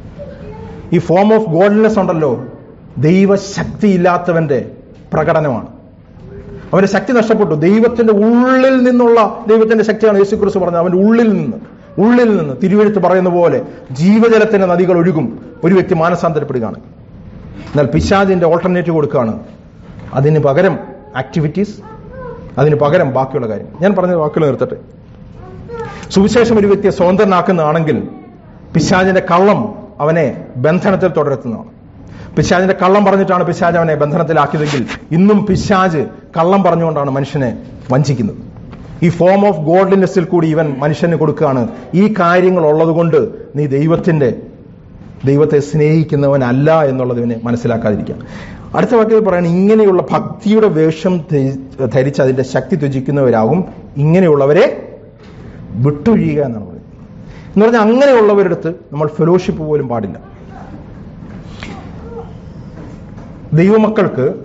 ഈ ഫോം ഓഫ് ഗോഡ്നെസ് ഉണ്ടല്ലോ ദൈവശക്തി ഇല്ലാത്തവന്റെ പ്രകടനമാണ് അവന്റെ ശക്തി നഷ്ടപ്പെട്ടു ദൈവത്തിന്റെ ഉള്ളിൽ നിന്നുള്ള ദൈവത്തിന്റെ ശക്തിയാണ് യേശു ക്രിസ്തു പറഞ്ഞത് അവന്റെ ഉള്ളിൽ നിന്ന് ഉള്ളിൽ നിന്ന് തിരുവെഴുത്ത് പറയുന്ന പോലെ ജീവജലത്തിന്റെ നദികൾ ഒഴുകും ഒരു വ്യക്തി മാനസാന്തരപ്പെടുകയാണ് എന്നാൽ പിശാദിന്റെ ഓൾട്ടർനേറ്റീവ് കൊടുക്കുകയാണ് അതിന് പകരം ആക്ടിവിറ്റീസ് അതിന് പകരം ബാക്കിയുള്ള കാര്യം ഞാൻ പറഞ്ഞ വാക്കുകൾ നിർത്തട്ടെ സുവിശേഷം ഒരു വ്യക്തിയെ സ്വതന്ത്രനാക്കുന്നതാണെങ്കിൽ പിശാജിന്റെ കള്ളം അവനെ ബന്ധനത്തിൽ തുടരുന്നതാണ് പിശാജിന്റെ കള്ളം പറഞ്ഞിട്ടാണ് പിശാജ് അവനെ ബന്ധനത്തിലാക്കിയതെങ്കിൽ ഇന്നും പിശാജ് കള്ളം പറഞ്ഞുകൊണ്ടാണ് മനുഷ്യനെ വഞ്ചിക്കുന്നത് ഈ ഫോം ഓഫ് ഗോഡ്ലിനെസ്സിൽ കൂടി ഇവൻ മനുഷ്യന് കൊടുക്കുകയാണ് ഈ കാര്യങ്ങൾ ഉള്ളതുകൊണ്ട് നീ ദൈവത്തിന്റെ ദൈവത്തെ സ്നേഹിക്കുന്നവനല്ല എന്നുള്ളത് ഇവനെ മനസ്സിലാക്കാതിരിക്കാം അടുത്ത വാക്യത്തിൽ പറയുന്നത് ഇങ്ങനെയുള്ള ഭക്തിയുടെ വേഷം ധ- ധരിച്ച് അതിന്റെ ശക്തി ത്യജിക്കുന്നവരാകും ഇങ്ങനെയുള്ളവരെ വിട്ടൊഴിയുക എന്നാണ് പറയുന്നത് എന്ന് പറഞ്ഞാൽ അങ്ങനെയുള്ളവരുടെ അടുത്ത് നമ്മൾ ഫെലോഷിപ്പ് പോലും പാടില്ല ദൈവമക്കൾക്ക്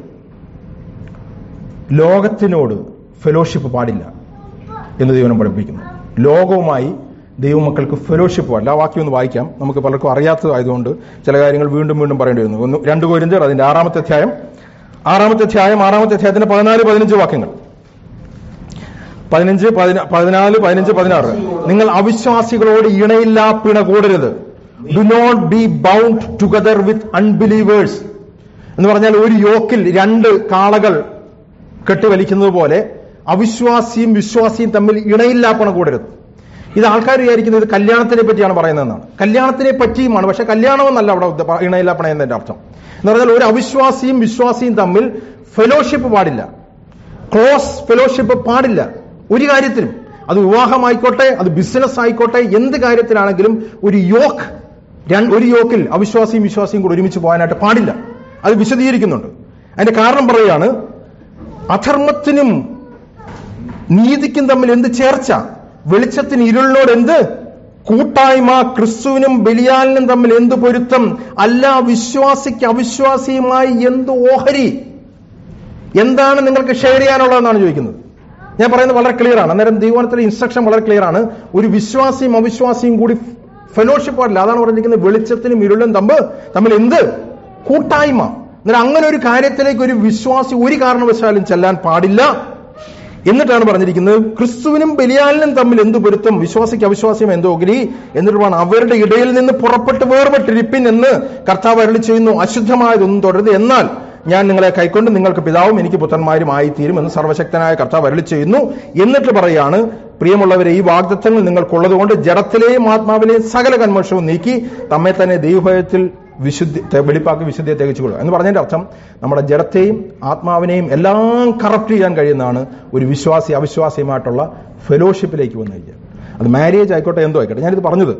ലോകത്തിനോട് ഫെലോഷിപ്പ് പാടില്ല എന്ന് ദൈവനം പഠിപ്പിക്കുന്നു ലോകവുമായി ദൈവമക്കൾക്ക് ഫെലോഷിപ്പ് പാടില്ല ആ വാക്യം ഒന്ന് വായിക്കാം നമുക്ക് പലർക്കും അറിയാത്തതായതുകൊണ്ട് ചില കാര്യങ്ങൾ വീണ്ടും വീണ്ടും പറയേണ്ടി വരുന്നു ഒന്ന് രണ്ട് കോരിന്തർ അതിന്റെ ആറാമത്തെ അധ്യായം ആറാമത്തെ അധ്യായം ആറാമത്തെ അധ്യായത്തിന്റെ പതിനാല് പതിനഞ്ച് വാക്യങ്ങൾ പതിനഞ്ച് പതിന- പതിനാല് പതിനഞ്ച് പതിനാറ് നിങ്ങൾ അവിശ്വാസികളോട് ഇണയില്ലാ പിണ കൂടരുത് do not be bound together with unbelievers എന്ന് പറഞ്ഞാൽ ഒരു യോക്കിൽ രണ്ട് കാളകൾ കെട്ടിവലിക്കുന്നത് പോലെ അവിശ്വാസിയും വിശ്വാസിയും തമ്മിൽ ഇണയില്ലാപ്പണ കൂടരുത് ഇത് ആൾക്കാർ വിചാരിക്കുന്നത് ഇത് കല്യാണത്തിനെ പറ്റിയാണ് പറയുന്നതെന്നാണ് കല്യാണത്തിനെ പറ്റിയുമാണ് പക്ഷെ കല്യാണമെന്നല്ല അവിടെ ഉദ്ദ- ഇണയില്ലാപ്പണ എന്നതിന്റെ അർത്ഥം എന്ന് പറഞ്ഞാൽ ഒരു അവിശ്വാസിയും വിശ്വാസിയും തമ്മിൽ ഫെലോഷിപ്പ് പാടില്ല ക്ലോസ് ഫെലോഷിപ്പ് പാടില്ല ഒരു കാര്യത്തിലും അത് വിവാഹമായിക്കോട്ടെ അത് ബിസിനസ് ആയിക്കോട്ടെ എന്ത് കാര്യത്തിലാണെങ്കിലും ഒരു യോക്ക് രണ്ട് ഒരു യോക്കിൽ അവിശ്വാസിയും വിശ്വാസിയും കൂടെ ഒരുമിച്ച് പോകാനായിട്ട് പാടില്ല അത് വിശദീകരിക്കുന്നുണ്ട് അതിന്റെ കാരണം പറയുകയാണ് അധർമ്മത്തിനും നീതിക്കും തമ്മിൽ എന്ത് ചേർച്ച വെളിച്ചത്തിന് ഇരുളിനോട് എന്ത് കൂട്ടായ്മ ക്രിസ്തുവിനും ബലിയാലിനും തമ്മിൽ എന്ത് പൊരുത്തം അല്ല വിശ്വാസിക്ക് അവിശ്വാസിയുമായി എന്ത് ഓഹരി എന്താണ് നിങ്ങൾക്ക് ഷെയർ ചെയ്യാനുള്ളതെന്നാണ് ചോദിക്കുന്നത് ഞാൻ പറയുന്നത് വളരെ ക്ലിയർ ആണ് അന്നേരം ദൈവത്തിലെ ഇൻസ്ട്രക്ഷൻ വളരെ ക്ലിയർ ആണ് ഒരു വിശ്വാസിയും അവിശ്വാസിയും കൂടി ഫെലോഷിപ്പ് പാടില്ല അതാണ് പറഞ്ഞിരിക്കുന്നത് വെളിച്ചത്തിനും ഇരുളും തമ്പ് തമ്മിൽ എന്ത് കൂട്ടായ്മ അന്നേരം അങ്ങനെ ഒരു കാര്യത്തിലേക്ക് ഒരു വിശ്വാസി ഒരു കാരണവശാലും ചെല്ലാൻ പാടില്ല എന്നിട്ടാണ് പറഞ്ഞിരിക്കുന്നത് ക്രിസ്തുവിനും ബലിയാലിനും തമ്മിൽ എന്ത് പൊരുത്തം വിശ്വാസിക്ക് അവിശ്വാസിയും എന്തോ ഒഗിരി എന്നിട്ടാണ് അവരുടെ ഇടയിൽ നിന്ന് പുറപ്പെട്ട് വേർപെട്ടിരിപ്പിൻ എന്ന് കർത്താവ് അരളി ചെയ്യുന്നു അശുദ്ധമായതൊന്നും തുടരുത് എന്നാൽ ഞാൻ നിങ്ങളെ കൈക്കൊണ്ട് നിങ്ങൾക്ക് പിതാവും എനിക്ക് പുത്രന്മാരും ആയിത്തീരും എന്ന് സർവശക്തനായ കർത്താവ് അരളി ചെയ്യുന്നു എന്നിട്ട് പറയാണ് പ്രിയമുള്ളവരെ ഈ വാഗ്ദത്തങ്ങൾ നിങ്ങൾക്കുള്ളതുകൊണ്ട് ജഡത്തിലെയും ആത്മാവിലെയും സകല കന്മോഷവും നീക്കി തമ്മെ തന്നെ ദൈവഭയത്തിൽ വിശുദ്ധി തെ- വെളിപ്പാക്കി വിശുദ്ധിയെ തികച്ചുകൊള്ളുക എന്ന് പറഞ്ഞതിന്റെ അർത്ഥം നമ്മുടെ ജഡത്തെയും ആത്മാവിനെയും എല്ലാം കറപ്റ്റ് ചെയ്യാൻ കഴിയുന്നതാണ് ഒരു വിശ്വാസി അവിശ്വാസിയുമായിട്ടുള്ള ഫെലോഷിപ്പിലേക്ക് വന്നു കഴിഞ്ഞാൽ അത് മാരേജ് ആയിക്കോട്ടെ എന്തോ ആയിക്കോട്ടെ ഞാനിത് പറഞ്ഞത്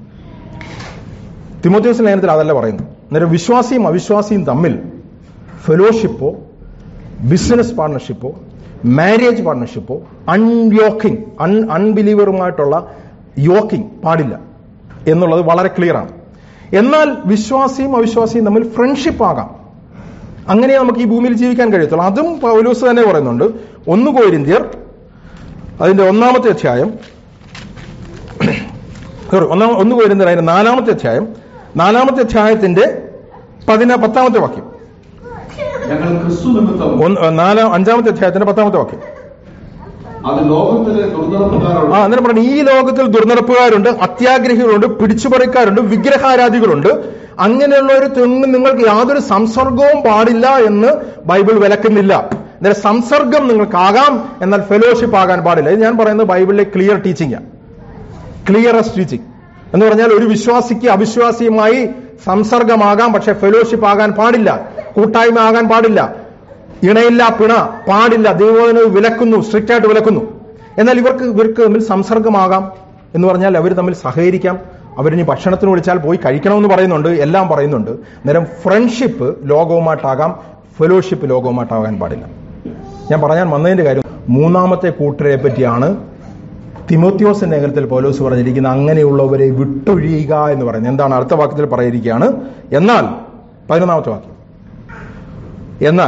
തിമോത്യോസ് ലേഖനത്തിൽ അതല്ല പറയുന്നത് അന്നേരം വിശ്വാസിയും അവിശ്വാസിയും തമ്മിൽ ഫെലോഷിപ്പോ ബിസിനസ് പാർട്ണർഷിപ്പോ മാരേജ് പാർട്ണർഷിപ്പോ അൺയോക്കിംഗ് അൺ അൺബിലീവറുമായിട്ടുള്ള യോക്കിംഗ് പാടില്ല എന്നുള്ളത് വളരെ ക്ലിയർ ആണ് എന്നാൽ വിശ്വാസിയും അവിശ്വാസിയും തമ്മിൽ ഫ്രണ്ട്ഷിപ്പ് ആകാം അങ്ങനെ നമുക്ക് ഈ ഭൂമിയിൽ ജീവിക്കാൻ കഴിയത്തുള്ളൂ അതും പൗലോസ് തന്നെ പറയുന്നുണ്ട് ഒന്ന് കോരിന്ത്യർ അതിന്റെ ഒന്നാമത്തെ അധ്യായം സോറി ഒന്നാം ഒന്ന് പോയിരുന്ന അതിന്റെ നാലാമത്തെ അധ്യായം നാലാമത്തെ അധ്യായത്തിന്റെ പതിന പത്താമത്തെ വാക്യം ഞങ്ങൾ ക്രിസ്തു നിമിത്തം ഒന്ന് നാലാം അഞ്ചാമത്തെ അധ്യായത്തിന്റെ പത്താമത്തെ വാക്യം അത് ലോകത്തിലെ ദുർനടപ്പുകാരോട് ആ അന്നേരം പറഞ്ഞു ഈ ലോകത്തിൽ ദുർനടപ്പുകാരുണ്ട് അത്യാഗ്രഹികളുണ്ട് പിടിച്ചുപറിക്കാരുണ്ട് വിഗ്രഹാരാധികളുണ്ട് അങ്ങനെയുള്ളവർ തെങ്ങ് നിങ്ങൾക്ക് യാതൊരു സംസർഗവും പാടില്ല എന്ന് ബൈബിൾ വിലക്കുന്നില്ല അന്നേരം സംസർഗം നിങ്ങൾക്കാകാം എന്നാൽ ഫെലോഷിപ്പ് ആകാൻ പാടില്ല ഇത് ഞാൻ പറയുന്നത് ബൈബിളിലെ ക്ലിയർ ടീച്ചിങ് ക്ലിയറസ്റ്റ് ടീച്ചിങ് എന്ന് പറഞ്ഞാൽ ഒരു വിശ്വാസിക്ക് അവിശ്വാസിയുമായി സംസർഗമാകാം പക്ഷെ ഫെലോഷിപ്പ് ആകാൻ പാടില്ല കൂട്ടായ്മ ആകാൻ പാടില്ല ഇണയില്ല പിണ പാടില്ല ദൈവത്തിന് വിലക്കുന്നു സ്ട്രിക്റ്റ് ആയിട്ട് വിലക്കുന്നു എന്നാൽ ഇവർക്ക് ഇവർക്ക് തമ്മിൽ സംസർഗമാകാം എന്ന് പറഞ്ഞാൽ അവർ തമ്മിൽ സഹകരിക്കാം അവരിനി ഭക്ഷണത്തിന് വിളിച്ചാൽ പോയി കഴിക്കണമെന്ന് പറയുന്നുണ്ട് എല്ലാം പറയുന്നുണ്ട് നേരം ഫ്രണ്ട്ഷിപ്പ് ലോകവുമായിട്ടാകാം ഫെലോഷിപ്പ് ലോകവുമായിട്ടാകാൻ പാടില്ല ഞാൻ പറയാൻ വന്നതിന്റെ കാര്യം മൂന്നാമത്തെ കൂട്ടരെ പറ്റിയാണ് തിമോത്യോസ് ലേഖനത്തിൽ പൗലോസ് പറഞ്ഞിരിക്കുന്ന അങ്ങനെയുള്ളവരെ വിട്ടൊഴിയുക എന്ന് പറയുന്നത് എന്താണ് അടുത്ത വാക്യത്തിൽ പറഞ്ഞിരിക്കുകയാണ് എന്നാൽ പതിനൊന്നാമത്തെ വാക്യം എന്നാൽ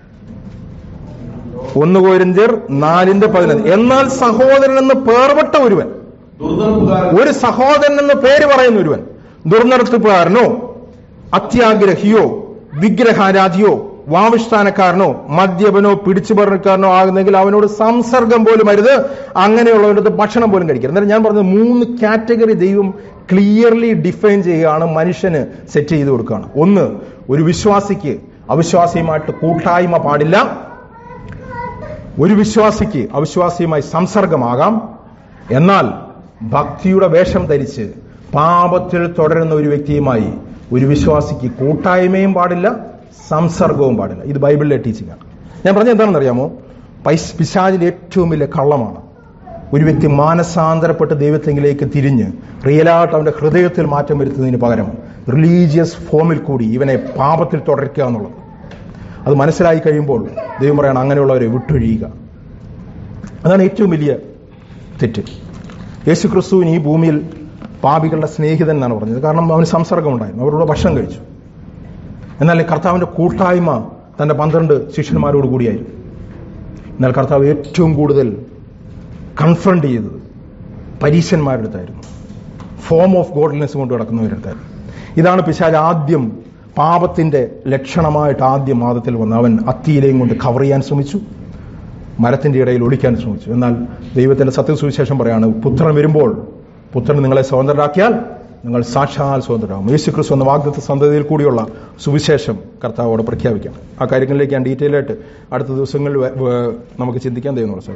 ഒന്ന് കോരിന്ത്യർ നാലിന്റെ പതിനൊന്ന് എന്നാൽ സഹോദരൻ എന്ന് പേർപെട്ട ഒരുവൻ ദുർനടപ്പുകാരൻ ഒരു സഹോദരൻ എന്ന് പേര് പറയുന്ന ഒരുവൻ ദുർനടത്തുകാരനോ അത്യാഗ്രഹിയോ വിഗ്രഹാരാധിയോ വാവിഷ്ഠാനക്കാരനോ മദ്യപനോ പിടിച്ചുപറക്കാരനോ ആകുന്നെങ്കിൽ അവനോട് സംസർഗം പോലും അരുത് അങ്ങനെയുള്ളവരുടെ അടുത്ത് ഭക്ഷണം പോലും കഴിക്കരുത് എന്നാലും ഞാൻ പറഞ്ഞത് മൂന്ന് കാറ്റഗറി ദൈവം ക്ലിയർലി ഡിഫൈൻ ചെയ്യുകയാണ് മനുഷ്യന് സെറ്റ് ചെയ്ത് കൊടുക്കുകയാണ് ഒന്ന് ഒരു വിശ്വാസിക്ക് അവിശ്വാസിയുമായിട്ട് കൂട്ടായ്മ പാടില്ല ഒരു വിശ്വാസിക്ക് അവിശ്വാസിയുമായി സംസർഗമാകാം എന്നാൽ ഭക്തിയുടെ വേഷം ധരിച്ച് പാപത്തിൽ തുടരുന്ന ഒരു വ്യക്തിയുമായി ഒരു വിശ്വാസിക്ക് കൂട്ടായ്മയും പാടില്ല സംസർഗവും പാടില്ല ഇത് ബൈബിളിലെ ടീച്ചിങ് ആണ് ഞാൻ പറഞ്ഞ എന്താണെന്ന് അറിയാമോ പൈസ് പിശാചിന്റെ ഏറ്റവും വലിയ കള്ളമാണ് ഒരു വ്യക്തി മാനസാന്തരപ്പെട്ട് ദൈവത്തെങ്കിലേക്ക് തിരിഞ്ഞ് റിയലായിട്ട് അവന്റെ ഹൃദയത്തിൽ മാറ്റം വരുത്തുന്നതിന് പകരം റിലീജിയസ് ഫോമിൽ കൂടി ഇവനെ പാപത്തിൽ തുടരുക എന്നുള്ളത് അത് മനസ്സിലായി കഴിയുമ്പോൾ ദൈവം പറയണം അങ്ങനെയുള്ളവരെ വിട്ടൊഴിയുക അതാണ് ഏറ്റവും വലിയ തെറ്റ് യേശു ക്രിസ്തുവിന് ഈ ഭൂമിയിൽ പാപികളുടെ സ്നേഹിതൻ എന്നാണ് പറഞ്ഞത് കാരണം അവന് സംസർഗമുണ്ടായിരുന്നു അവരോട് ഭക്ഷണം കഴിച്ചു എന്നാൽ കർത്താവിന്റെ കൂട്ടായ്മ തന്റെ പന്ത്രണ്ട് ശിഷ്യന്മാരോട് കൂടിയായിരുന്നു എന്നാൽ കർത്താവ് ഏറ്റവും കൂടുതൽ കൺഫ്രണ്ട് ചെയ്തത് പരീശന്മാരുടെ അടുത്തായിരുന്നു ഫോം ഓഫ് ഗോഡ്നെസ് കൊണ്ട് കിടക്കുന്നവരുടെ അടുത്തായിരുന്നു ഇതാണ് പിശാജ് ആദ്യം പാപത്തിന്റെ ലക്ഷണമായിട്ട് ആദ്യം മാദത്തിൽ വന്ന് അവൻ അത്തിയിലെയും കൊണ്ട് കവർ ചെയ്യാൻ ശ്രമിച്ചു മരത്തിന്റെ ഇടയിൽ ഒളിക്കാൻ ശ്രമിച്ചു എന്നാൽ ദൈവത്തിന്റെ സത്യസുവിശേഷം പറയാണ് പുത്രൻ വരുമ്പോൾ പുത്രൻ നിങ്ങളെ സ്വതന്ത്രരാക്കിയാൽ നിങ്ങൾ സാക്ഷാൽ സ്വതന്ത്രരാകും യേശു ക്രിസ്തു എന്ന വാഗ്ദത്ത സന്തതിയിൽ കൂടിയുള്ള സുവിശേഷം കർത്താവോട് പ്രഖ്യാപിക്കാം ആ കാര്യങ്ങളിലേക്ക് ഞാൻ ഡീറ്റെയിൽ ആയിട്ട് അടുത്ത ദിവസങ്ങളിൽ വ- വ- നമുക്ക് ചിന്തിക്കാൻ ദൈവം